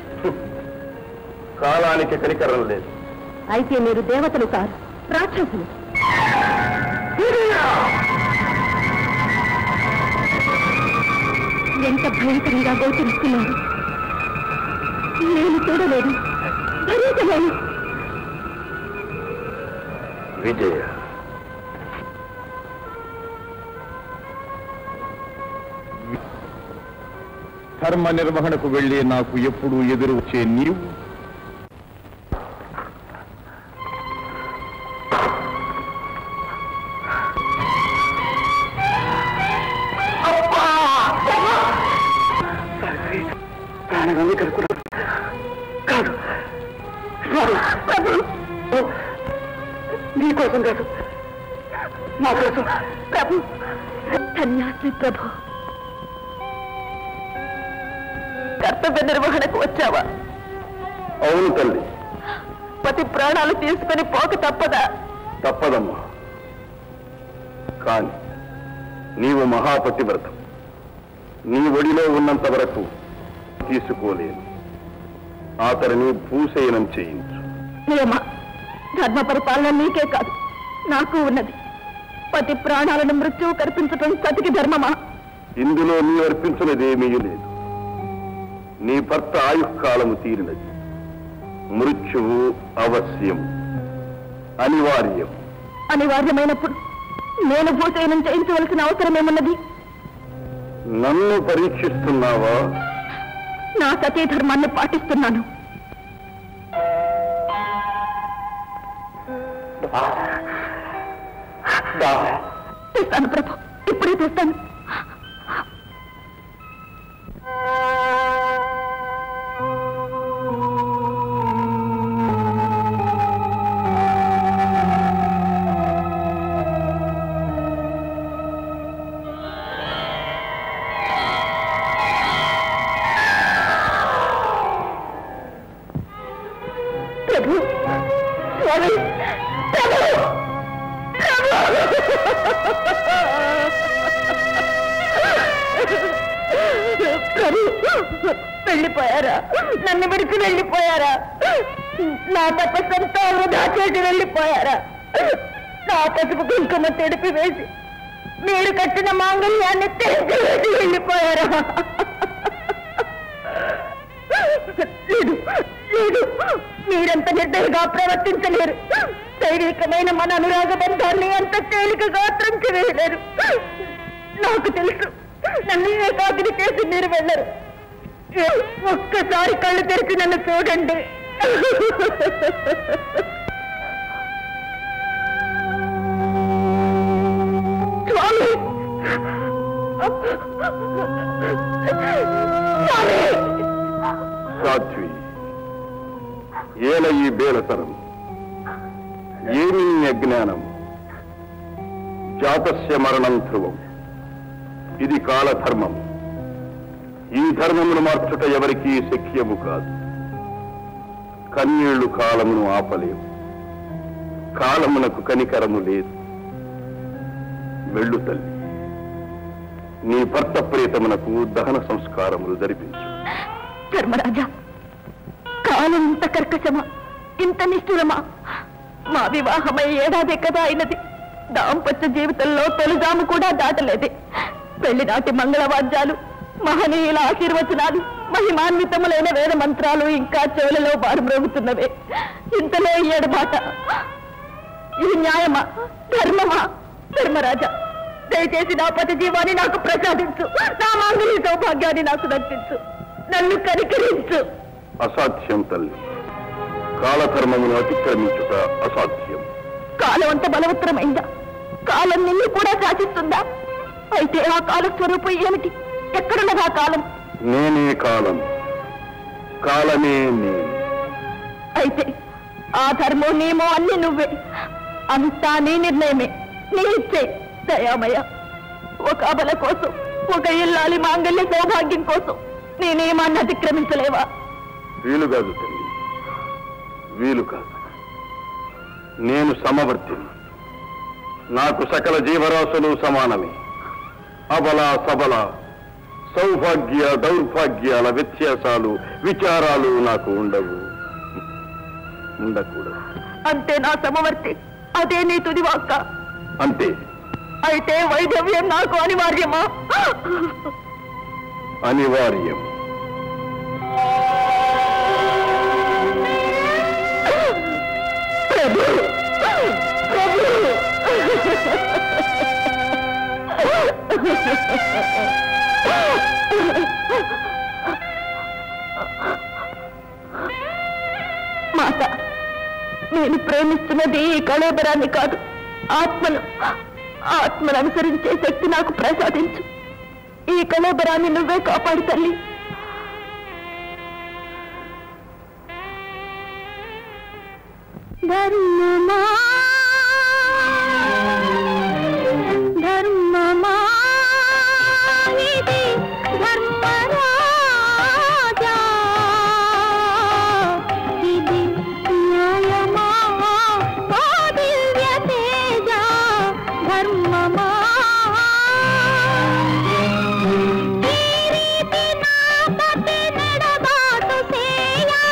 S10: కాలానికి కనికరం లేదు
S7: అయితే మీరు దేవతలు కారు రాక్షసులు ఎంత భయంకరంగా గోచరిస్తున్నారు నేను చూడలేదు భరించలేను
S10: విజయ ధర్మ నిర్వహణకు వెళ్ళి నాకు ఎప్పుడు ఎదురు వచ్చే నీవు
S2: ప్రాణగాన్ని కలుకున్నాడు కాదు రాదు. నీకోసం కాదు నా కోసం
S7: ప్రభు సన్యాసి ప్రభు కర్తవ్య నిర్వహణకు వచ్చావా
S10: అవును తల్లి
S7: పతి ప్రాణాలు తీసుకుని పోక తప్పదా
S10: తప్పదమ్మా కాని నీవు మహాపతివ్రతం నీ ఒడిలో ఉన్నంత వరకు తీసుకోలేను అతడిని భూశయనం చేయించు
S7: నియమ ధర్మ పరిపాలన నీకే కాదు నాకు ఉన్నది పతి ప్రాణాలను మృత్యువు కల్పించటం సతికి ధర్మమా
S10: ఇందులో నీ అర్పించినదేమీ లేదు నీ భర్త ఆయుష్కాలము తీరినది మృత్యువు అవశ్యం అనివార్యం
S7: అనివార్యమైనప్పుడు నేను భూచయనం చేయించవలసిన అవసరమేమున్నది
S10: నన్ను పరీక్షిస్తున్నావా
S7: నా సతీ ధర్మాన్ని పాటిస్తున్నాను తెస్తాను ప్రభు ఇప్పుడే తెస్తాను ప్రభు స్వామి ప్రభు ప్రభు వెళ్ళిపోయారా నన్ను విడిచి వెళ్ళిపోయారా నా తపస్సంతా వృధా చేసి వెళ్ళిపోయారా నా పసుపు కుంకుమ తెడిపి వేసి మీరు కట్టిన మాంగళ్యాన్ని తెరిచి వేసి వెళ్ళిపోయారా లేదు లేదు మీరంత నిర్దయగా ప్రవర్తించలేరు దైవికమైన మన అనురాగ బంధాన్ని అంత తేలికగా త్రంచి వేయలేరు నాకు తెలుసు నన్ను ఏకాగ్రి చేసి మీరు వెళ్ళరు ఒక్కసారి కళ్ళు తెరిచి నన్ను చూడండి స్వామి స్వామి
S10: సాధ్వి ఏల ఈ బేలతరం ఏమి నీ అజ్ఞానం జాతస్య మరణం ధ్రువం ఇది కాలధర్మం ఈ ధర్మమును మార్చుట ఎవరికీ శక్యము కాదు కన్నీళ్లు కాలమును ఆపలేవు కాలమునకు కనికరము లేదు వెళ్ళు తల్లి నీ భర్త ప్రేతమునకు దహన సంస్కారములు జరిపించు
S7: ధర్మరాజా కాలం ఇంత కర్కశమా ఇంత నిష్ఠురమా మా వివాహమై ఏడాది కదా అయినది దాంపత్య జీవితంలో తొలిదాము కూడా దాటలేదే పెళ్లి నాటి మంగళవాద్యాలు మహనీయుల ఆశీర్వచనాలు మహిమాన్వితములైన వేద మంత్రాలు ఇంకా చెవులలో బారు మ్రోగుతున్నవే ఇంతలో ఈ మాట ఇది న్యాయమా ధర్మమా ధర్మరాజా దయచేసి నా పతి జీవాన్ని నాకు ప్రసాదించు నా మాంగళ్య సౌభాగ్యాన్ని నాకు దక్కించు నన్ను కనికరించు
S10: అసాధ్యం తల్లి కాలధర్మమును అతిక్రమించుట అసాధ్యం
S7: కాలం అంత బలవత్తరమైందా కాలం నిన్ను కూడా శాసిస్తుందా అయితే ఆ కాల స్వరూపం ఏమిటి ఎక్కడున్నదా కాలం
S10: నేనే కాలం కాలమే నేను
S7: అయితే ఆ ధర్మం నియమం అన్ని నువ్వే అంతా నీ నిర్ణయమే
S4: నీ ఇచ్చే దయామయ్య ఒక అబల కోసం ఒక ఇల్లాలి మాంగళ్య సౌభాగ్యం కోసం నీ నియమాన్ని అతిక్రమించలేవా
S10: వీలు కాదు తల్లి వీలు కాదు నేను సమవర్తిని నాకు సకల జీవరాశులు సమానమే అబల సబల సౌభాగ్య దౌర్భాగ్యాల వ్యత్యాసాలు విచారాలు నాకు ఉండవు ఉండకూడదు
S4: అంతే నా సమవర్తి అదే నీ తుది వాక్క
S10: అంతే
S4: అయితే వైదవ్యం నాకు అనివార్యమా
S10: అనివార్యం
S4: ప్రభు ప్రభు మాత నేను ప్రేమిస్తున్నది ఈ కళేబరాన్ని కాదు ఆత్మను ఆత్మను అనుసరించే శక్తి నాకు ప్రసాదించు ఈ కళేబరాన్ని నువ్వే కాపాడు తల్లి ధర్మమా ధర్మమా ఇది ధర్మరాజా ఇది న్యాయమా ఓ దివ్య తేజ ధర్మమా ఈ రీతి నా పతి నడబాటు సేయా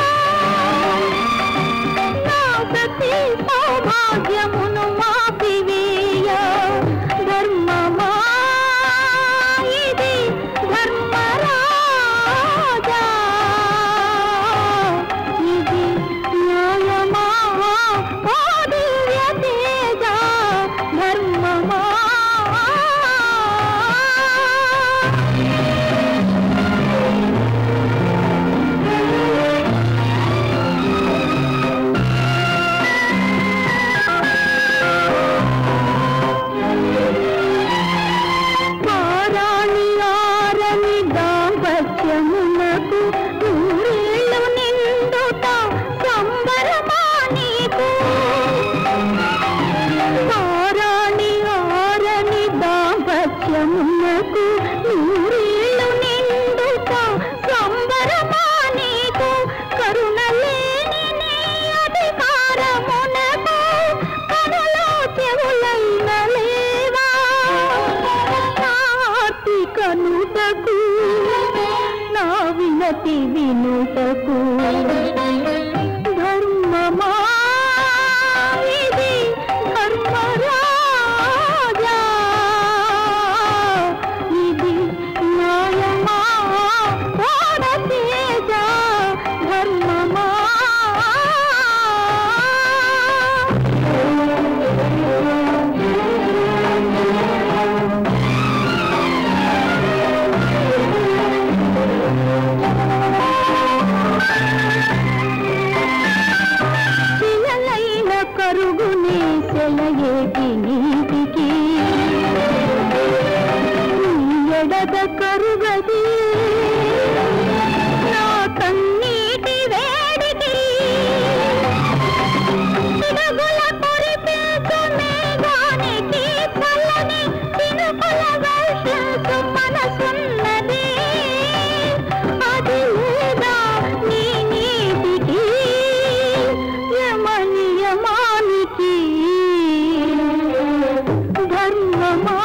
S4: నా ప్రతి సౌభాగ్యమును మాపివేయ ధర్మమా ఇది ధర్మరాజా ఇది న్యాయమా ఓ దివ్య తేజ ధర్మమా ఆరాణి ఆరని దాంపత్యమునకు నూరేళ్ళు నిండుట సంబరమా నీకు ఆరాణి ఆరని దాంపత్యమునకు నూరేళ్ళు నిండుట సంబరమా నీకు కరుణలేని నీ అధికారమునకు కనులో చెవులైన లేవా నాటి కనుటకు నా వినతి వినుటకు ధర్మమా ఇది ధర్మరాజా ఇది న్యాయమా తేజ ధర్మమా శిలలైన కరుగునే సెలయేటి నీటికి నీ ఎడద కరుగది నా కన్నీటి వేడికి చిరుగుల కురిపించు మేఘానికి చల్లని చినుకుల వర్షించు మనసున్నది అది లేదా నీ నీటికి యమనియమానికి ధర్మమా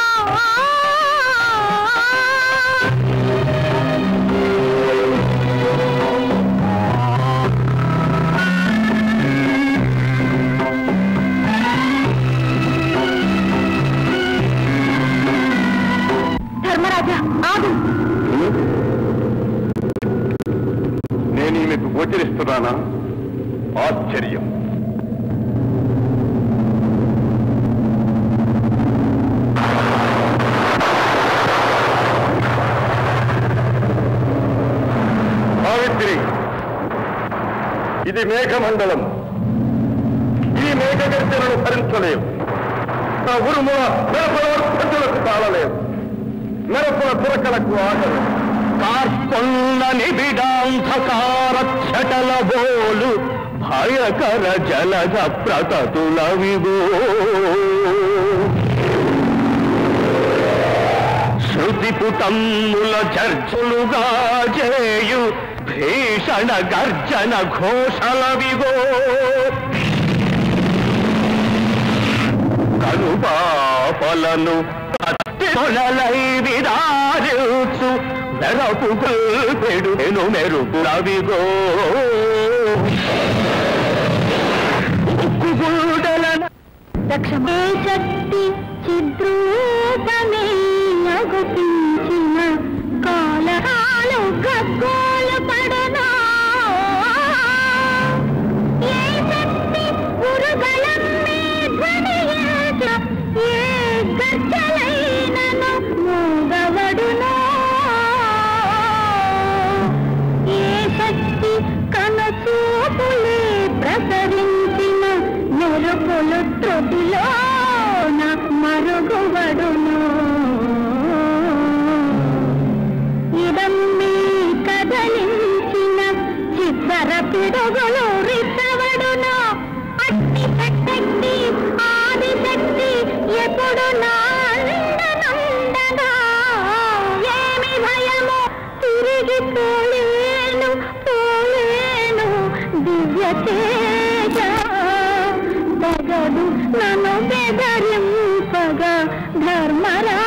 S4: ధర్మరాజా ఆగు
S10: నేను ఈమెకు గోచరిస్తున్నానా ఆశ్చర్యం సావిత్రి ఇది మేఘమండలం ఈ మేఘగర్జనను భరించలేవు నా ఉరుముల మెరపుల వర్ధతులకు తాళలేవు మెరపుల తురకలకు ఆగలేవు
S8: కార్పొన్న నిబిడాంధకార చటల బోలు
S12: భయకర జలద ప్రతతులవిగో శృతి పుటమ్ముల చర్చలుగా చేయు భీషణ గర్జన ఘోషలవిగో కనుపాపలను కత్తిలై విదారుచు మెరపు పెడు మెరుపులవిగో ఉక్కుగుడలన
S9: దక్షమే శక్తి చిద్రూపమే అగుపించిన కాలహాలు గగ్గోలు పడనా ఏ శక్తి ఉరుగలమ్మే ధ్వనియేత ఏ గర్జలైనను మూగవడునో ఏ శక్తి కనచూపులే ప్రసరించిన మెరుపులు త్రుటిలోన మరుగువడును ఇదమ్మి కదలించిన చిత్తర పిడుగులు రిత్తవడును అట్టి శక్తి ఆది శక్తి ఎప్పుడు నాందనుండగా ఏమి భయము తిరిగి పోలేను పోలేను దివ్య తేజ తెగదు నన్ను బెదరింపగా ధర్మరా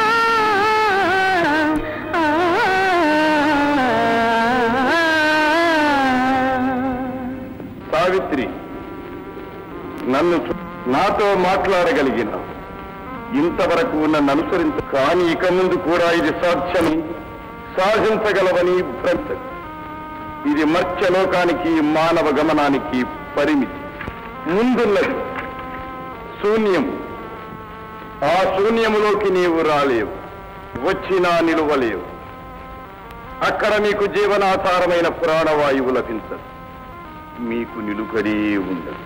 S10: సావిత్రి నన్ను చూ- నాతో మాట్లాడగలిగిన ఇంతవరకు నన్ను అనుసరించ కానీ ఇక ముందు కూడా ఇది సాధ్యమని సాధించగలవని భ్రమ ఇది మర్త్యలోకానికి మానవ గమనానికి పరిమితి ముందున్నది శూన్యం ఆ శూన్యములోకి నీవు రాలేవు వచ్చినా నిలువలేవు అక్కడ నీకు జీవనాధారమైన ప్రాణవాయువు లభించదు మీకు నిలుకడే ఉండదు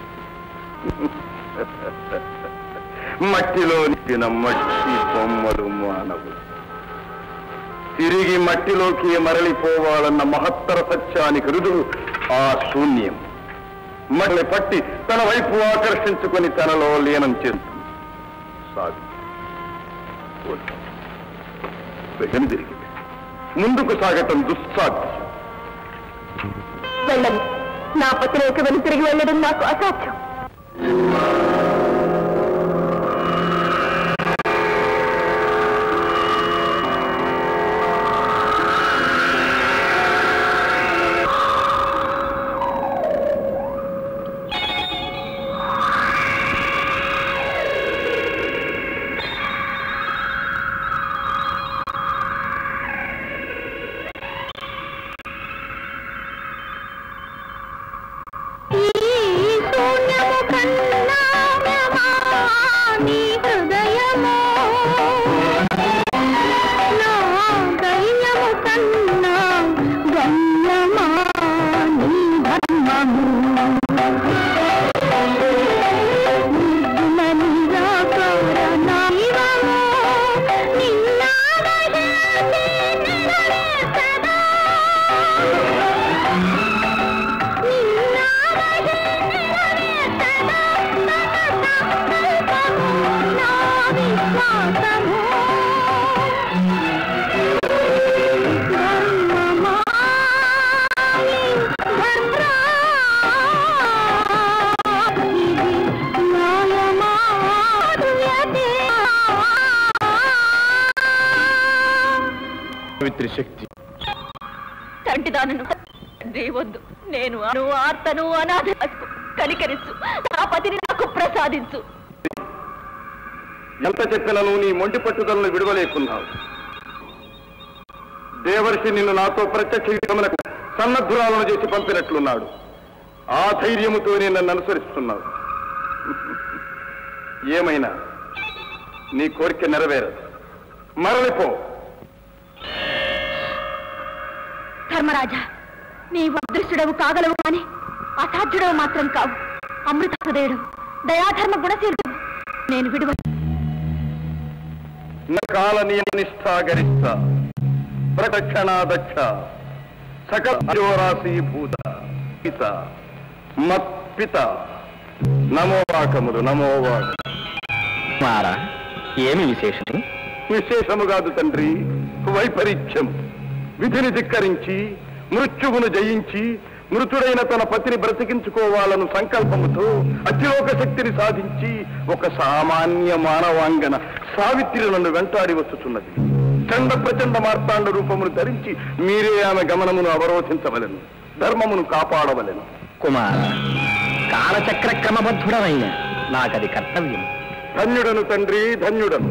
S10: మట్టిలో నింపిన మట్టి బొమ్మలు మానవులు తిరిగి మట్టిలోకి మరలిపోవాలన్న మహత్తర సత్యానికి రుజువు ఆ శూన్యం మళ్ళీ పట్టి తన వైపు ఆకర్షించుకొని తనలో లీనం చేస్తుంది సాగు తిరిగి ముందుకు సాగటం దుస్సాధ్యం
S7: వెళ్ళను నా పతిరేక వెను తిరిగి వెళ్ళడం నాకు అసాధ్యం ఈ శూన్యము కన్నా నీ హృదయము నా దైన్యము కన్నా గమ్యమా నీ ధర్మము నిర్గుణ నిరాకార నాయవము నిన్నాదయాసి నిరసదా
S10: సావిత్రి శక్తి
S4: తండ్రిదానను తండ్రి వద్దు నేను అను ఆర్తను అనాథ కనికరించు నా పతిని నాకు ప్రసాదించు
S10: ఎంత చెప్పినను నీ మొండి పట్టుదలను విడవలేకున్నావు దేవర్షి నిన్ను నాతో ప్రత్యక్ష యుద్ధమునకు సన్నద్ధురాలను చేసి పంపినట్లున్నాడు ఆ ధైర్యముతోనే నన్ను అనుసరిస్తున్నావు ఏమైనా నీ కోరిక నెరవేరదు మరలిపో
S7: ధర్మరాజా నీవు అదృష్టుడవు కాగలవు కానీ అసాధ్యుడవు మాత్రం కావు అమృత హృదయుడు దయాధర్మ గుణశీలుడు నేను విడువ
S10: కాల నియమనిష్ఠా గరిష్ట ప్రదక్షిణాదక్ష సకల అజోరాశి భూత గీత మత్ పిత నమోవాకములు నమోవాక
S1: మారా ఏమి విశేషం
S10: విశేషము కాదు తండ్రి వైపరీత్యం విధిని ధిక్కరించి మృత్యువును జయించి మృతుడైన తన పతిని బ్రతికించుకోవాలను సంకల్పముతో అతిలోక శక్తిని సాధించి ఒక సామాన్య మానవాంగన సావిత్రి నన్ను వెంటాడి వచ్చుచున్నది చండ ప్రచండ మార్తాండ రూపమును ధరించి మీరే ఆమె గమనమును అవరోధించవలెను ధర్మమును కాపాడవలెను
S1: కుమార కాలచక్ర క్రమబద్ధుడమైన నాకది కర్తవ్యం
S10: ధన్యుడను తండ్రి ధన్యుడను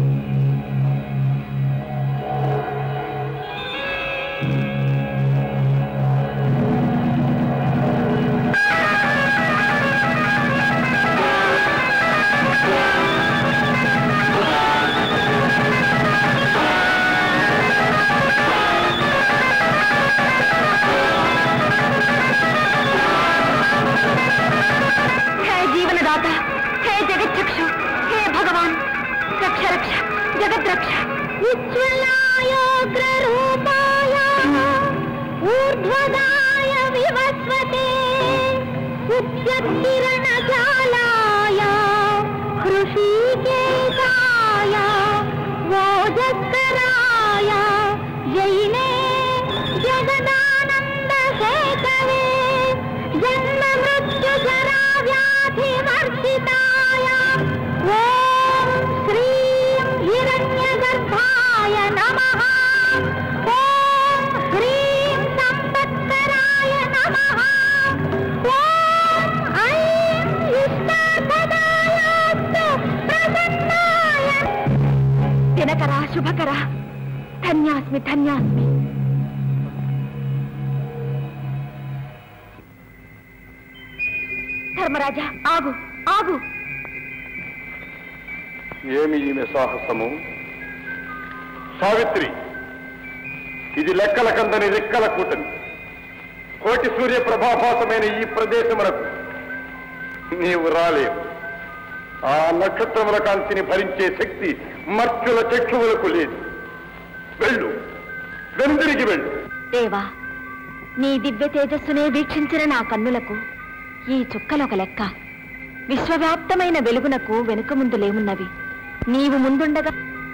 S7: హే జీవనదాత హే జగచ్చక్షు హే భగవాన్ రక్ష రక్ష జగద్రక్ష
S9: ఉజ్వలాయోగ్రరూపాయ ఊర్ధ్వదాయ వివస్వతే ఉద్యత్కిరణజాలాయ హృషీకేశాయ ఓజస్కరాయ జైనే జగదానంద హేతవే జన్మ మృత్యు జరా వ్యాధి వర్జితాయ ఓం శ్రీం హిరణ్యగర్భాయ నమః ఓం హ్రీం సంపత్కరాయ నమః ఓం ఐం ఇష్టార్థదాయాస్తు ప్రసన్నాయ
S7: దినకర శుభకర ధన్యాస్మి ధన్యాస్మి ధర్మరాజా ఆగు ఆగు
S10: ఏమి ఈమె సాహసము సావిత్రి ఇది లెక్కల కందని రెక్కల కూటమి కోటి సూర్య ప్రభాభాసమైన ఈ ప్రదేశమునకు నీవు రాలేవు ఆ నక్షత్రముల కాంతిని భరించే శక్తి మర్చుల చక్షువులకు లేదు వెళ్ళు వెనుదిరిగి వెళ్ళు
S7: దేవా నీ దివ్య తేజస్సునే వీక్షించిన నా కన్నులకు ఈ చుక్కలొక లెక్క విశ్వవ్యాప్తమైన వెలుగునకు వెనుక ముందు లేమున్నవి నీవు ముందుండగా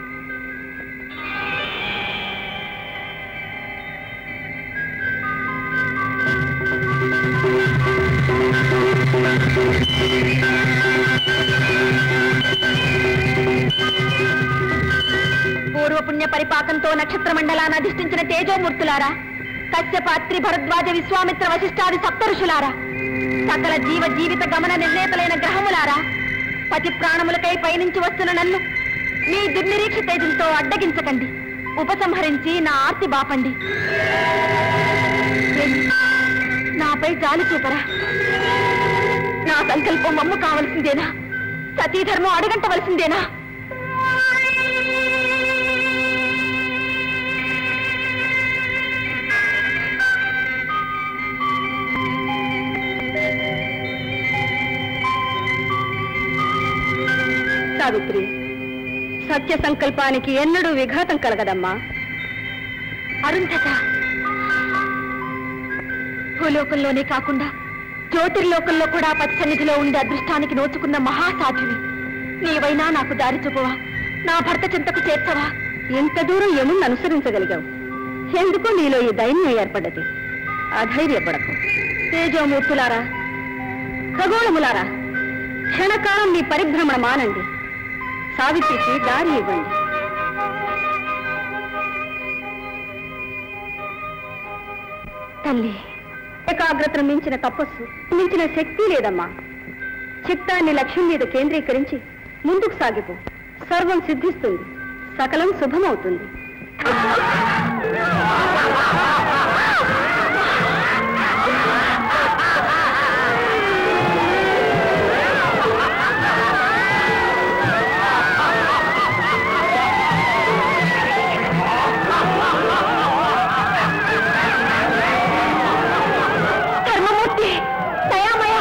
S7: పూర్వపుణ్య పరిపాకంతో నక్షత్ర మండలాన్ని అధిష్ఠించిన తేజోమూర్తులారా కశ్యపాత్రి భరద్వాజ విశ్వామిత్ర వశిష్ఠాది సప్తఋషులారా సకల జీవ జీవిత గమన నిర్ణేతలైన గ్రహములారా పతి ప్రాణములకై పయనించి వస్తున్న నన్ను మీ దుర్నిరీక్ష తేజంతో అడ్డగించకండి ఉపసంహరించి నా ఆర్తి బాపండి నాపై జాలి చూపరా నా సంకల్పం మమ్ము కావలసిందేనా సతీధర్మం అడగంటవలసిందేనా
S6: సావిత్రి సత్య సంకల్పానికి ఎన్నడూ విఘాతం కలగదమ్మా
S7: అరుంధత భూలోకంలోనే కాకుండా జ్యోతిర్లోకంలో కూడా పతి సన్నిధిలో ఉండే అదృష్టానికి నోచుకున్న మహాసాధ్యువి నీవైనా నాకు దారి చూపవా నా భర్త చింతకు చేర్చవా
S6: ఇంత దూరం యముని అనుసరించగలిగావు ఎందుకు నీలో ఈ దైన్యం ఏర్పడ్డది అధైర్యపడకు తేజోమూర్తులారా ఖగోళములారా క్షణకాలం మీ పరిభ్రమణ మానండి సావిత్రికి దారి ఇవ్వండి
S7: తల్లి
S6: ఏకాగ్రతను మించిన తపస్సు మించిన శక్తి లేదమ్మా చిత్తాన్ని లక్ష్యం మీద కేంద్రీకరించి ముందుకు సాగిపో సర్వం సిద్ధిస్తుంది సకలం శుభమవుతుంది
S7: ధర్మమూర్తి దయామయ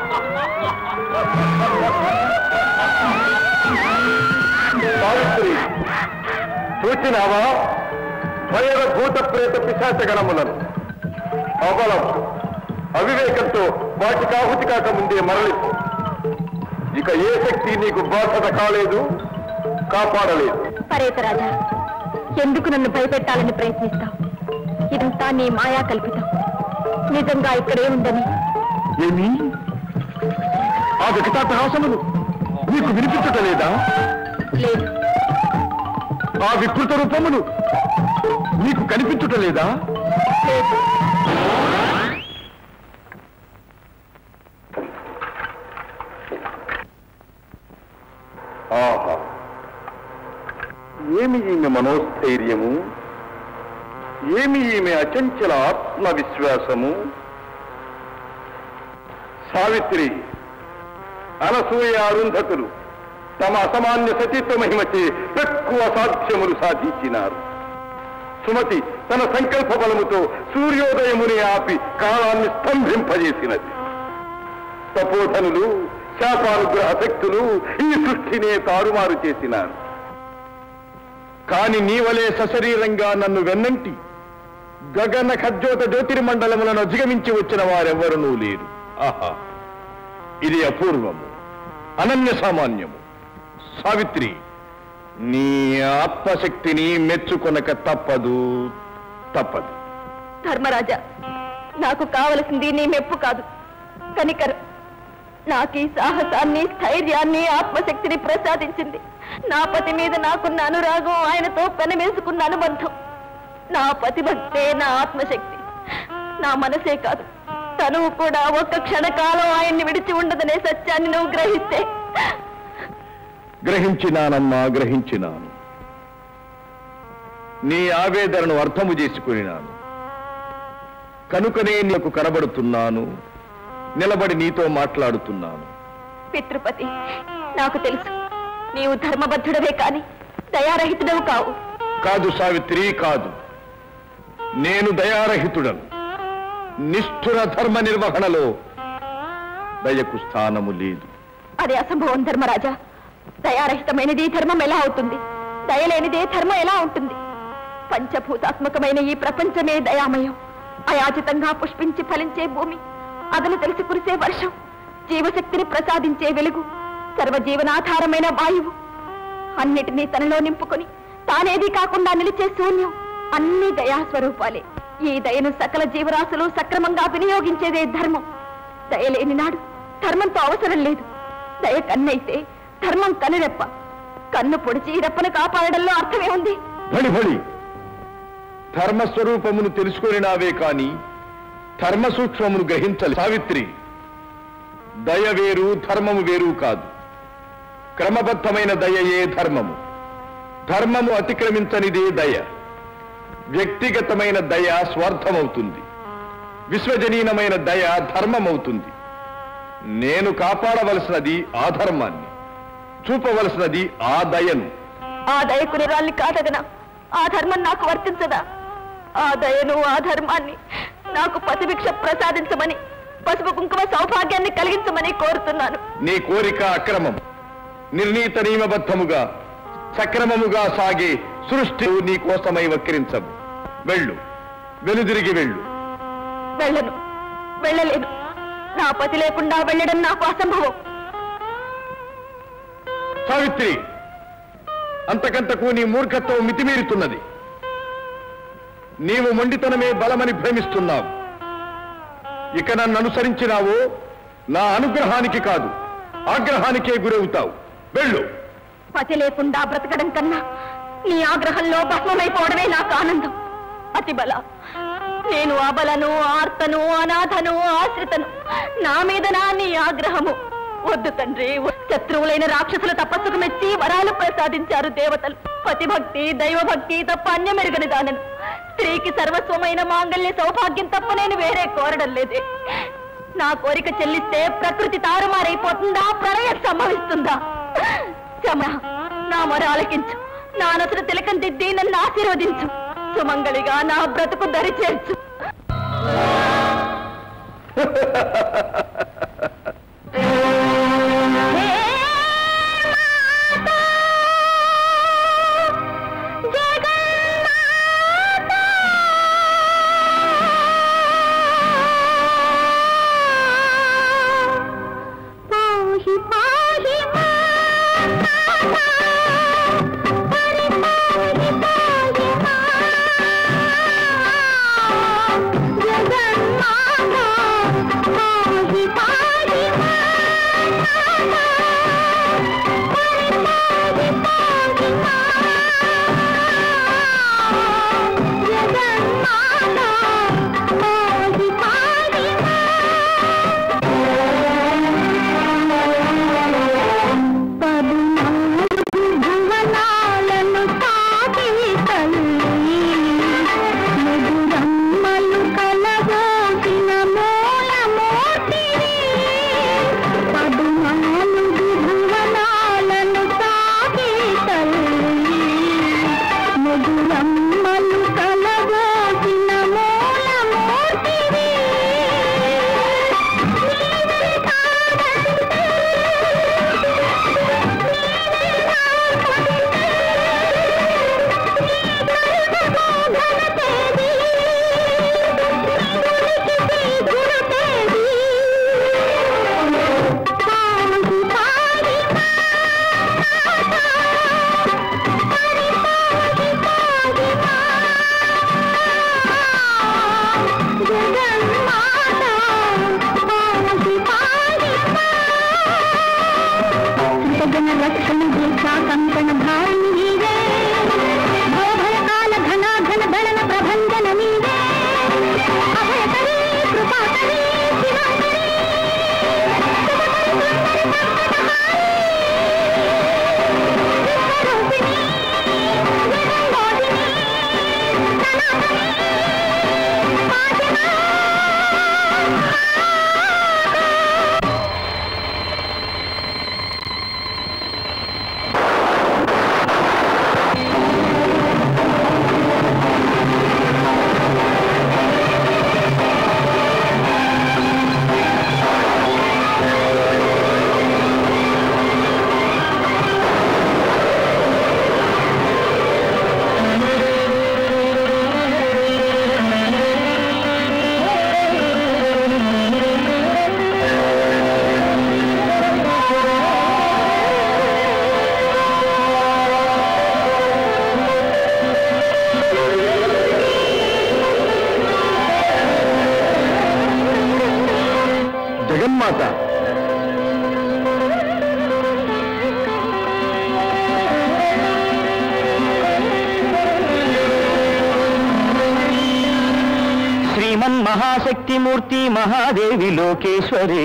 S10: సావిత్రి చూచినావా భయద భూత ప్రేత పిశాచ గణములను అబలం అవివేకంతో వాటికి ఆహుతి కాక ముందే మరలిపో ఇక ఏ శక్తి నీకు బాధత కాలేదు కాపాడలేదు
S7: పరేతరాజా ఎందుకు నన్ను భయపెట్టాలని ప్రయత్నిస్తావు ఇదంతా నీ మాయా కల్పితం నిజంగా ఇక్కడే ఉందని
S10: ఏమి ఆ వికటాటహాసములు నీకు వినిపించటలేదా
S7: లేదు
S10: ఆ వికృత రూపములు నీకు కనిపించుటలేదా
S7: లేదు
S10: ఆహా ఏమి ఈమె మనోస్థైర్యము ఏమి ఈమె అచంచల ఆత్మవిశ్వాసము సావిత్రి అనసూయ అరుంధతులు తమ అసమాన్య సతీత్వ మహిమచే తక్కువ సాధ్యములు సాధించినారు సుమతి తన సంకల్ప బలముతో సూర్యోదయముని ఆపి కాలాన్ని స్తంభింపజేసినది తపోధనులు శాపానుగ్రహ శక్తులు ఈ సృష్టినే తారుమారు చేసినారు కాని నీవలే సశరీరంగా నన్ను వెన్నంటి గగన ఖజ్జోత జ్యోతిర్మండలములను అధిగమించి వచ్చిన వారెవ్వరూ లేరు ఆహా ఇది అపూర్వము అనన్య సామాన్యము సావిత్రి నీ ఆత్మశక్తిని మెచ్చుకొనక తప్పదు తప్పదు
S7: ధర్మరాజా నాకు కావలసింది నీ మెప్పు కాదు కనికరం నాకు ఈ సాహసాన్ని స్థైర్యాన్ని ఆత్మశక్తిని ప్రసాదించింది నా పతి మీద నాకున్న అనురాగం ఆయనతో పెనవేసుకున్న అనుబంధం నా పతిభక్తే నా ఆత్మశక్తి నా మనసే కాదు తనువు కూడా ఒక్క క్షణకాలం ఆయన్ని విడిచి ఉండదనే సత్యాన్ని నువ్వు గ్రహిస్తే
S10: గ్రహించినానమ్మా గ్రహించినాను నీ ఆవేదనను అర్థము చేసుకునినాను కనుకనే నీకు కనబడుతున్నాను నిలబడి నీతో మాట్లాడుతున్నాను
S7: పితృపతి నాకు తెలుసు నీవు ధర్మబద్ధుడవే కాని దయారహితుడవు కావు
S10: కాదు సావిత్రి కాదు నేను దయారహితుడను నిష్ఠుర ధర్మ నిర్వహణలో దయకు స్థానము లేదు
S7: అది అసంభవం ధర్మరాజా దయారహితమైనది ధర్మం ఎలా అవుతుంది దయలేనిదే ధర్మం ఎలా ఉంటుంది పంచభూతాత్మకమైన ఈ ప్రపంచమే దయామయం అయాచితంగా పుష్పించి ఫలించే భూమి అదను తెలిసి కురిసే వర్షం జీవశక్తిని ప్రసాదించే వెలుగు సర్వజీవనాధారమైన వాయువు అన్నిటినీ తనలో నింపుకొని తానేది కాకుండా నిలిచే శూన్యం అన్ని దయాస్వరూపాలే ఈ దయను సకల జీవరాశులు సక్రమంగా వినియోగించేదే ధర్మం దయలేని నాడు ధర్మంతో అవసరం లేదు దయ కన్నైతే ధర్మం కనురెప్ప కన్ను పొడిచి రెప్పను కాపాడడంలో అర్థమే ఉంది
S10: బడి బడి ధర్మస్వరూపమును తెలుసుకొని నావే కాని ధర్మ సూక్ష్మమును గ్రహించలే సావిత్రి దయ వేరు ధర్మము వేరు కాదు క్రమబద్ధమైన దయయే ధర్మము ధర్మము అతిక్రమించనిదే దయ వ్యక్తిగతమైన దయ స్వార్థమవుతుంది విశ్వజనీనమైన దయ ధర్మమవుతుంది నేను కాపాడవలసినది ఆ ధర్మాన్ని చూపవలసినది ఆ దయను
S7: ఆ దయకు నిరాల్ని కాదగనా ఆ ధర్మం నాకు వర్తించదా ఆ దయను ఆ ధర్మాన్ని నాకు పసిభిక్ష ప్రసాదించమని పసుపు కుంకుమ సౌభాగ్యాన్ని కలిగించమని కోరుతున్నాను
S10: నీ కోరిక అక్రమం నిర్ణీత నియమబద్ధముగా సక్రమముగా సాగే సృష్టి నీ కోసమై వక్రించవు వెళ్ళు వెనుదిరిగి వెళ్ళు
S7: వెళ్ళను వెళ్ళలేను నా పతి లేకుండా వెళ్ళడం నాకు అసంభవం
S10: సావిత్రి అంతకంతకు నీ మూర్ఖత్వం మితిమీరుతున్నది నీవు మొండితనమే బలమని భ్రమిస్తున్నావు ఇక నన్ను అనుసరించినావో నా అనుగ్రహానికి కాదు ఆగ్రహానికే గురవుతావు వెళ్ళు
S7: పతి లేకుండా బ్రతకడం కన్నా నీ ఆగ్రహంలో భస్మమైపోవడమే నాకు ఆనందం అతి బల నేను అబలను ఆర్తను అనాథను ఆశ్రితను నా మీద నా నీ ఆగ్రహము వద్దు తండ్రి శత్రువులైన రాక్షసుల తపస్సుకు మెచ్చి వరాలు ప్రసాదించారు దేవతలు పతిభక్తి దైవభక్తి తప్ప అన్యమెరుగని దానను స్త్రీకి సర్వస్వమైన మాంగల్య సౌభాగ్యం తప్ప నేను వేరే కోరడం లేదే నా కోరిక చెల్లిస్తే ప్రకృతి తారుమారైపోతుందా ప్రళయం సంభవిస్తుందా క్షమ నా మొర ఆలకించు నా నసులు తిలకం దిద్ది నన్ను ఆశీర్వదించు సుమంగళిగా నా బ్రతుకు దరి చేర్చు
S9: జగన్మాత
S10: జగన్మాత
S12: శ్రీమన్ మహాశక్తిమూర్తి మహాదేవి లోకేశ్వరి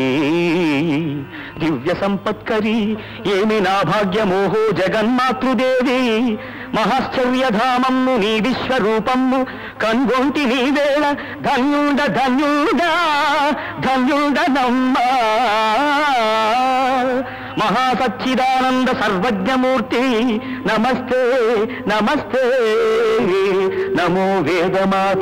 S12: దివ్య సంపత్కరి ఏమి నా భాగ్యమోహో జగన్మాతృదేవి మహాశ్చర్యధామమ్ము నీ విశ్వరూపమ్ము కన్గొంటి నీ వేళ ధన్యుండ ధన్యుడా ధన్యుడనమ్మా మహాసచ్చిదానంద సర్వజ్ఞమూర్తి నమస్తే నమస్తే నమో వేదమాత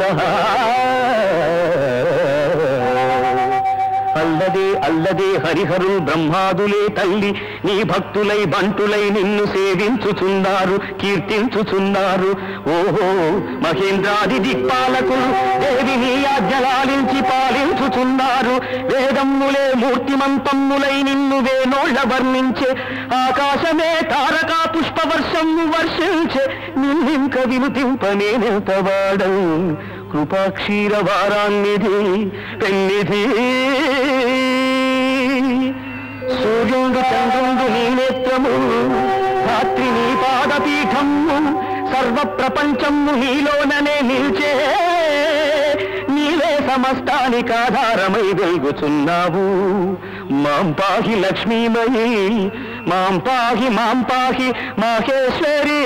S12: అల్లదే అల్లదే హరిహరుల్ బ్రహ్మాదులే తల్లి నీ భక్తులై బంటులై నిన్ను సేవించుచున్నారు కీర్తించుచున్నారు ఓహో మహేంద్రాది దిక్పాలకులు దేవి నీ ఆజ్ఞలాలించి పాలించుచున్నారు వేదమ్ములే మూర్తిమంతమ్ములై నిన్ను వేనోళ్ళ వర్ణించే ఆకాశమే తారకా పుష్పవర్షము వర్షించే నిన్నింక వినుతింప నేనెంత వాడను కృపాక్షీర వారాన్నిధి పెన్నిధి సూర్యుడు చంద్రుడు నీ నేత్రము రాత్రి నీ పాదపీఠము సర్వ ప్రపంచము నీలోననే నిల్చే నీవే సమస్తానికి ఆధారమై వెలుగుచున్నావు మాం పాహి లక్ష్మీమయి మాం పాహి మాం పాహి మాహేశ్వరి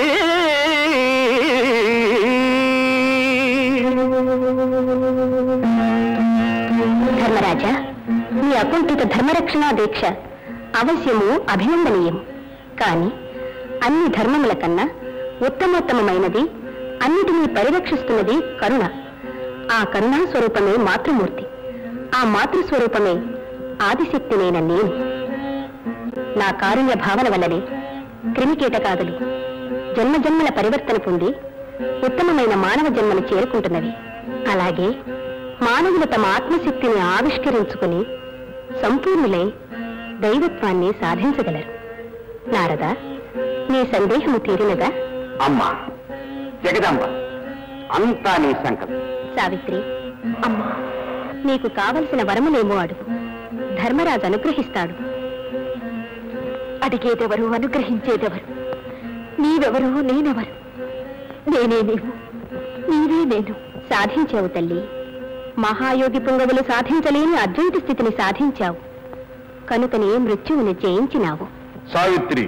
S7: ధర్మరాజా మీ అకుంఠిత ధర్మరక్షణా దీక్ష అవశ్యము అభినందనీయం కాని అన్ని ధర్మముల కన్నా ఉత్తమోత్తమమైనది అన్నిటినీ పరిరక్షిస్తున్నది కరుణ ఆ కరుణా స్వరూపమే మాతృమూర్తి ఆ మాతృస్వరూపమే ఆదిశక్తినైన నేను నా కారుణ్య భావన వల్లనే క్రిమికీటకాదులు జన్మజన్మల పరివర్తన పొంది ఉత్తమమైన మానవ జన్మను చేరుకుంటున్నవి అలాగే మానవులు తమ ఆత్మశక్తిని ఆవిష్కరించుకుని సంపూర్ణులై దైవత్వాన్ని సాధించగలరు నారద నీ సందేహము తీరినగా
S3: అమ్మా జగదాంబ అంతా నీ సంకల్పం
S7: సావిత్రి అమ్మా నీకు కావలసిన వరములేమో అడుగు ధర్మరాజు అనుగ్రహిస్తాడు అడిగేదెవరు అనుగ్రహించేదెవరు నీవెవరు నేనెవరు నేనే నీవు నీవే నేను సాధించావు తల్లి మహాయోగి పుంగవులు సాధించలేని అద్వైత స్థితిని సాధించావు కనుకనే మృత్యువుని జయించినావు
S10: సావిత్రి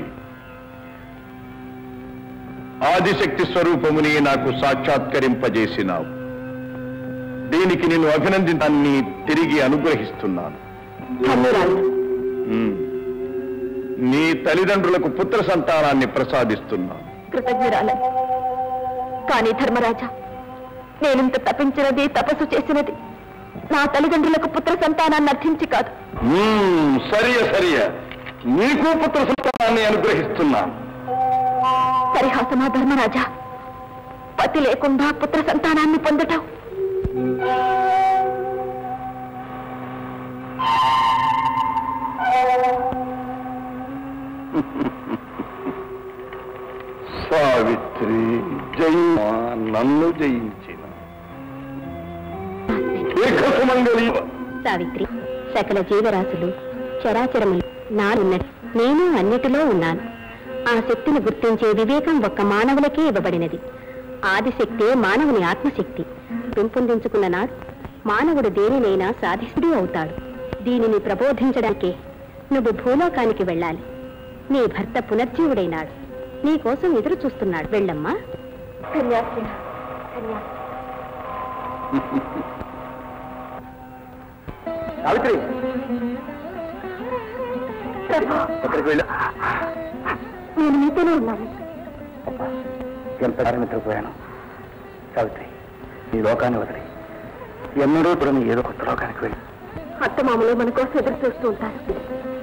S10: ఆదిశక్తి స్వరూపముని నాకు సాక్షాత్కరింపజేసినావు దీనికి నేను అభినందితాన్ని తిరిగి అనుగ్రహిస్తున్నాను
S7: ధన్యురాలు
S10: ఉమ్. నీ తల్లిదండ్రులకు పుత్ర సంతానాన్ని ప్రసాదిస్తున్నాను
S7: కృతజ్ఞురాల కానీ ధర్మరాజా నేనింత తప్పించినది తపస్సు చేసినది నా తల్లిదండ్రులకు పుత్ర సంతానాన్ని అర్థించి కాదు
S10: ఉమ్, సరియ సరియ నీకు పుత్ర సంతానాన్ని అనుగ్రహిస్తున్నాను
S7: పరిహాసమా ధర్మరాజా పతి లేకుండా పుత్ర సంతానాన్ని పొందటం
S10: సావిత్రి జయమా నన్ను జయించిన దీర్ఘసుమంగళి
S7: సావిత్రి సకల జీవరాశులు చరాచరములు నానున్నది నేను అన్నిటిలో ఉన్నాను ఆ శక్తిని గుర్తించే వివేకం ఒక్క మానవులకే ఇవ్వబడినది ఆదిశక్తే మానవుని ఆత్మశక్తి పెంపొందించుకున్న నాడు మానవుడు దేనినైనా సాధిస్తుడు అవుతాడు దీనిని ప్రబోధించడానికే నువ్వు భూలోకానికి వెళ్ళాలి నీ భర్త పునర్జీవుడైనాడు నీ కోసం ఎదురు చూస్తున్నాడు వెళ్ళమ్మా కన్యాశ్రీ
S10: సావిత్రి ఎక్కడికి వెళ్ళా
S7: నేను మీతోనే ఉన్నాను
S1: ఎంత నిద్రపోయాను సావిత్రి ఈ లోకాన్ని వదిలి ఎన్నడూ చూడని ఏదో కొత్త లోకానికి వెళ్ళి
S7: అత్తమామలు మన కోసం ఎదురు చూస్తూ ఉంటారు